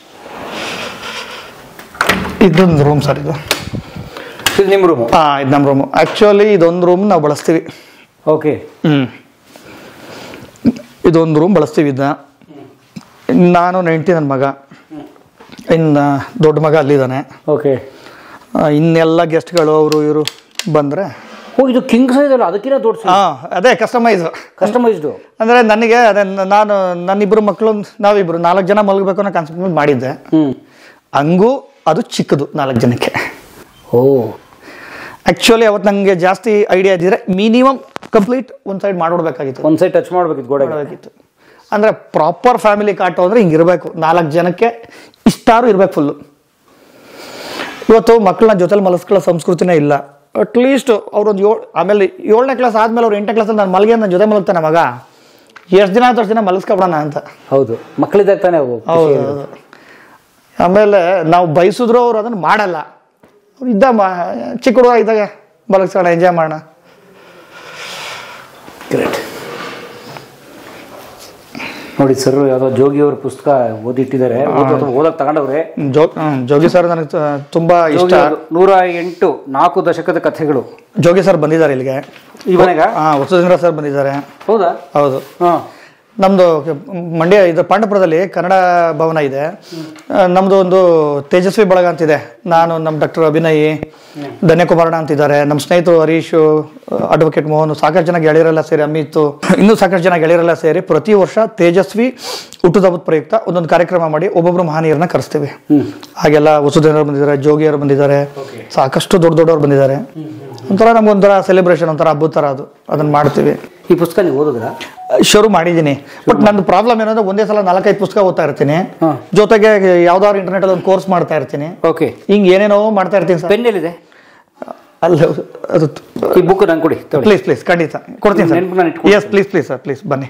ಇದೊಂದು ರೂಮ್ ಸರ್ ಇದು ಇದು ನಿಮ್ಮ ರೂಮು ಹಾಂ ಇದು ನಮ್ಮ ರೂಮು ಆ್ಯಕ್ಚುಲಿ ಇದೊಂದು ರೂಮ್ ನಾವು ಬಳಸ್ತೀವಿ ಓಕೆ ಹ್ಞೂ ಇದೊಂದು ರೂಮ್ ಬಳಸ್ತೀವಿ ಇದನ್ನ ನಾನು ನೆಂಟಿ ನನ್ನ ಮಗ ಇನ್ನು ದೊಡ್ಡ ಮಗ ಅಲ್ಲಿದ್ದಾನೆ ಓಕೆ ಆ, ಇನ್ನೆಲ್ಲ ಗೆಸ್ಟ್ಗಳು ಅವರು ಇವರು ಬಂದರೆ ಓ ಇದು ಕಿಂಗ್ ಸೈಜ್ ಅಲ್ಲ ಅದಕ್ಕಿಂತ ದೊಡ್ಡ ಹಾಂ ಅದೇ ಕಸ್ಟಮೈಸು ಕಸ್ಟಮೈಸ್ಡು ಅಂದರೆ ನನಗೆ ಅದೇ ನಾನು ನನ್ನಿಬ್ಬರು ಮಕ್ಕಳು ನಾವಿಬ್ಬರು ನಾಲ್ಕು ಜನ ಮಲಗಬೇಕು ಅನ್ನೋ ಕಾನ್ಸೆಪ್ಟ್ ಮೇಲೆ ಮಾಡಿದ್ದೆ ಹ್ಞೂ ಹಂಗೂ ಅದು ಚಿಕ್ಕದು ನಾಲ್ಕು ಜನಕ್ಕೆ ಓ ಆ್ಯಕ್ಚುಲಿ ಅವತ್ತು ನನಗೆ ಜಾಸ್ತಿ ಐಡಿಯಾ ಇದ್ದಿದ್ರೆ ಮಿನಿಮಮ್ ಕಂಪ್ಲೀಟ್ ಒಂದು ಸೈಡ್ ಮಾಡಿಬಿಡ್ಬೇಕಾಗಿತ್ತು ಒಂದು ಸೈಡ್ ಟಚ್ ಮಾಡ್ಬೇಕಿತ್ತು ಗೋಡೆಗೆ ಮಾಡಬೇಕಿತ್ತು ಅಂದರೆ ಪ್ರಾಪರ್ ಫ್ಯಾಮಿಲಿ ಕಾಟು ಅಂದರೆ ಹಿಂಗೆ ಇರಬೇಕು ನಾಲ್ಕು ಜನಕ್ಕೆ ಇಷ್ಟಾರು ಇರಬೇಕು ಫುಲ್ಲು ಇವತ್ತು ಮಕ್ಕಳನ್ನ ಜೊತೆಲಿ ಮಲಸ್ಕೊಳ್ಳೋ ಸಂಸ್ಕೃತಿನೇ ಇಲ್ಲ ಅಟ್ಲೀಸ್ಟ್ ಅವ್ರೊಂದು ಏಳು ಆಮೇಲೆ ಏಳನೇ ಕ್ಲಾಸ್ ಆದಮೇಲೆ ಅವ್ರು ಎಂಟನೇ ಕ್ಲಾಸಲ್ಲಿ ನಾನು ಮಲಗಿ ನನ್ನ ಜೊತೆ ಮಲಗ್ತಾನೆ ಮಗ ಎಷ್ಟು ದಿನ ಆಯ್ತು ಅಷ್ಟು ದಿನ ಮಲಸ್ಕೊಬಿಡೋಣ ಅಂತ ಹೌದು ಮಕ್ಕಳಿದ್ದಾಗ ತಾನೇ ಅವು ಖುಷಿ ಹೌದು ಇರೋದು. ಹೌದು. ಆಮೇಲೆ ನಾವು ಬಯಸಿದ್ರು ಅವ್ರು ಅದನ್ನು ಮಾಡಲ್ಲ ಅವ್ರು ಇದ್ದ ಮಾ ಚಿಕ್ಕ ಹುಡುಗ ಇದ್ದಾಗ ಮಲಗಿಸೋಣ ಎಂಜಾಯ್ ಮಾಡೋಣ ಗ್ರೇಟ್ ನೋಡಿ ಸರ್ ಯಾವುದೋ ಜೋಗಿ ಅವ್ರ ಪುಸ್ತಕ ಓದಿಟ್ಟಿದ್ದಾರೆ ಓದೋ ಓದಕ್ಕೆ ತಗೊಂಡವ್ರೆ ಜೋ ಹ್ಮ್, ಜೋಗಿ ಸರ್ ನನಗೆ ತ- ತುಂಬಾ ಇಷ್ಟ ಜೋಗಿ ಅವ್ರ್ದು ನೂರ ಎಂಟು ನಾಲ್ಕು ದಶಕದ ಕಥೆಗಳು ಜೋಗಿ ಸರ್ ಬಂದಿದ್ದಾರೆ ಇಲ್ಲಿಗೆ ಈ ಮನೆಗ ಹಾ ವಸುಧೇಂದ್ರ ಸರ್ ಬಂದಿದ್ದಾರೆ ಹೌದಾ ಹೌದು ಹಾಂ ನಮ್ಮದು ಮಂಡ್ಯ ಇದು ಪಾಂಡಪುರದಲ್ಲಿ ಕನ್ನಡ ಭವನ ಇದೆ ಆ, ನಮ್ದು ಒಂದು ತೇಜಸ್ವಿ ಬಳಗ ಅಂತಿದೆ ನಾನು ನಮ್ಮ ಡಾಕ್ಟರ್ ಅಭಿನಯ್ ಧನ್ಯಕುಮಾರಣ ಅಂತಿದ್ದಾರೆ ನಮ್ಮ ಸ್ನೇಹಿತರು ಹರೀಶು ಅಡ್ವೊಕೇಟ್ ಮೋಹನ್ ಸಾಕಷ್ಟು ಜನ ಗೆಳೆಯರೆಲ್ಲ ಸೇರಿ ಅಮಿತ್ ಇನ್ನೂ ಸಾಕಷ್ಟು ಜನ ಗೆಳೆಯರೆಲ್ಲ ಸೇರಿ ಪ್ರತಿ ವರ್ಷ ತೇಜಸ್ವಿ ಹುಟ್ಟುಹಬ್ಬದ ಪ್ರಯುಕ್ತ ಒಂದೊಂದು ಕಾರ್ಯಕ್ರಮ ಮಾಡಿ ಒಬ್ಬೊಬ್ರು ಮಹನೀಯರನ್ನ ಕರೆಸ್ತೀವಿ ಹಾಗೆಲ್ಲ ವಸುಧೇಂದ್ರ ಬಂದಿದ್ದಾರೆ ಜೋಗಿಯವರು ಬಂದಿದ್ದಾರೆ ಸಾಕಷ್ಟು ದೊಡ್ಡ ದೊಡ್ಡವ್ರು ಬಂದಿದ್ದಾರೆ ಒಂಥರ ನಮ್ಗೊಂಥರ ಸೆಲೆಬ್ರೇಷನ್ ಒಂಥರ ಹಬ್ಬದ ಥರ ಅದು ಅದನ್ನು ಮಾಡ್ತೀವಿ ಈ ಪುಸ್ತಕ ನೀವು ಓದಿದ್ರಾ ಶುರು ಮಾಡಿದ್ದೀನಿ ಬಟ್ ನಂದು ಪ್ರಾಬ್ಲಮ್ ಏನಂದ್ರೆ ಒಂದೇ ಸಲ ನಾಲ್ಕೈದು ಪುಸ್ತಕ ಓದ್ತಾ ಇರ್ತೀನಿ ಹಾ. ಜೊತೆಗೆ ಯಾವ್ದಾದ್ರು ಇಂಟರ್ನೆಟ್ ಅಲ್ಲಿ ಒಂದು ಕೋರ್ಸ್ ಮಾಡ್ತಾ ಇರ್ತೀನಿ ಓಕೆ ಹಿಂಗ್ ಏನೇನೋ ಮಾಡ್ತಾ ಇರ್ತೀನಿ ಸರ್ ಪೆನ್ ಎಲ್ಲಿದೆ ಅಲ್ಲ ಅದು ಈ ಬುಕ್ ನಂಗೆ ಕೊಡಿ ತಗೊಳ್ಳಿ ಪ್ಲೀಸ್ ಪ್ಲೀಸ್ ಖಂಡಿತ ಕೊಡ್ತೀನಿ ಸರ್ ನೆನ್ಪು ನಾನು ಇಟ್ಕೊಳ್ತೀನಿ. Yes please please sir please ಬನ್ನಿ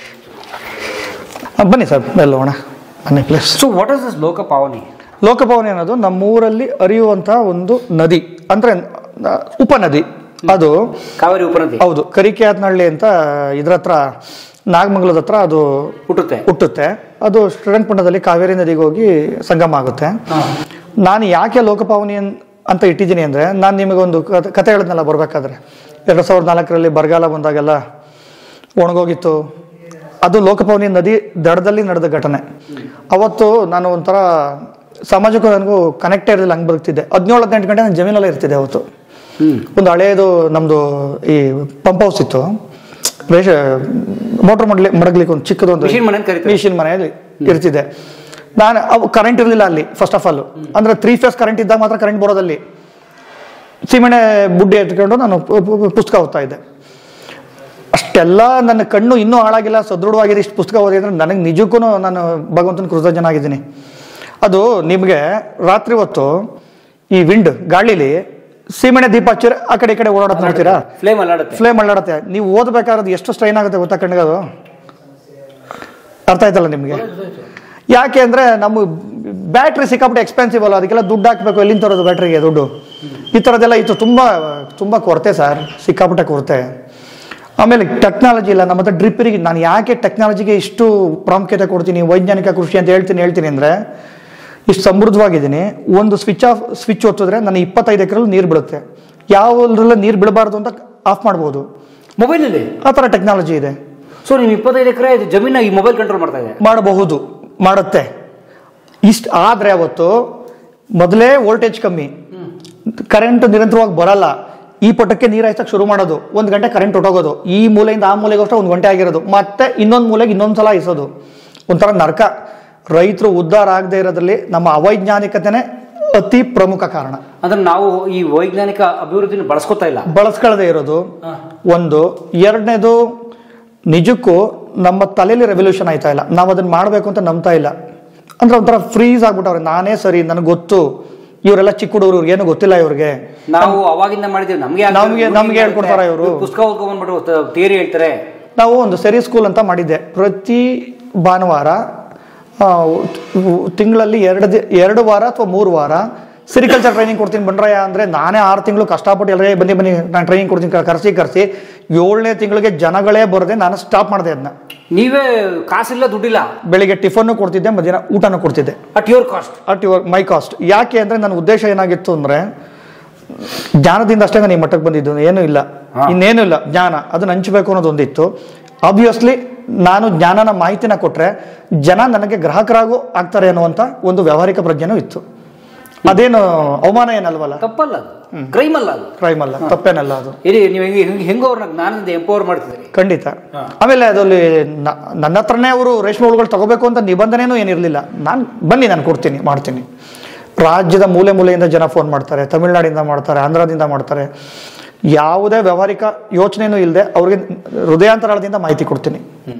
ಆ, ಬನ್ನಿ ಸರ್ ಎಲ್ಲೋಣ ಬನ್ನಿ please so what is this Lokapavani ಲೋಕಭವನ ಅನ್ನೋದು ನಮ್ಮೂರಲ್ಲಿ ಹರಿಯುವಂಥ ಒಂದು ನದಿ ಅಂದ್ರೆ ಆ, ಉಪನದಿ ಅದು ಕಾವೇರಿ ಉಪನದಿ ಹೌದು ಕರಿಕೆಯತ್ನಹಳ್ಳಿ ಅಂತ ಇದ್ರ ಹತ್ರ ನಾಗಮಂಗಲದ ಹತ್ರ ಅದು ಹುಟ್ಟುತ್ತೆ ಹುಟ್ಟುತ್ತೆ ಅದು ಶ್ರೀರಂಗಪಟ್ಟಣದಲ್ಲಿ ಕಾವೇರಿ ನದಿಗೆ ಹೋಗಿ ಸಂಗಮ ಆಗುತ್ತೆ ನಾನು ಯಾಕೆ ಲೋಕಪಾವನಿ ಅನ್- ಅಂತ ಇಟ್ಟಿದ್ದೀನಿ ಅಂದರೆ ನಾನು ನಿಮಗೊಂದು ಕತೆ- ಕತೆ ಹೇಳಿದ್ನಲ್ಲ ಬರಬೇಕಾದ್ರೆ ಎರಡು ಸಾವಿರದ ನಾಲ್ಕರಲ್ಲಿ ಬರಗಾಲ ಬಂದಾಗೆಲ್ಲ ಒಣಗೋಗಿತ್ತು ಅದು ಲೋಕಪಾವನಿ ನದಿ ದಡದಲ್ಲಿ ನಡೆದ ಘಟನೆ ಅವತ್ತು ನಾನು ಒಂಥರ ಸಮಾಜಕ್ಕೂ ನನಗೂ ಕನೆಕ್ಟೇ ಇರಲಿಲ್ಲ ಹಂಗೆ ಬದುಕ್ತಿದ್ದೆ ಹದಿನೇಳು ಹದಿನೆಂಟು ಗಂಟೆ ನಾನು ಜಮೀನಲ್ಲೇ ಇರ್ತಿದ್ದೆ ಅವತ್ತು ಒಂದು ಹಳೆಯದು ನಮ್ಮದು ಈ ಪಂಪ್ ಹೌಸ್ ಇತ್ತು ರೇಷ ಮೋಟ್ರ್ ಮಡ್ಲಿ ಮಡಗ್ಲಿಕ್ಕೆ ಒಂದು ಚಿಕ್ಕದೊಂದು ಮಿಷಿನ್ ಮನೆ ಅಂತ ಕರೀತಾರೆ. ಮಿಷಿನ್ ಮನೆಯಲ್ಲಿ ಇರ್ತಿದ್ದೆ ನಾನು ಅವು ಕರೆಂಟ್ ಇರಲಿಲ್ಲ ಅಲ್ಲಿ ಫಸ್ಟ್ ಆಫ್ ಆಲ್ ಅಂದ್ರೆ ತ್ರೀ ಫೇಸ್ ಕರೆಂಟ್ ಇದ್ದಾಗ ಮಾತ್ರ ಕರೆಂಟ್ ಬರೋದಲ್ಲಿ ಸೀಮೆಣ್ಣೆ ಬುಡ್ಡಿ ಎತ್ಕೊಂಡು ನಾನು ಪು- ಪು- ಪುಸ್ತಕ ಓದ್ತಾ ಇದ್ದೆ ಅಷ್ಟೆಲ್ಲ ನನ್ನ ಕಣ್ಣು ಇನ್ನೂ ಹಾಳಾಗಿಲ್ಲ ಸದೃಢವಾಗಿದೆ ಇಷ್ಟು ಪುಸ್ತಕ ಓದಿದ್ರೆ ನನಗೆ ನಿಜಕ್ಕೂ ನಾನು ಭಗವಂತನ ಕೃತಜ್ಞನಾಗಿದ್ದೀನಿ ಅದು ನಿಮಗೆ ರಾತ್ರಿ ಹೊತ್ತು ಈ ವಿಂಡ್ ಗಾಳಿಲಿ ಸೀಮೆಣ್ಣೆ ದೀಪ ಹಚ್ಚಿದ್ರೆ ಆ ಕಡೆ ಈ ಕಡೆ ಓಡಾಡೋದು ನೋಡ್ತೀರಾ ಫ್ಲೇಮ್ ಅಲ್ಲಾಡುತ್ತೆ ಫ್ಲೇಮ್ ಅಲ್ಲಾಡುತ್ತೆ ನೀವು ಓದಬೇಕಾದ್ರೆ ಎಷ್ಟು ಸ್ಟ್ರೈನ್ ಆಗುತ್ತೆ ಗೊತ್ತಾ ಕಣ್ಣಿಗೆ ಅದು ಅರ್ಥ ಆಯ್ತಲ್ಲ ನಿಮಗೆ ಯಾಕೆ ಅಂದರೆ ನಮ್ಮ ಬ್ಯಾಟ್ರಿ ಸಿಕ್ಕಾಪಟ್ಟೆ ಎಕ್ಸ್ಪೆನ್ಸಿವ್ ಅಲ್ಲ ಅದಕ್ಕೆಲ್ಲ ದುಡ್ಡು ಹಾಕಬೇಕು ಎಲ್ಲಿಂದ ತರೋದು ಬ್ಯಾಟ್ರಿಗೆ ದುಡ್ಡು ಈ ಥರದ್ದೆಲ್ಲ ಇತ್ತು ತುಂಬ ತುಂಬ ಕೊರತೆ ಸರ್ ಸಿಕ್ಕಾಪಟ್ಟೆ ಕೊರತೆ ಆಮೇಲೆ ಟೆಕ್ನಾಲಜಿ ಇಲ್ಲ ನಮ್ಮ ಹತ್ರ ಡ್ರಿಪ್ಪರಿಗೆ ನಾನು ಯಾಕೆ ಟೆಕ್ನಾಲಜಿಗೆ ಇಷ್ಟು ಪ್ರಾಮುಖ್ಯತೆ ಕೊಡ್ತೀನಿ ವೈಜ್ಞಾನಿಕ ಕೃಷಿ ಅಂತ ಹೇಳ್ತೀನಿ ಹೇಳ್ತೀನಿ ಅಂದರೆ ಇಷ್ಟು ಸಮೃದ್ಧವಾಗಿದ್ದೀನಿ ಒಂದು ಸ್ವಿಚ್ ಆಫ್ ಸ್ವಿಚ್ ಒತ್ತಿದ್ರೆ ನನ್ನ ಇಪ್ಪತ್ತೈದು ಎಕರೆಲ್ಲಿ ನೀರು ಬೀಳುತ್ತೆ ಯಾವ್ದ್ರಲ್ಲ ನೀರು ಬೀಳಬಾರ್ದು ಅಂತ ಆಫ್ ಮಾಡ್ಬೋದು ಮೊಬೈಲಲ್ಲಿ ಆ ಥರ ಟೆಕ್ನಾಲಜಿ ಇದೆ ಸೊ ನೀವು ಇಪ್ಪತ್ತೈದು ಎಕರೆ ಜಮೀನ ಈ ಮೊಬೈಲ್ ಕಂಟ್ರೋಲ್ ಮಾಡ್ತಾ ಇದೆ ಮಾಡಬಹುದು ಮಾಡುತ್ತೆ ಇಷ್ಟು ಆದರೆ ಅವತ್ತು ಮೊದಲೇ ವೋಲ್ಟೇಜ್ ಕಮ್ಮಿ ಕರೆಂಟ್ ನಿರಂತರವಾಗಿ ಬರಲ್ಲ ಈ ಪಟಕ್ಕೆ ನೀರು ಹಾಯ್ಸಕ್ಕೆ ಶುರು ಮಾಡೋದು ಒಂದು ಗಂಟೆ ಕರೆಂಟ್ ಹೊಟ್ಟೋಗೋದು ಈ ಮೂಲೆಯಿಂದ ಆ ಮೂಲೆಗೆ ಅಷ್ಟೇ ಒಂದು ಗಂಟೆ ಆಗಿರೋದು ಮತ್ತೆ ಇನ್ನೊಂದು ಮೂಲೆಗೆ ಇನ್ನೊಂದು ಸಲ ಹಾಯಿಸೋದು ಒಂಥರ ನರಕ ರೈತರು ಉದ್ಧಾರ ಆಗದೆ ಇರೋದ್ರಲ್ಲಿ ನಮ್ಮ ಅವೈಜ್ಞಾನಿಕತೆನೇ ಅತಿ ಪ್ರಮುಖ ಕಾರಣ ಅಂದ್ರೆ ನಾವು ಈ ವೈಜ್ಞಾನಿಕ ಅಭಿವೃದ್ಧಿನ ಬಳಸ್ಕೊತಾ ಇಲ್ಲ ಬಳಸ್ಕೊಳ್ಳದೆ ಇರೋದು ಒಂದು ಎರಡನೇದು ನಿಜಕ್ಕೂ ನಮ್ಮ ತಲೆಯಲ್ಲಿ ರೆವಲ್ಯೂಷನ್ ಆಯ್ತಾ ಇಲ್ಲ ನಾವು ಅದನ್ನ ಮಾಡಬೇಕು ಅಂತ ನಂಬ್ತಾ ಇಲ್ಲ ಅಂದ್ರೆ ಒಂಥರ ಫ್ರೀಸ್ ಆಗ್ಬಿಟ್ಟವ್ರೆ ನಾನೇ ಸರಿ ನನಗೆ ಗೊತ್ತು ಇವರೆಲ್ಲ ಚಿಕ್ಕ ಹುಡುಗರು ಇವ್ರಿಗೇನು ಗೊತ್ತಿಲ್ಲ ಇವ್ರಿಗೆ ನಾವು ಅವಾಗಿಂದ ಮಾಡಿದ್ದೀವಿ ನಮ್ಗೆ ಯಾಕೆ ನಮ್ಗೆ- ಇವ್ರಿಗೆ ನಮ್ಗೆ ಹೇಳ್ಕೊಡ್ತಾರಾ ಇವ್ರು? ಪುಸ್ತಕ ಓದ್ಕೊಂಡ್ಬಂದ್ಬಿಟ್ಟು ಥಿಯರಿ ಹೇಳ್ತಾರೆ ನಾವು ಒಂದು ಸೆರಿ ಸ್ಕೂಲ್ ಅಂತ ಮಾಡಿದ್ದೆ ಪ್ರತಿ ಭಾನುವಾರ ತಿಂಗಳಲ್ಲಿ ಎರಡು ದಿ ಎರಡು ವಾರ ಅಥವಾ ಮೂರು ವಾರ ಸಿರಿಕಲ್ಚರ್ ಟ್ರೈನಿಂಗ್ ಕೊಡ್ತೀನಿ ಬನ್ರಯ್ಯ ಅಂದರೆ ನಾನೇ ಆರು ತಿಂಗಳು ಕಷ್ಟಪಟ್ಟು ಎಲ್ಲರೇ ಬನ್ನಿ ಬನ್ನಿ ನಾನು ಟ್ರೈನಿಂಗ್ ಕೊಡ್ತೀನಿ ಕ- ಕರ್ಸಿ ಕರ್ಸಿ ಏಳನೇ ತಿಂಗಳಿಗೆ ಜನಗಳೇ ಬರದೆ ನಾನು ಸ್ಟಾಪ್ ಮಾಡಿದೆ ಅದನ್ನ ನೀವೇ ಕಾಸಿಲ್ಲ ದುಡ್ಡಿಲ್ಲ ಬೆಳಿಗ್ಗೆ ಟಿಫನ್ನು ಕೊಡ್ತಿದ್ದೆ ಮಧ್ಯಾಹ್ನ ಊಟನೂ ಕೊಡ್ತಿದ್ದೆ at your cost at your my cost ಯಾಕೆ ಅಂದರೆ ನನ್ನ ಉದ್ದೇಶ ಏನಾಗಿತ್ತು ಅಂದರೆ ಜ್ಞಾನದಿಂದ ಅಷ್ಟೇ ನಾನು ಈ ಮಟ್ಟಕ್ಕೆ ಬಂದಿದ್ದು ಏನೂ ಇಲ್ಲ ಇನ್ನೇನು ಇಲ್ಲ ಜ್ಞಾನ ಅದನ್ನ ಹಂಚಬೇಕು ಅನ್ನೋದು ಒಂದಿತ್ತು ಆಬ್ವಿಯಸ್ಲಿ ನಾನು ಜ್ಞಾನನ ಮಾಹಿತಿನ ಕೊಟ್ಟರೆ ಜನ ನನಗೆ ಗ್ರಾಹಕರಾಗೂ ಆಗ್ತಾರೆ ಅನ್ನುವಂಥ ಒಂದು ವ್ಯಾವಹಾರಿಕ ಪ್ರಜ್ಞೆನೂ ಇತ್ತು ಅದೇನು ಅವಮಾನ ಏನಲ್ವಲ್ಲ ತಪ್ಪಲ್ಲ ಅದು ಕ್ರೈಮ್ ಅಲ್ಲ ಅದು ಕ್ರೈಮ್ ಅಲ್ಲ ತಪ್ಪೇನಲ್ಲ ಅದು ಇರಿ ನೀವು ಹೆಂಗೆ ಹೆಂಗೆ ಹೆಂಗೋ ಅವ್ರನ್ನ ಜ್ಞಾನದಿಂದ ಎಂಪವರ್ ಮಾಡ್ತಿದ್ದೀರಿ ಖಂಡಿತ ಆಮೇಲೆ ಅದಲ್ಲಿ ನ- ನನ್ನ ಹತ್ರನೇ ಅವರು ರೇಷ್ಮೆ ಹುಳುಗಳು ತಗೋಬೇಕು ಅಂತ ನಿಬಂಧನೆನೂ ಏನಿರಲಿಲ್ಲ ನಾನು ಬನ್ನಿ ನಾನು ಕೊಡ್ತೀನಿ ಮಾಡ್ತೀನಿ ರಾಜ್ಯದ ಮೂಲೆ ಮೂಲೆಯಿಂದ ಜನ ಫೋನ್ ಮಾಡ್ತಾರೆ ತಮಿಳ್ನಾಡಿಂದ ಮಾಡ್ತಾರೆ ಆಂಧ್ರದಿಂದ ಮಾಡ್ತಾರೆ ಯಾವುದೇ ವ್ಯಾವಹಾರಿಕ ಯೋಚನೆನೂ ಇಲ್ಲದೆ ಅವ್ರಿಗೆ ಹೃದಯಾಂತರಾಳದಿಂದ ಮಾಹಿತಿ ಕೊಡ್ತೀನಿ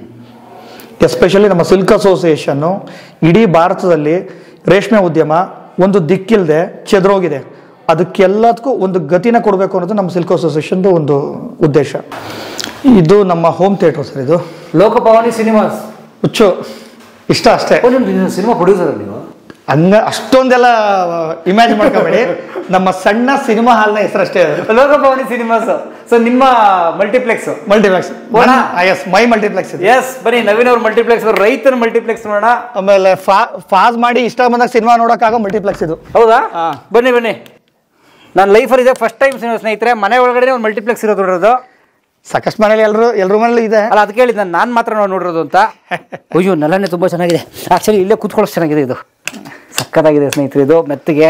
ಎಸ್ಪೆಷಲಿ ನಮ್ಮ ಸಿಲ್ಕ್ ಅಸೋಸಿಯೇಷನ್ನು ಇಡೀ ಭಾರತದಲ್ಲಿ ರೇಷ್ಮೆ ಉದ್ಯಮ ಒಂದು ದಿಕ್ಕಿಲ್ಲದೆ ಚೆದರೋಗಿದೆ ಅದಕ್ಕೆಲ್ಲದಕ್ಕೂ ಒಂದು ಗತಿನ ಕೊಡಬೇಕು ಅನ್ನೋದು ನಮ್ಮ ಸಿಲ್ಕ್ ಅಸೋಸಿಯೇಷನ್ದು ಒಂದು ಉದ್ದೇಶ ಇದು ನಮ್ಮ ಹೋಮ್ ಥಿಯೇಟರ್ ಸರ್ ಇದು ಲೋಕಭವಾನಿ ಸಿನಿಮಾಸ್ ಹುಚ್ಚು ಇಷ್ಟ ಅಷ್ಟೇ ಓ ನಿಮ್ಮ ಸಿನಿಮಾ ಪ್ರೊಡ್ಯೂಸರ್ ನೀವು ಹಂಗ ಅಷ್ಟೊಂದೆಲ್ಲ ಇಮ್ಯಾಜಿನ್ ಮಾಡ್ಕೋಬೇಡಿ ನಮ್ಮ ಸಣ್ಣ ಸಿನಿಮಾ ಹಾಲ್ನ ಹೆಸರಷ್ಟೇ ಲೋಕಭವಾನಿ ಸಿನಿಮಾಸ್ ಸೊ ನಿಮ್ಮ ಮಲ್ಟಿಪ್ಲೆಕ್ಸ್ ಮಲ್ಟಿಪ್ಲೆಕ್ಸ್ ಓನಾ? ಎಸ್ ಮೈ ಮಲ್ಟಿಪ್ಲೆಕ್ಸ್ ಇದೆ ಎಸ್ ಬನ್ನಿ ನವೀನ್ ಅವ್ರ ಮಲ್ಟಿಪ್ಲೆಕ್ಸ್ ರೈತರ ಮಲ್ಟಿಪ್ಲೆಕ್ಸ್ ನೋಡೋಣ ಆಮೇಲೆ ಫಾ ಫಾಸ್ ಮಾಡಿ ಇಷ್ಟ ಬಂದಾಗ ಸಿನಿಮಾ ನೋಡೋಕ್ಕಾಗೋ ಮಲ್ಟಿಪ್ಲೆಕ್ಸ್ ಇದು ಹೌದಾ ಹಾ. ಬನ್ನಿ ಬನ್ನಿ ನಾನು ಲೈಫಲ್ಲಿ ಇದೆ ಫಸ್ಟ್ ಟೈಮ್ ಸ್ನೇಹಿತರೆ ಮನೆ ಒಳಗಡೆ ಒಂದು ಮಲ್ಟಿಪ್ಲೆಕ್ಸ್ ಇರೋದು ನೋಡೋದು ಸಾಕಷ್ಟು ಮನೇಲಿ ಎಲ್ಲರೂ ಎಲ್ರ ಮನೇಲಿ ಇದೆ ಅಲ್ಲ ಅದಕ್ಕೆ ಹೇಳಿದ್ದು ನಾನು ನಾನು ಮಾತ್ರ ನೋಡಿ ನೋಡಿರೋದು ಅಂತ ಅಯ್ಯೋ ನೆಲನೇ ತುಂಬ ಚೆನ್ನಾಗಿದೆ ಆ್ಯಕ್ಚುಲಿ ಇಲ್ಲೇ ಕೂತ್ಕೊಳ್ಳೋಷ್ಟು ಚೆನ್ನಾಗಿದೆ ಇದು ಸಕ್ಕತ್ತಾಗಿದೆ ಸ್ನೇಹಿತರೆ ಇದು ಮೆತ್ತಿಗೆ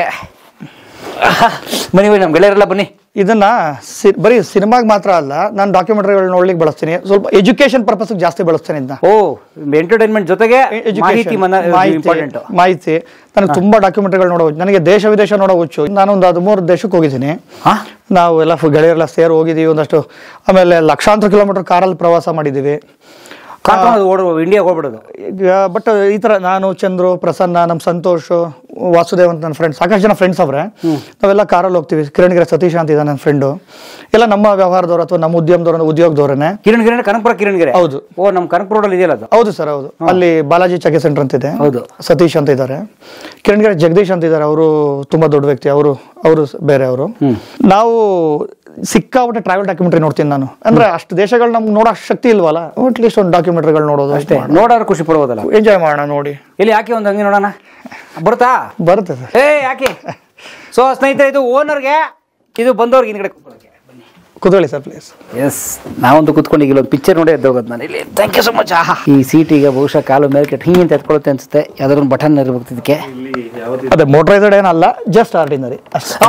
ಆಹಾ, ಬನ್ನಿ ಬನ್ನಿ ನಮ್ಮ ಗೆಳೆಯರೆಲ್ಲ ಬನ್ನಿ ಇದನ್ನ ಸಿ- ಬರೀ ಸಿನಿಮಾಗೆ ಮಾತ್ರ ಅಲ್ಲ ನಾನು ಡಾಕ್ಯುಮೆಂಟ್ರಿಗಳು ನೋಡ್ಲಿಕ್ಕೆ ಬಳಸ್ತೀನಿ ಸ್ವಲ್ಪ ಎಜುಕೇಶನ್ ಪರ್ಪಸ್ಗೆ ಜಾಸ್ತಿ ಬಳಸ್ತೀನಿ ಇದನ್ನ ಓ ಎಂಟರ್ಟೈನ್ಮೆಂಟ್ ಜೊತೆಗೆ ಮಾಹಿತಿ ಇಂಪಾರ್ಟೆಂಟ್ ಮಾಹಿತಿ ನನಗೆ ತುಂಬಾ ಡಾಕ್ಯುಮೆಂಟ್ರಿಗಳು ನೋಡೋ ನನಗೆ ದೇಶ ವಿದೇಶ ನೋಡೋ ಹುಚ್ಚು ನಾನು ಒಂದು ಹದಿಮೂರು ದೇಶಕ್ಕೆ ಹೋಗಿದ್ದೀನಿ ಹಾ ನಾವು ಎಲ್ಲ ಫು- ಗೆಳೆಯರೆಲ್ಲ ಸೇರಿ ಹೋಗಿದ್ದೀವಿ ಒಂದಷ್ಟು ಆಮೇಲೆ ಲಕ್ಷಾಂತರ ಕಿಲೋಮೀಟರ್ ಕಾರಲ್ಲಿ ಪ್ರವಾಸ ಮಾಡಿದ್ದೀವಿ ಕಾರ್ಟೂನ್ ಓಡೋ ಇಂಡಿಯಾಗೆ ಹೋಗ್ಬಿಡೋದು ಬಟ್ ಈ ಥರ ನಾನು ಚಂದ್ರು ಪ್ರಸನ್ನ ನಮ್ಮ ಸಂತೋಷ್ ವಾಸುದೇವ್ ಅಂತ ನನ್ನ ಫ್ರೆಂಡ್ ಸಾಕಷ್ಟು ಜನ ಫ್ರೆಂಡ್ಸ್ ಅವ್ರೆ ನಾವೆಲ್ಲ ಕಾರಲ್ಲಿ ಹೋಗ್ತೀವಿ ಕಿರಣ್ಗೆರೆ ಸತೀಶ್ ಅಂತ ಇದ್ದಾನೆ ನನ್ನ ಫ್ರೆಂಡು ಎಲ್ಲ ನಮ್ಮ ವ್ಯವಹಾರದವ್ರು ಅಥವಾ ನಮ್ಮ ಉದ್ಯಮದವ್ರು ಉದ್ಯೋಗದವ್ರನ್ನೇ ಕಿರಣ್ ಗಿರಣ್ ಕನಕಪುರ ಕಿರಣ್ಗೆರೆ ಹೌದು. ಓ ನಮ್ಮ ಕನಕಪುರ ರೋಡಲ್ಲಿ ಇದೆಯಲ್ಲ ಅದು ಹೌದು ಸರ್ ಹೌದು ಅಲ್ಲಿ ಬಾಲಾಜಿ ಚಕ್ಕೆ ಸೆಂಟರ್ ಅಂತ ಇದೆ ಹೌದು. ಸತೀಶ್ ಅಂತ ಇದ್ದಾರೆ ಕಿರಣ್ಗೆರೆ ಜಗದೀಶ್ ಅಂತ ಇದ್ದಾರೆ ಅವರು ತುಂಬಾ ದೊಡ್ಡ ವ್ಯಕ್ತಿ ಅವರು ಅವರು ಬೇರೆ ಅವರು ನಾವು ಸಿಕ್ಕಾಪಟ್ಟೆ ಟ್ರಾವೆಲ್ ಡಾಕ್ಯುಮೆಂಟ್ರಿ ನೋಡ್ತೀನಿ ನಾನು ಅಂದ್ರೆ ಅಷ್ಟು ದೇಶಗಳು ನಮ್ಗೆ ನೋಡೋ ಅಷ್ಟು ಶಕ್ತಿ ಇಲ್ವಲ್ಲ ಅಟ್ಲೀಸ್ಟ್ ಒಂದು ಡಾಕ್ಯುಮೆಂಟ್ರಿಗಳು ನೋಡೋದು ಅಷ್ಟೇ ನೋಡೋರು ಖುಷಿ ಪಡ್ಬೋದಲ್ಲ ಎಂಜಾಯ್ ಮಾಡೋಣ ನೋಡಿ ಎಲ್ಲಿ ಯಾಕೆ ಒಂದು ಹಂಗೆ ನೋಡೋಣ ಬರುತ್ತಾ ಬರುತ್ತೆ ಸರ್ ಏ ಯಾಕೆ ಸೊ ಸ್ನೇಹಿತರೆ ಇದು ಓನರ್ಗೆ ಇದು ಬಂದವ್ರಿಗೆ ಹಿಂದ್ಗಡೆ ಕೂತ್ಕೊಳ್ಳೋಕೆ. ಕುತ್ಕೊಳ್ಳಿ ಸರ್ ಪ್ಲೀಸ್ ಎಸ್ ನಾವಂತೂ ಕುತ್ಕೊಂಡು ಈಗ ಒಂದು ಪಿಕ್ಚರ್ ನೋಡಿ ಎದ್ದೋಗೋದು ನಾನು ಇಲ್ಲಿ ಥ್ಯಾಂಕ್ ಯು ಸೊ ಮಚ್ ಆಹಾ ಈ ಸೀಟಿಗೆ ಬಹುಶಃ ಕಾಲು ಮೇಲೆ ಕೆಟ್ಟು ಹಿಂಗೆ ಅಂತ ಎತ್ಕೊಳುತ್ತೆ ಅನ್ಸುತ್ತೆ ಯಾವ್ದಾದ್ರು ಒಂದು ಬಟನ್ ಇರ್ಬೇಕು ಇದಕ್ಕೆ ಅದೇ ಮೋಟರೈಸ್ಡ್ ಏನಲ್ಲ ಜಸ್ಟ್ ಆರ್ಡಿನರಿ ಅಷ್ಟೇ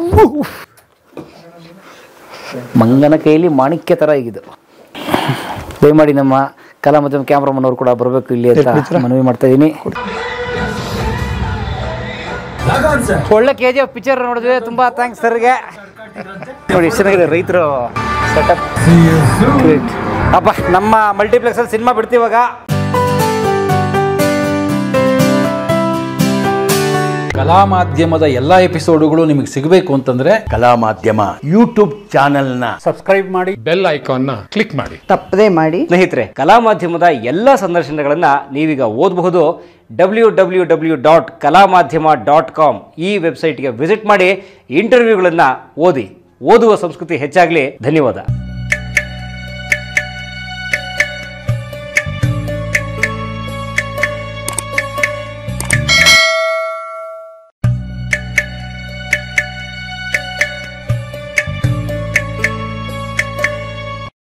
ಮಂಗನ ಕೈಯಲ್ಲಿ ಮಾಣಿಕ್ಯ ಥರ ಈಗಿದು ದಯಮಾಡಿ ನಮ್ಮ ಕಲಾ ಮಾಧ್ಯಮ ಕ್ಯಾಮ್ರಾಮನ್ ಅವರು ಕೂಡ ಬರಬೇಕು ಇಲ್ಲಿ ಅಂತ ಮನವಿ ಮಾಡ್ತಾ ಇದ್ದೀನಿ ಒಳ್ಳೆ ಕೆ ಜಿ ಎಫ್ ಪಿಕ್ಚರ್ ನೋಡಿದ್ವಿ ತುಂಬಾ ಥ್ಯಾಂಕ್ಸ್ ಸರ್ಗೆ ನೋಡಿ ಎಷ್ಟು ಚೆನ್ನಾಗಿದೆ ರೈತರು ಸೆಟಪ್ ಅಪ್ಪ ನಮ್ಮ ಮಲ್ಟಿಪ್ಲೆಕ್ಸ್ ಅಲ್ಲಿ ಸಿನಿಮಾ ಬಿಡ್ತೀವಾಗ ಕಲಾ ಮಾಧ್ಯಮದ ಎಲ್ಲಾ ಎಪಿಸೋಡುಗಳು ನಿಮಗೆ ಸಿಗಬೇಕು ಅಂತಂದ್ರೆ ಕಲಾ ಮಾಧ್ಯಮ ಯೂಟ್ಯೂಬ್ ಚಾನೆಲ್ನ ಬೆಲ್ ಐಕಾನ್ನ ಕ್ಲಿಕ್ ಮಾಡಿ ತಪ್ಪದೇ ಮಾಡಿ ಸ್ನೇಹಿತರೆ ಕಲಾ ಮಾಧ್ಯಮದ ಎಲ್ಲ ಸಂದರ್ಶನಗಳನ್ನ ನೀವೀಗ ಓದಬಹುದು ಡಬ್ಲ್ಯೂ ಡಬ್ಲ್ಯೂ ಡಬ್ಲ್ಯೂ ಡಾಟ್ ಕಲಾ ಮಾಧ್ಯಮ ಡಾಟ್ ಕಾಮ್ ಈ ವೆಬ್ಸೈಟ್ಗೆ ವಿಸಿಟ್ ಮಾಡಿ ಇಂಟರ್ವ್ಯೂಗಳನ್ನು ಓದಿ ಓದುವ ಸಂಸ್ಕೃತಿ ಹೆಚ್ಚಾಗಲಿ ಧನ್ಯವಾದ